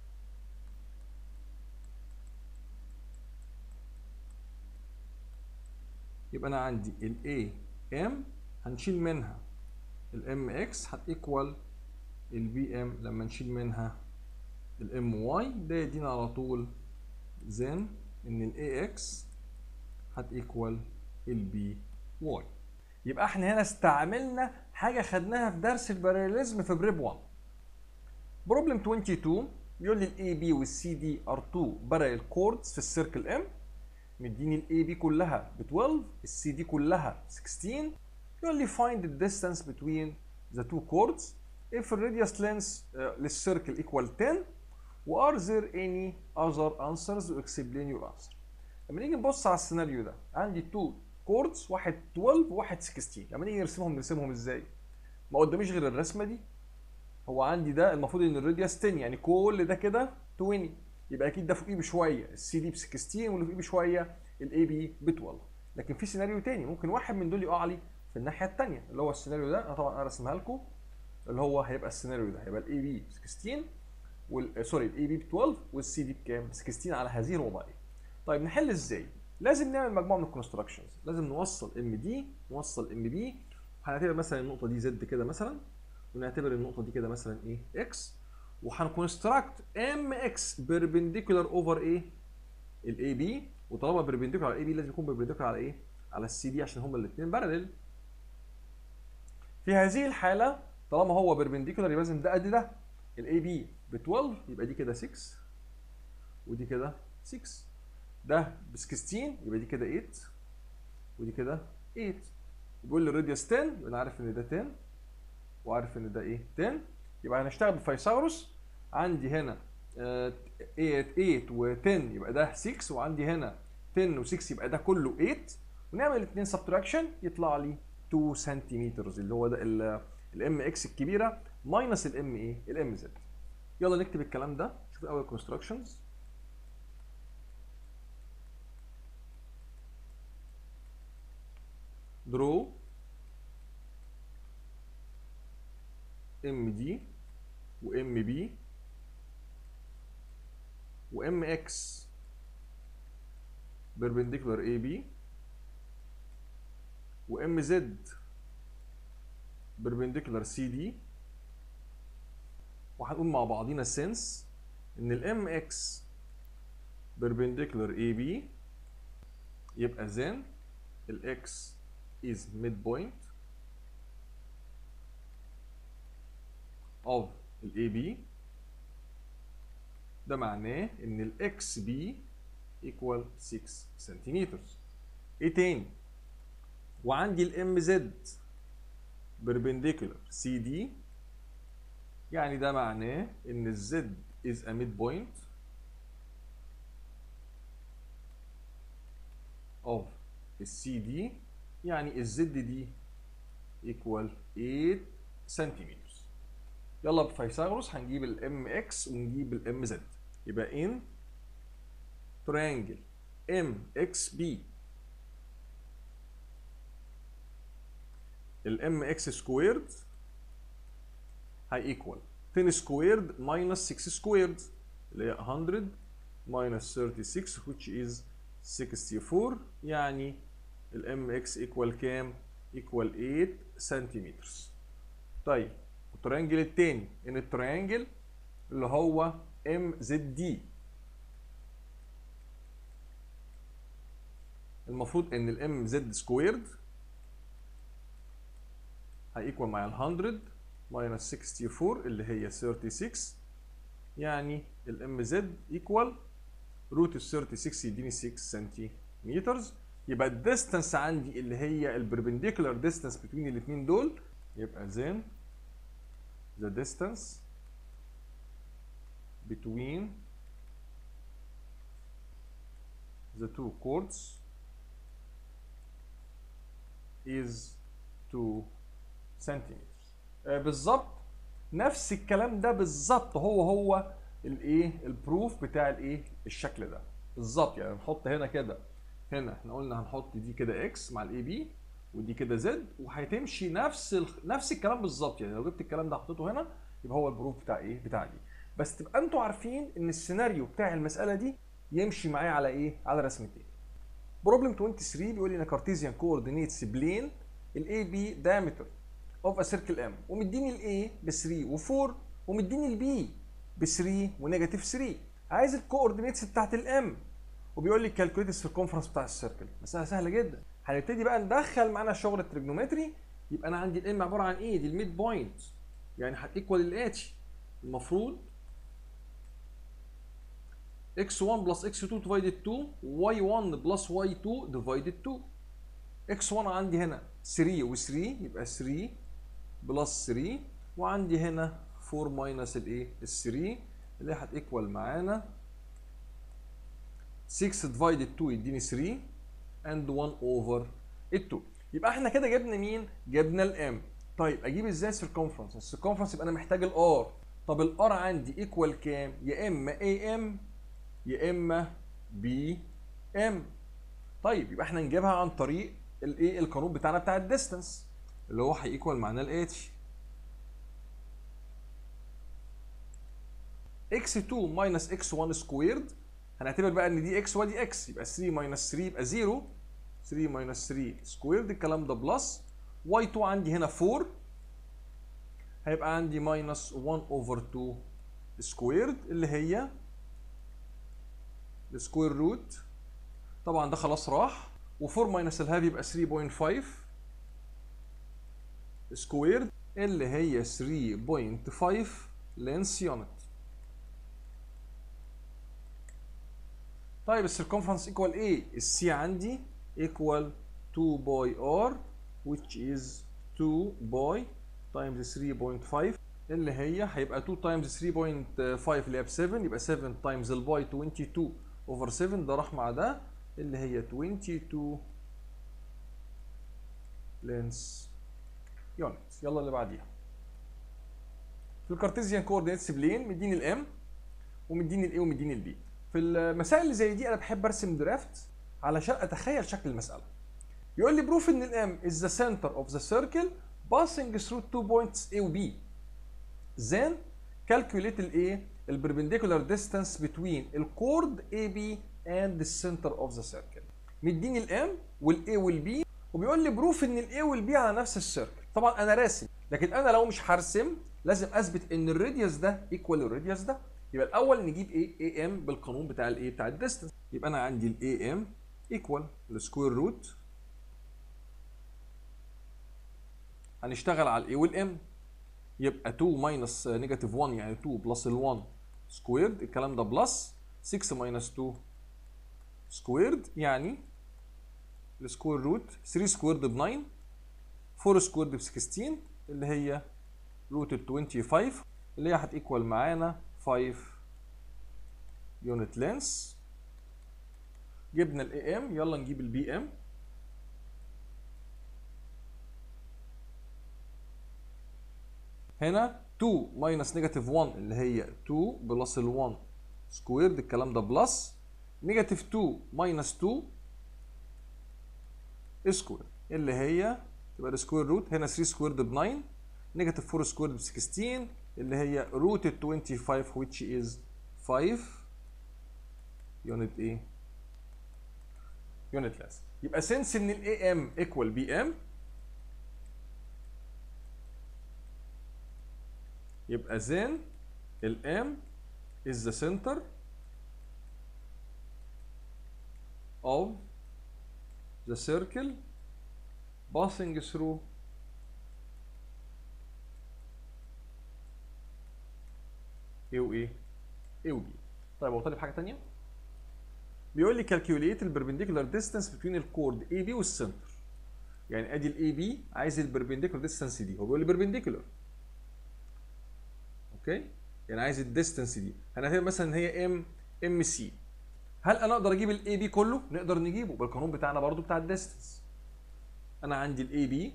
يبقى انا عندي ال A M هنشيل منها ال MX هتيكوال ال BM لما نشيل منها ال MY ده يدينا على طول then ان ال AX هتيكوال ال BY يبقى احنا هنا استعملنا حاجه خدناها في درس الباراليزم في بريب 1 بروبلم 22 بيقول لي الاي بي والسي دي ار 2 بارل كوردز في السيركل ام مديني الاي بي كلها ب 12 السي دي كلها 16 يقول لي find the distance between the two chords if the radius length uh, للسيركل equal 10 و are there any other answers to explain your answer لما نيجي نبص على السيناريو ده عندي 2 كوردز واحد 12 وواحد 16 لما نيجي نرسمهم نرسمهم ازاي؟ ما قداميش غير الرسمه دي هو عندي ده المفروض ان الراديوس 10 يعني كل ده كده 20 يبقى اكيد ده فوقيه بشويه السي دي ب 16 واللي فوقيه بشويه الاي بي ب 12 لكن في سيناريو تاني ممكن واحد من دول يقع لي في الناحيه الثانيه اللي هو السيناريو ده انا طبعا انا رسمها لكم اللي هو هيبقى السيناريو ده هيبقى الاي بي 16 وال سوري الاي بي ب 12 والسي دي بكام؟ 16 على هذه الوضعيه. طيب نحل ازاي؟ لازم نعمل مجموعه من الكونستراكشنز، لازم نوصل ام دي نوصل ام بي هنعتبر مثلا النقطه دي زد كده مثلا ونعتبر النقطه دي كده مثلا ايه؟ اكس وهنكونستراكت ام اكس بيربنديكولار اوفر ايه؟ الاي بي وطالما بيربنديكولار على الاي بي لازم يكون بيربنديكولار على ايه؟ على السي دي عشان هما الاثنين بارلل. في هذه الحاله طالما هو بيربنديكولار يبقى لازم ده قد ده الاي بي ب 12 يبقى دي كده 6 ودي كده 6 ده ب 16 يبقى دي كده 8 ودي كده 8 بيقول لي الراديوس 10 يبقى انا عارف ان ده 10 وعارف ان ده ايه 10 يبقى هنشتغل بفيثاغورس عندي هنا 8 8 و10 يبقى ده 6 وعندي هنا 10 و6 يبقى ده كله 8 ونعمل الاثنين سبتراكشن يطلع لي 2 سنتيمتر اللي هو ده الام اكس الكبيره ماينس الام ايه الام زد يلا نكتب الكلام ده شوف الاول كونستراكشنز درو ام دي وام بي وام اكس perpendicular اي بي وام زد perpendicular سي دي وهنقول مع بعضينا السنس ان الام اكس perpendicular اي بي يبقى then الاكس is midpoint of الاي بي ده معناه ان الاكس بي equal 6 سنتيمتر ايه تاني وعندي الام زد perpendicular سي دي يعني ده معناه ان الزد is a midpoint of السي دي يعني الزد دي equal 8 سنتيمتر يلا بفيثاغورس هنجيب الام اكس ونجيب الام زد يبقى ان triangle ام اكس بي الام اكس سكويرد هي ايكوال 10 سكويرد ماينس 6 سكويرد اللي هي 100 ماينس 36 which is 64 يعني الام اكس ايكوال كام؟ ايكوال 8 سنتيمتر طيب التريانجل التاني ان التريانجل اللي هو ام زد دي المفروض ان الام زد سكويرد هيكوال مع ال 100 ماينس 64 اللي هي 36 يعني الام زد ايكوال روت ال 36 يديني 6 سنتيمتر يبقى الديستانس عندي اللي هي البربنديكولار ديستانس بين الاثنين دول يبقى then the distance between the two chords is 2 centimeters آه بالظبط نفس الكلام ده بالظبط هو هو الايه البروف بتاع الايه الشكل ده بالظبط يعني نحط هنا كده هنا احنا قلنا هنحط دي كده اكس مع الاي بي ودي كده زد وهتمشي نفس ال... نفس الكلام بالظبط يعني لو جبت الكلام ده حطيته هنا يبقى هو البروف بتاع ايه بتاع دي بس تبقى انتوا عارفين ان السيناريو بتاع المساله دي يمشي معايا على ايه على رسمتين بروبلم 23 بيقول لي ان كارتيزيان كوردينيتس بلين الاي بي دايمتر اوف ا سيركل ام ومديني الاي ب 3 و4 ومديني البي ب 3 ونيجاتيف 3 عايز الكوردينيتس بتاعت الام وبيقول لي كالكوليت السيركونفرنس بتاع السيركل مساله سهله جدا هنبتدي بقى ندخل معانا شغل التريجنومتري يبقى انا عندي الام عباره عن ايه دي الميد بوينت يعني هتيكوال الاتش المفروض x1 بلس x2 ديفايدد 2 y1 بلس y2 ديفايدد 2 x1 عندي هنا 3 و3 يبقى 3 بلس 3 وعندي هنا 4 ماينس الايه ال 3 اللي هتيكوال معانا 6 ديفايدد 2 يديني 3 اند 1 اوفر ال 2 يبقى احنا كده جبنا مين؟ جبنا الام طيب اجيب ازاي السيركونفرنس؟ السيركونفرنس يبقى انا محتاج الار طب الار عندي ايكوال كام؟ يا اما اي ام يا اما بي ام طيب يبقى احنا نجيبها عن طريق الايه القانون بتاعنا بتاع الديستانس اللي هو هيكوال معانا الاتش x2 minus x1 سكويرد هنعتبر بقى ان دي x ودي x يبقى 3 minus 3 يبقى 0 3 minus 3 سكويرد الكلام ده بلس y2 عندي هنا 4 هيبقى عندي minus 1 over 2 سكويرد اللي هي السكوير روت طبعا ده خلاص راح و4 ماينس الهاف يبقى 3.5 سكويرد اللي هي 3.5 لينس يونت طيب السيركمفرنس ايكوال ايه؟ السي عندي ايكوال 2 باي ار which is 2 باي times 3.5 اللي هي هيبقى 2 times 3.5 اللي هي ب 7 يبقى 7 times الباي 22 over 7 ده راح مع ده اللي هي 22 لينس يونت يلا اللي بعديها في الكارتيزيان كوردينيتس بلين مديني الام ومديني الاي ومديني البي في المسائل اللي زي دي انا بحب ارسم درافت علشان اتخيل شكل المساله يقول لي بروف ان الام is the center of the circle passing through two points A و B then calculate الايه البربنديكولار distance between الكورد AB and the center of the circle مديني الام والاي والبي وبيقول لي بروف ان الاي والبي على نفس السيركل طبعا انا راسم لكن انا لو مش هرسم لازم اثبت ان الراديوس ده ايكوال الراديوس ده يبقى الاول نجيب ايه اي ام بالقانون بتاع الايه بتاع الديستنس يبقى انا عندي الاي ام ايكوال السكوير روت هنشتغل على الاي والام يبقى 2 ماينس نيجاتيف 1 يعني 2 بلس ال 1 سكويرد الكلام ده بلس 6 ماينس 2 سكويرد يعني السكوير روت 3 سكويرد ب 9 4 سكويرد ب 16 اللي هي روت ال 25 اللي هي هتيكوال معانا 5 يونت لينس جبنا الاي ام يلا نجيب البي ام هنا 2 ماينس نيجاتيف 1 اللي هي 2 بلس ال 1 سكويرد الكلام ده بلس نيجاتيف 2 ماينس 2 سكوير اللي هي تبقى السكوير روت هنا 3 سكويرد ب 9 نيجاتيف 4 سكويرد ب 16 اللي هي روت ال 25 which is 5 يونت ايه؟ يونت لاس يبقى سنس ان الاي ام ايكوال بي ام يبقى then الام is the center of the circle passing through A و A A و B طيب هو طالب حاجه ثانيه بيقول لي calculate البربنديكولار ديستانس بين الكورد اي بي والسنتر يعني ادي الاي بي عايز البربنديكولار ديستانس دي هو بيقول لي بربنديكولار اوكي يعني عايز الديستانس دي هنعتبر مثلا ان هي ام ام سي هل انا اقدر اجيب الاي بي كله نقدر نجيبه بالقانون بتاعنا برضو بتاع الديستانس انا عندي الاي بي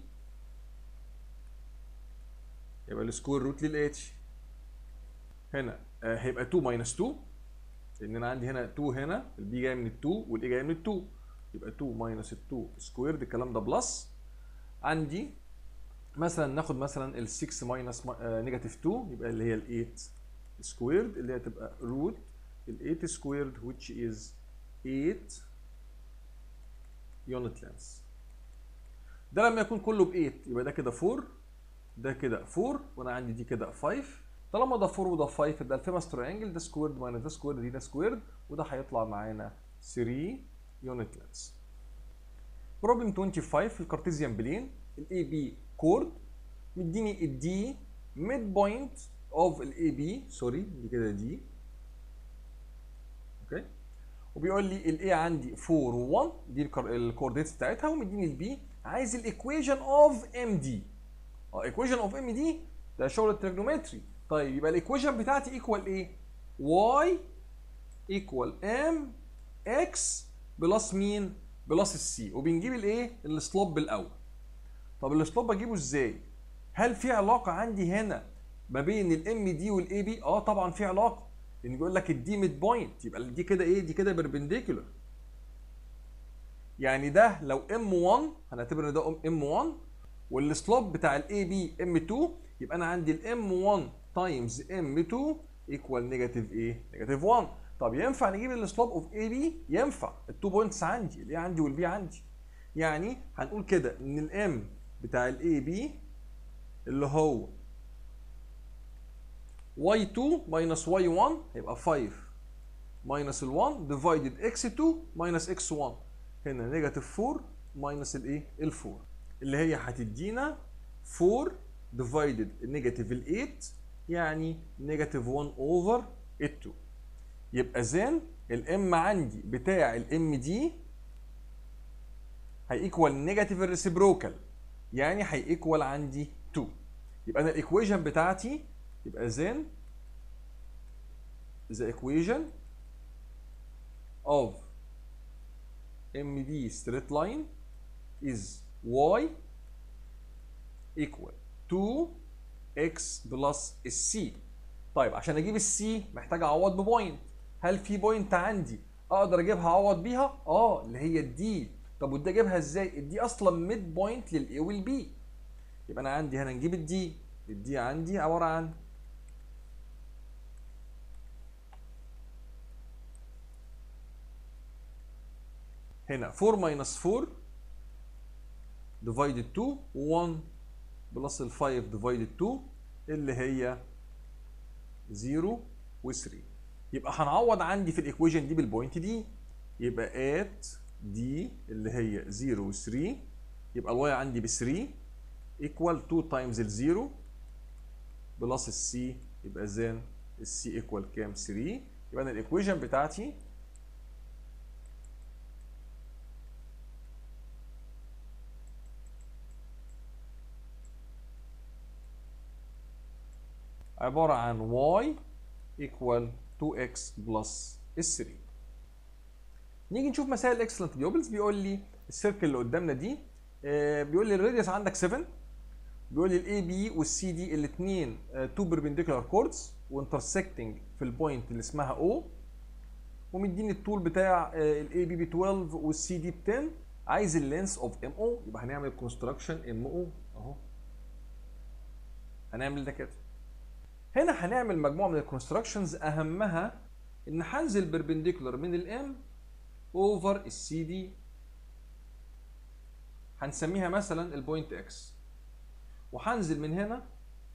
يبقى السكوير روت للاتش هنا آه هيبقى 2 ماينس 2 لان انا عندي هنا 2 هنا البي جاي من ال 2 والاي جاي من ال 2 يبقى 2 ماينس ال 2 سكويرد الكلام ده بلس عندي مثلا ناخد مثلا ال 6 ماينس نيجاتيف 2 يبقى اللي هي ال 8 سكويرد اللي هي تبقى روت ال 8 سكويرد which is 8 يونت لينس ده لما يكون كله ب 8 يبقى ده كده 4 ده كده 4 وانا عندي دي كده 5 طالما ده 4 وده 5 ده الفيمس تريانجل ده سكويرد ماينس ده سكويرد دي ده سكويرد وده هيطلع معانا 3 يونت لينس بروبلم 25 في الكارتيزيان بلين الاي بي كورد مديني الدي ميد بوينت اوف الاي بي سوري دي كده دي اوكي وبيقول لي الاي عندي 4 و1 دي الكوردينتس بتاعتها ومديني البي عايز الايكويشن اوف ام دي اه ايكويشن اوف ام دي ده شغل التريجنومتري طيب يبقى الايكويشن بتاعتي ايكوال ايه؟ واي ايكوال ام اكس بلس مين؟ بلس السي وبنجيب الايه؟ السلوب الاول طب السلوب بجيبه ازاي؟ هل في علاقه عندي هنا ما بين الام دي والاي بي؟ اه طبعا في علاقه لان بيقول لك الدي ميد بوينت يبقى دي كده ايه؟ دي كده بربنديكولار يعني ده لو ام 1 هنعتبر ان ده ام 1 والسلوب بتاع الاي بي ام 2 يبقى انا عندي الام 1 تايمز ام 2 ايكوال نيجاتيف ايه؟ نيجاتيف 1 طب ينفع نجيب السلوب اوف اي بي؟ ينفع التو بوينتس عندي الاي عندي والبي عندي يعني هنقول كده ان الام بتاع الاي بي اللي هو y2 minus y1 هيبقى 5 minus ال 1 divided x2 minus x1 هنا نيجاتيف 4 minus الايه؟ ال 4 اللي هي هتدينا 4 divided نيجاتيف ال 8 يعني نيجاتيف 1 over ال 2 يبقى زين الام عندي بتاع الام دي هيكوال نيجاتيف الريسيبروكال يعني هيكوال عندي 2 يبقى انا الايكويشن بتاعتي يبقى زين the equation of MD straight line is y equal 2x plus السي طيب عشان اجيب السي محتاج اعوض ببوينت هل في بوينت عندي اقدر اجيبها اعوض بيها اه اللي هي الدي طب ودي اجيبها ازاي الدي اصلا ميد بوينت للاي والبي يبقى انا عندي هنا نجيب الدي الدي عندي عباره عن هنا 4 minus 4 divided 2 1 بلس ال 5 divided 2 اللي هي 0 و 3 يبقى هنعوض عندي في الايكويشن دي بالبوينت دي يبقى ات دي اللي هي 0 و 3 يبقى الواي عندي ب 3 ايكوال 2 تايمز ال 0 بلس السي يبقى زين السي ايكوال كام 3 يبقى انا الايكويشن بتاعتي عبارة عن y equal 2x plus 3 نيجي نشوف مسائل الاكسلنت بيوبلز بيقول لي السيركل اللي قدامنا دي آه، بيقول لي الراديوس عندك 7 بيقول لي الاي بي والسي دي الاثنين تو بيربنديكولار كوردز وانترسكتنج في البوينت اللي اسمها او ومديني الطول بتاع الاي بي ب 12 والسي دي ب 10 عايز اللينس اوف ام او يبقى هنعمل كونستراكشن ام او اهو هنعمل ده كده هنا هنعمل مجموعه من الكونستراكشنز اهمها ان هنزل بيربنديكولار من الام اوفر السي دي هنسميها مثلا البوينت اكس وهنزل من هنا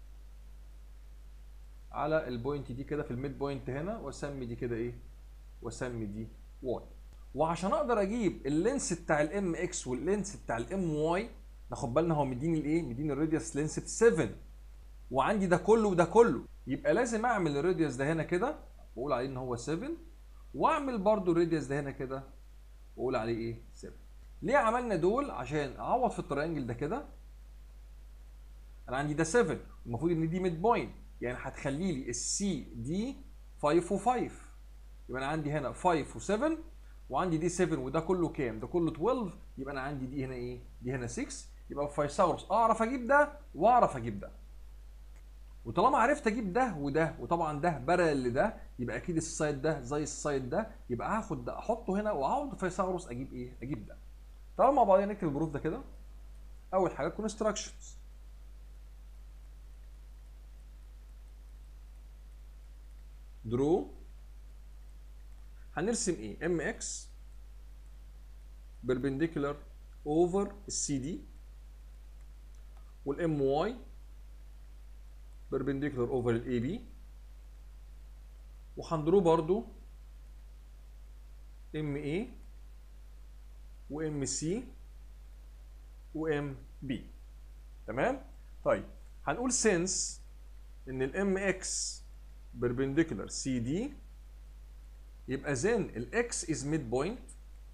على البوينت دي كده في الميد بوينت هنا واسمي دي كده ايه واسمي دي واي وعشان اقدر اجيب اللينس بتاع الام اكس واللينس بتاع الام واي ناخد بالنا هو مديني الايه مديني الراديوس لينس ب 7 وعندي ده كله وده كله يبقى لازم اعمل الراديوس ده هنا كده واقول عليه ان هو 7 واعمل برضو الراديوس ده هنا كده واقول عليه ايه 7 ليه عملنا دول عشان اعوض في التريانجل ده كده انا عندي ده 7 المفروض ان دي ميد بوينت يعني هتخلي لي السي دي 5 و5 يبقى انا عندي هنا 5 و7 وعندي دي 7 وده كله كام؟ ده كله 12 يبقى انا عندي دي هنا ايه؟ دي هنا 6 يبقى فايثاغورس اعرف اجيب ده واعرف اجيب ده. وطالما عرفت اجيب ده وده وطبعا ده بارل لده يبقى اكيد السايد ده زي السايد ده يبقى هاخد ده احطه هنا واعوض فايثاغورس اجيب ايه؟ اجيب ده. تعالوا مع بعضنا نكتب البروف ده كده. اول حاجه كونستراكشنز درو هنرسم ايه ام اكس perpendicular over السي دي والام واي perpendicular over الاي بي وهندرو برضو ام اي وام سي وام بي تمام طيب هنقول since ان الام اكس perpendicular سي دي يبقى then الاكس is midpoint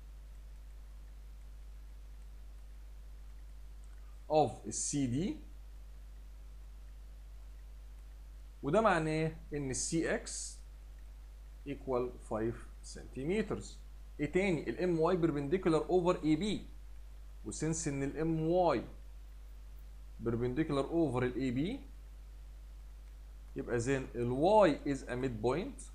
of السي دي وده معناه ان السي اكس equal 5 سنتيمترز ايه تاني الام واي perpendicular over اي بي وسنس ان الام واي perpendicular over الاي بي يبقى then ال y is a midpoint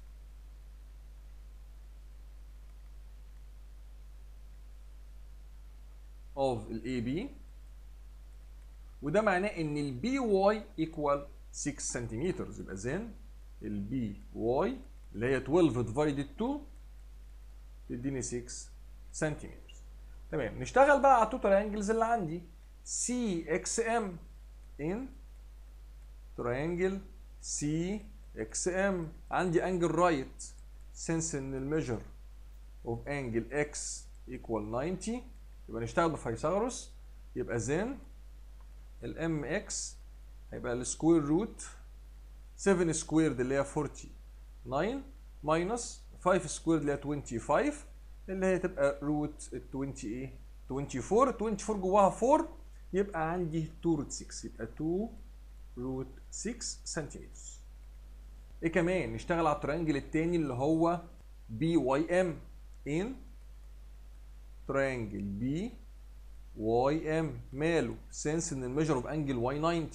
of ال AB وده معناه ان ال BY equal 6 سنتيمتر يبقى زين ال BY اللي هي 12 divided 2 تديني 6 سنتيمتر تمام نشتغل بقى على التو تريانجلز اللي عندي CXM in triangle CXM عندي انجل رايت since ان الميجر of angle X equal 90 يبقى نشتغل بفيثاغورس يبقى زين ال MX هيبقى السكوير روت 7 سكويرد اللي هي 49 ماينس 5 سكويرد اللي هي 25 اللي هي تبقى روت ال 20 ايه 24 24 جواها 4 يبقى عندي 2 روت 6 يبقى 2 روت 6 سنتيمتر ايه كمان نشتغل على التريانجل التاني اللي هو بي واي ام ان تريانجل بي واي ام ماله سنس ان الميجر اوف انجل واي 90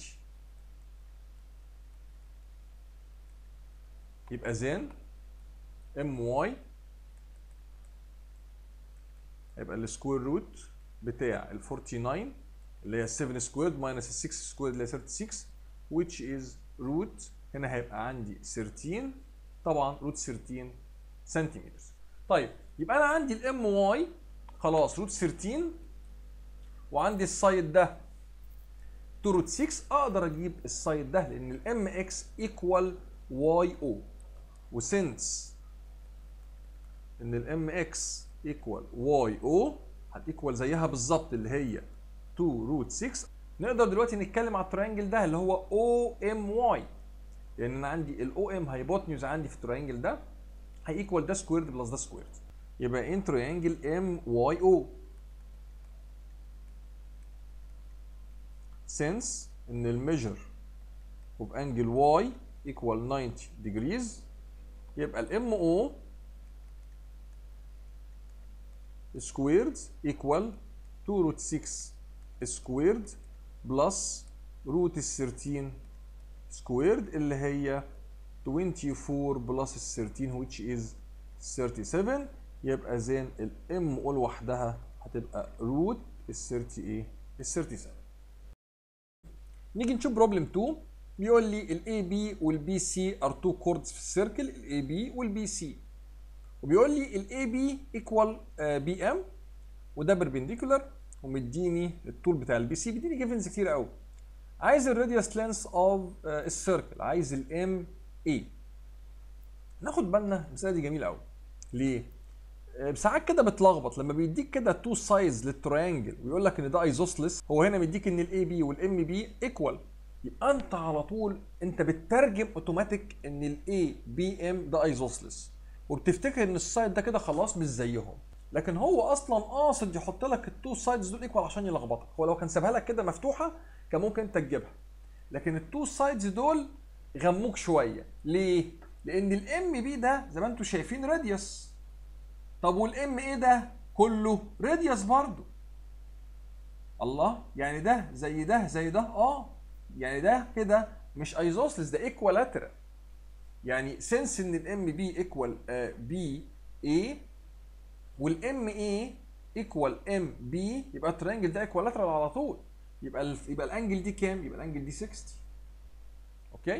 يبقى زين ام واي هيبقى السكوير روت بتاع ال 49 اللي هي 7 سكويرد ماينس ال 6 سكويرد اللي هي 36 which is root هنا هيبقى عندي 13 طبعا روت 13 سنتيمتر طيب يبقى انا عندي الام واي خلاص روت 13 وعندي السايد ده 2 روت 6 اقدر اجيب السايد ده لان الام اكس ايكوال واي او وسنس ان الام اكس ايكوال واي او هتيكوال زيها بالظبط اللي هي 2 روت 6 نقدر دلوقتي نتكلم على التريانجل ده اللي هو او ام واي لان انا عندي الاو ام هايبوتنيوز عندي في التريانجل ده هيكوال ده سكويرد بلس ده سكويرد يبقى ان تريانجل ام واي او since ان الميجر اوف انجل واي equal 90 degrees يبقى الام او squared equal 2 root 6 squared plus root 13 squared اللي هي 24 plus 13 which is 37 يبقى زين الام او لوحدها هتبقى روت ال 30 ايه؟ ال 37 نيجي نشوف بروبلم 2 بيقول لي الاي بي والبي سي ار تو كوردز في السيركل الاي بي والبي سي وبيقول لي الاي بي ايكوال بي ام وده بربنديكولار ومديني الطول بتاع البي سي بيديني جيفنز كتير قوي عايز الراديوس لينس اوف السيركل عايز الام اي ناخد بالنا المساله دي جميله قوي ليه ساعات كده بتلخبط لما بيديك كده تو سايز للتريانجل ويقول لك ان ده ايزوسلس هو هنا مديك ان الاي بي والام بي ايكوال يبقى انت على طول انت بتترجم اوتوماتيك ان الاي بي ام ده ايزوسلس وبتفتكر ان السايد ده كده خلاص مش زيهم لكن هو اصلا قاصد يحط لك التو سايدز دول ايكوال عشان يلخبطك هو لو كان سابها لك كده مفتوحه كان ممكن انت تجيبها لكن التو سايدز دول غموك شويه ليه لان الام بي ده زي ما انتم شايفين راديوس طب والام ايه ده كله راديوس برضو الله يعني ده زي ده زي ده اه يعني ده كده مش ايزوسلس ده ايكوالاترال يعني سنس ان الام بي ايكوال بي اي والام اي ايكوال ام بي يبقى الترينجل ده ايكوالاترال على طول يبقى ال يبقى الانجل دي كام؟ يبقى الانجل دي 60 اوكي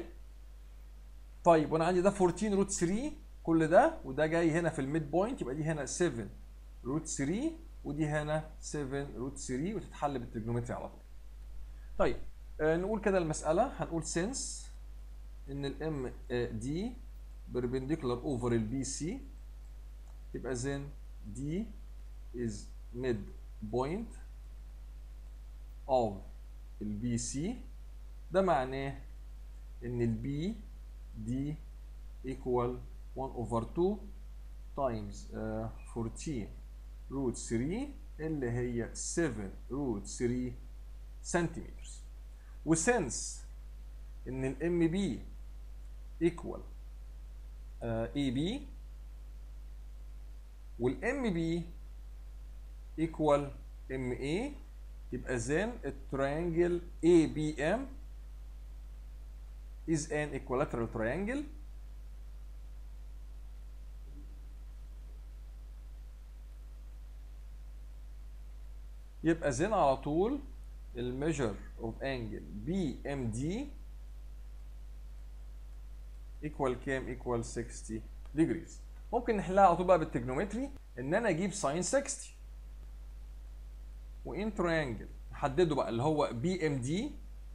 طيب وانا عندي ده 14 روت 3 كل ده وده جاي هنا في الميد بوينت يبقى دي هنا 7 روت 3 ودي هنا 7 روت 3 وتتحل بالتريجنومتري على طول. طيب آه نقول كده المسألة هنقول سنس إن الام دي perpendicular over البي سي يبقى زين دي is mid point of البي سي ده معناه إن البي دي equal 1 over 2 times uh, 14 root 3 اللي هي 7 root 3 سنتيمتر وسنس ان الام بي equal اي بي والام بي equal ام اي يبقى زين التريانجل اي بي ام is an equilateral triangle يبقى زين على طول الميجر اوف انجل بي ام دي ايكوال كام ايكوال 60 ديجريز ممكن نحلها على طول بقى بالتجنومتري ان انا اجيب ساين 60 وان تريانجل نحدده بقى اللي هو بي ام دي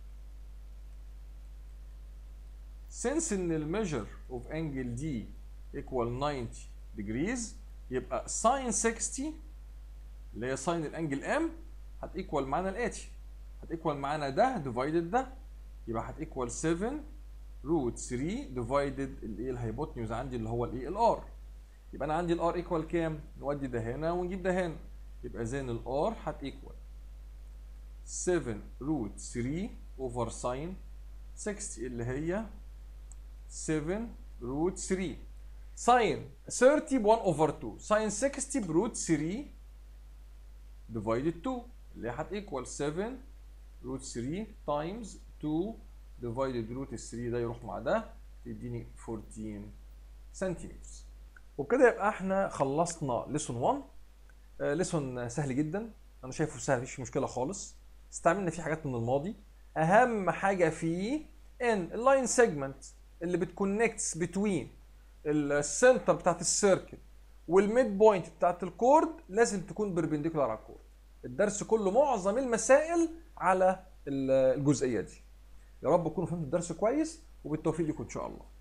since ان الميجر اوف انجل دي ايكوال 90 ديجريز يبقى ساين 60 اللي هي ساين الانجل ام هتيكوال معانا الاتي هتيكوال معانا ده ديفايدد ده يبقى هتيكوال 7 روت 3 ديفايدد الايه الهايبوتنيوز عندي اللي هو الايه الار يبقى انا عندي الار ايكوال كام؟ نودي ده هنا ونجيب ده هنا يبقى زين الار هتيكوال 7 روت 3 اوفر ساين 60 اللي هي 7 روت 3 ساين 30 ب 1 اوفر 2 ساين 60 بروت 3 ديفايدد 2 اللي هي هتيكوال 7 روت 3 تايمز 2 ديفايدد روت 3 ده يروح مع ده تديني 14 سنتيمتر وبكده يبقى احنا خلصنا ليسون 1 آه ليسون سهل جدا انا شايفه سهل مفيش مشكله خالص استعملنا فيه حاجات من الماضي اهم حاجه فيه ان اللاين سيجمنت اللي بتكونكتس بتوين السنتر بتاعت السيركل والميد بوينت بتاعت الكورد لازم تكون بربنديكولار على الكورد الدرس كله معظم المسائل على الجزئيه دي يا رب تكونوا فهمتوا الدرس كويس وبالتوفيق لكم ان شاء الله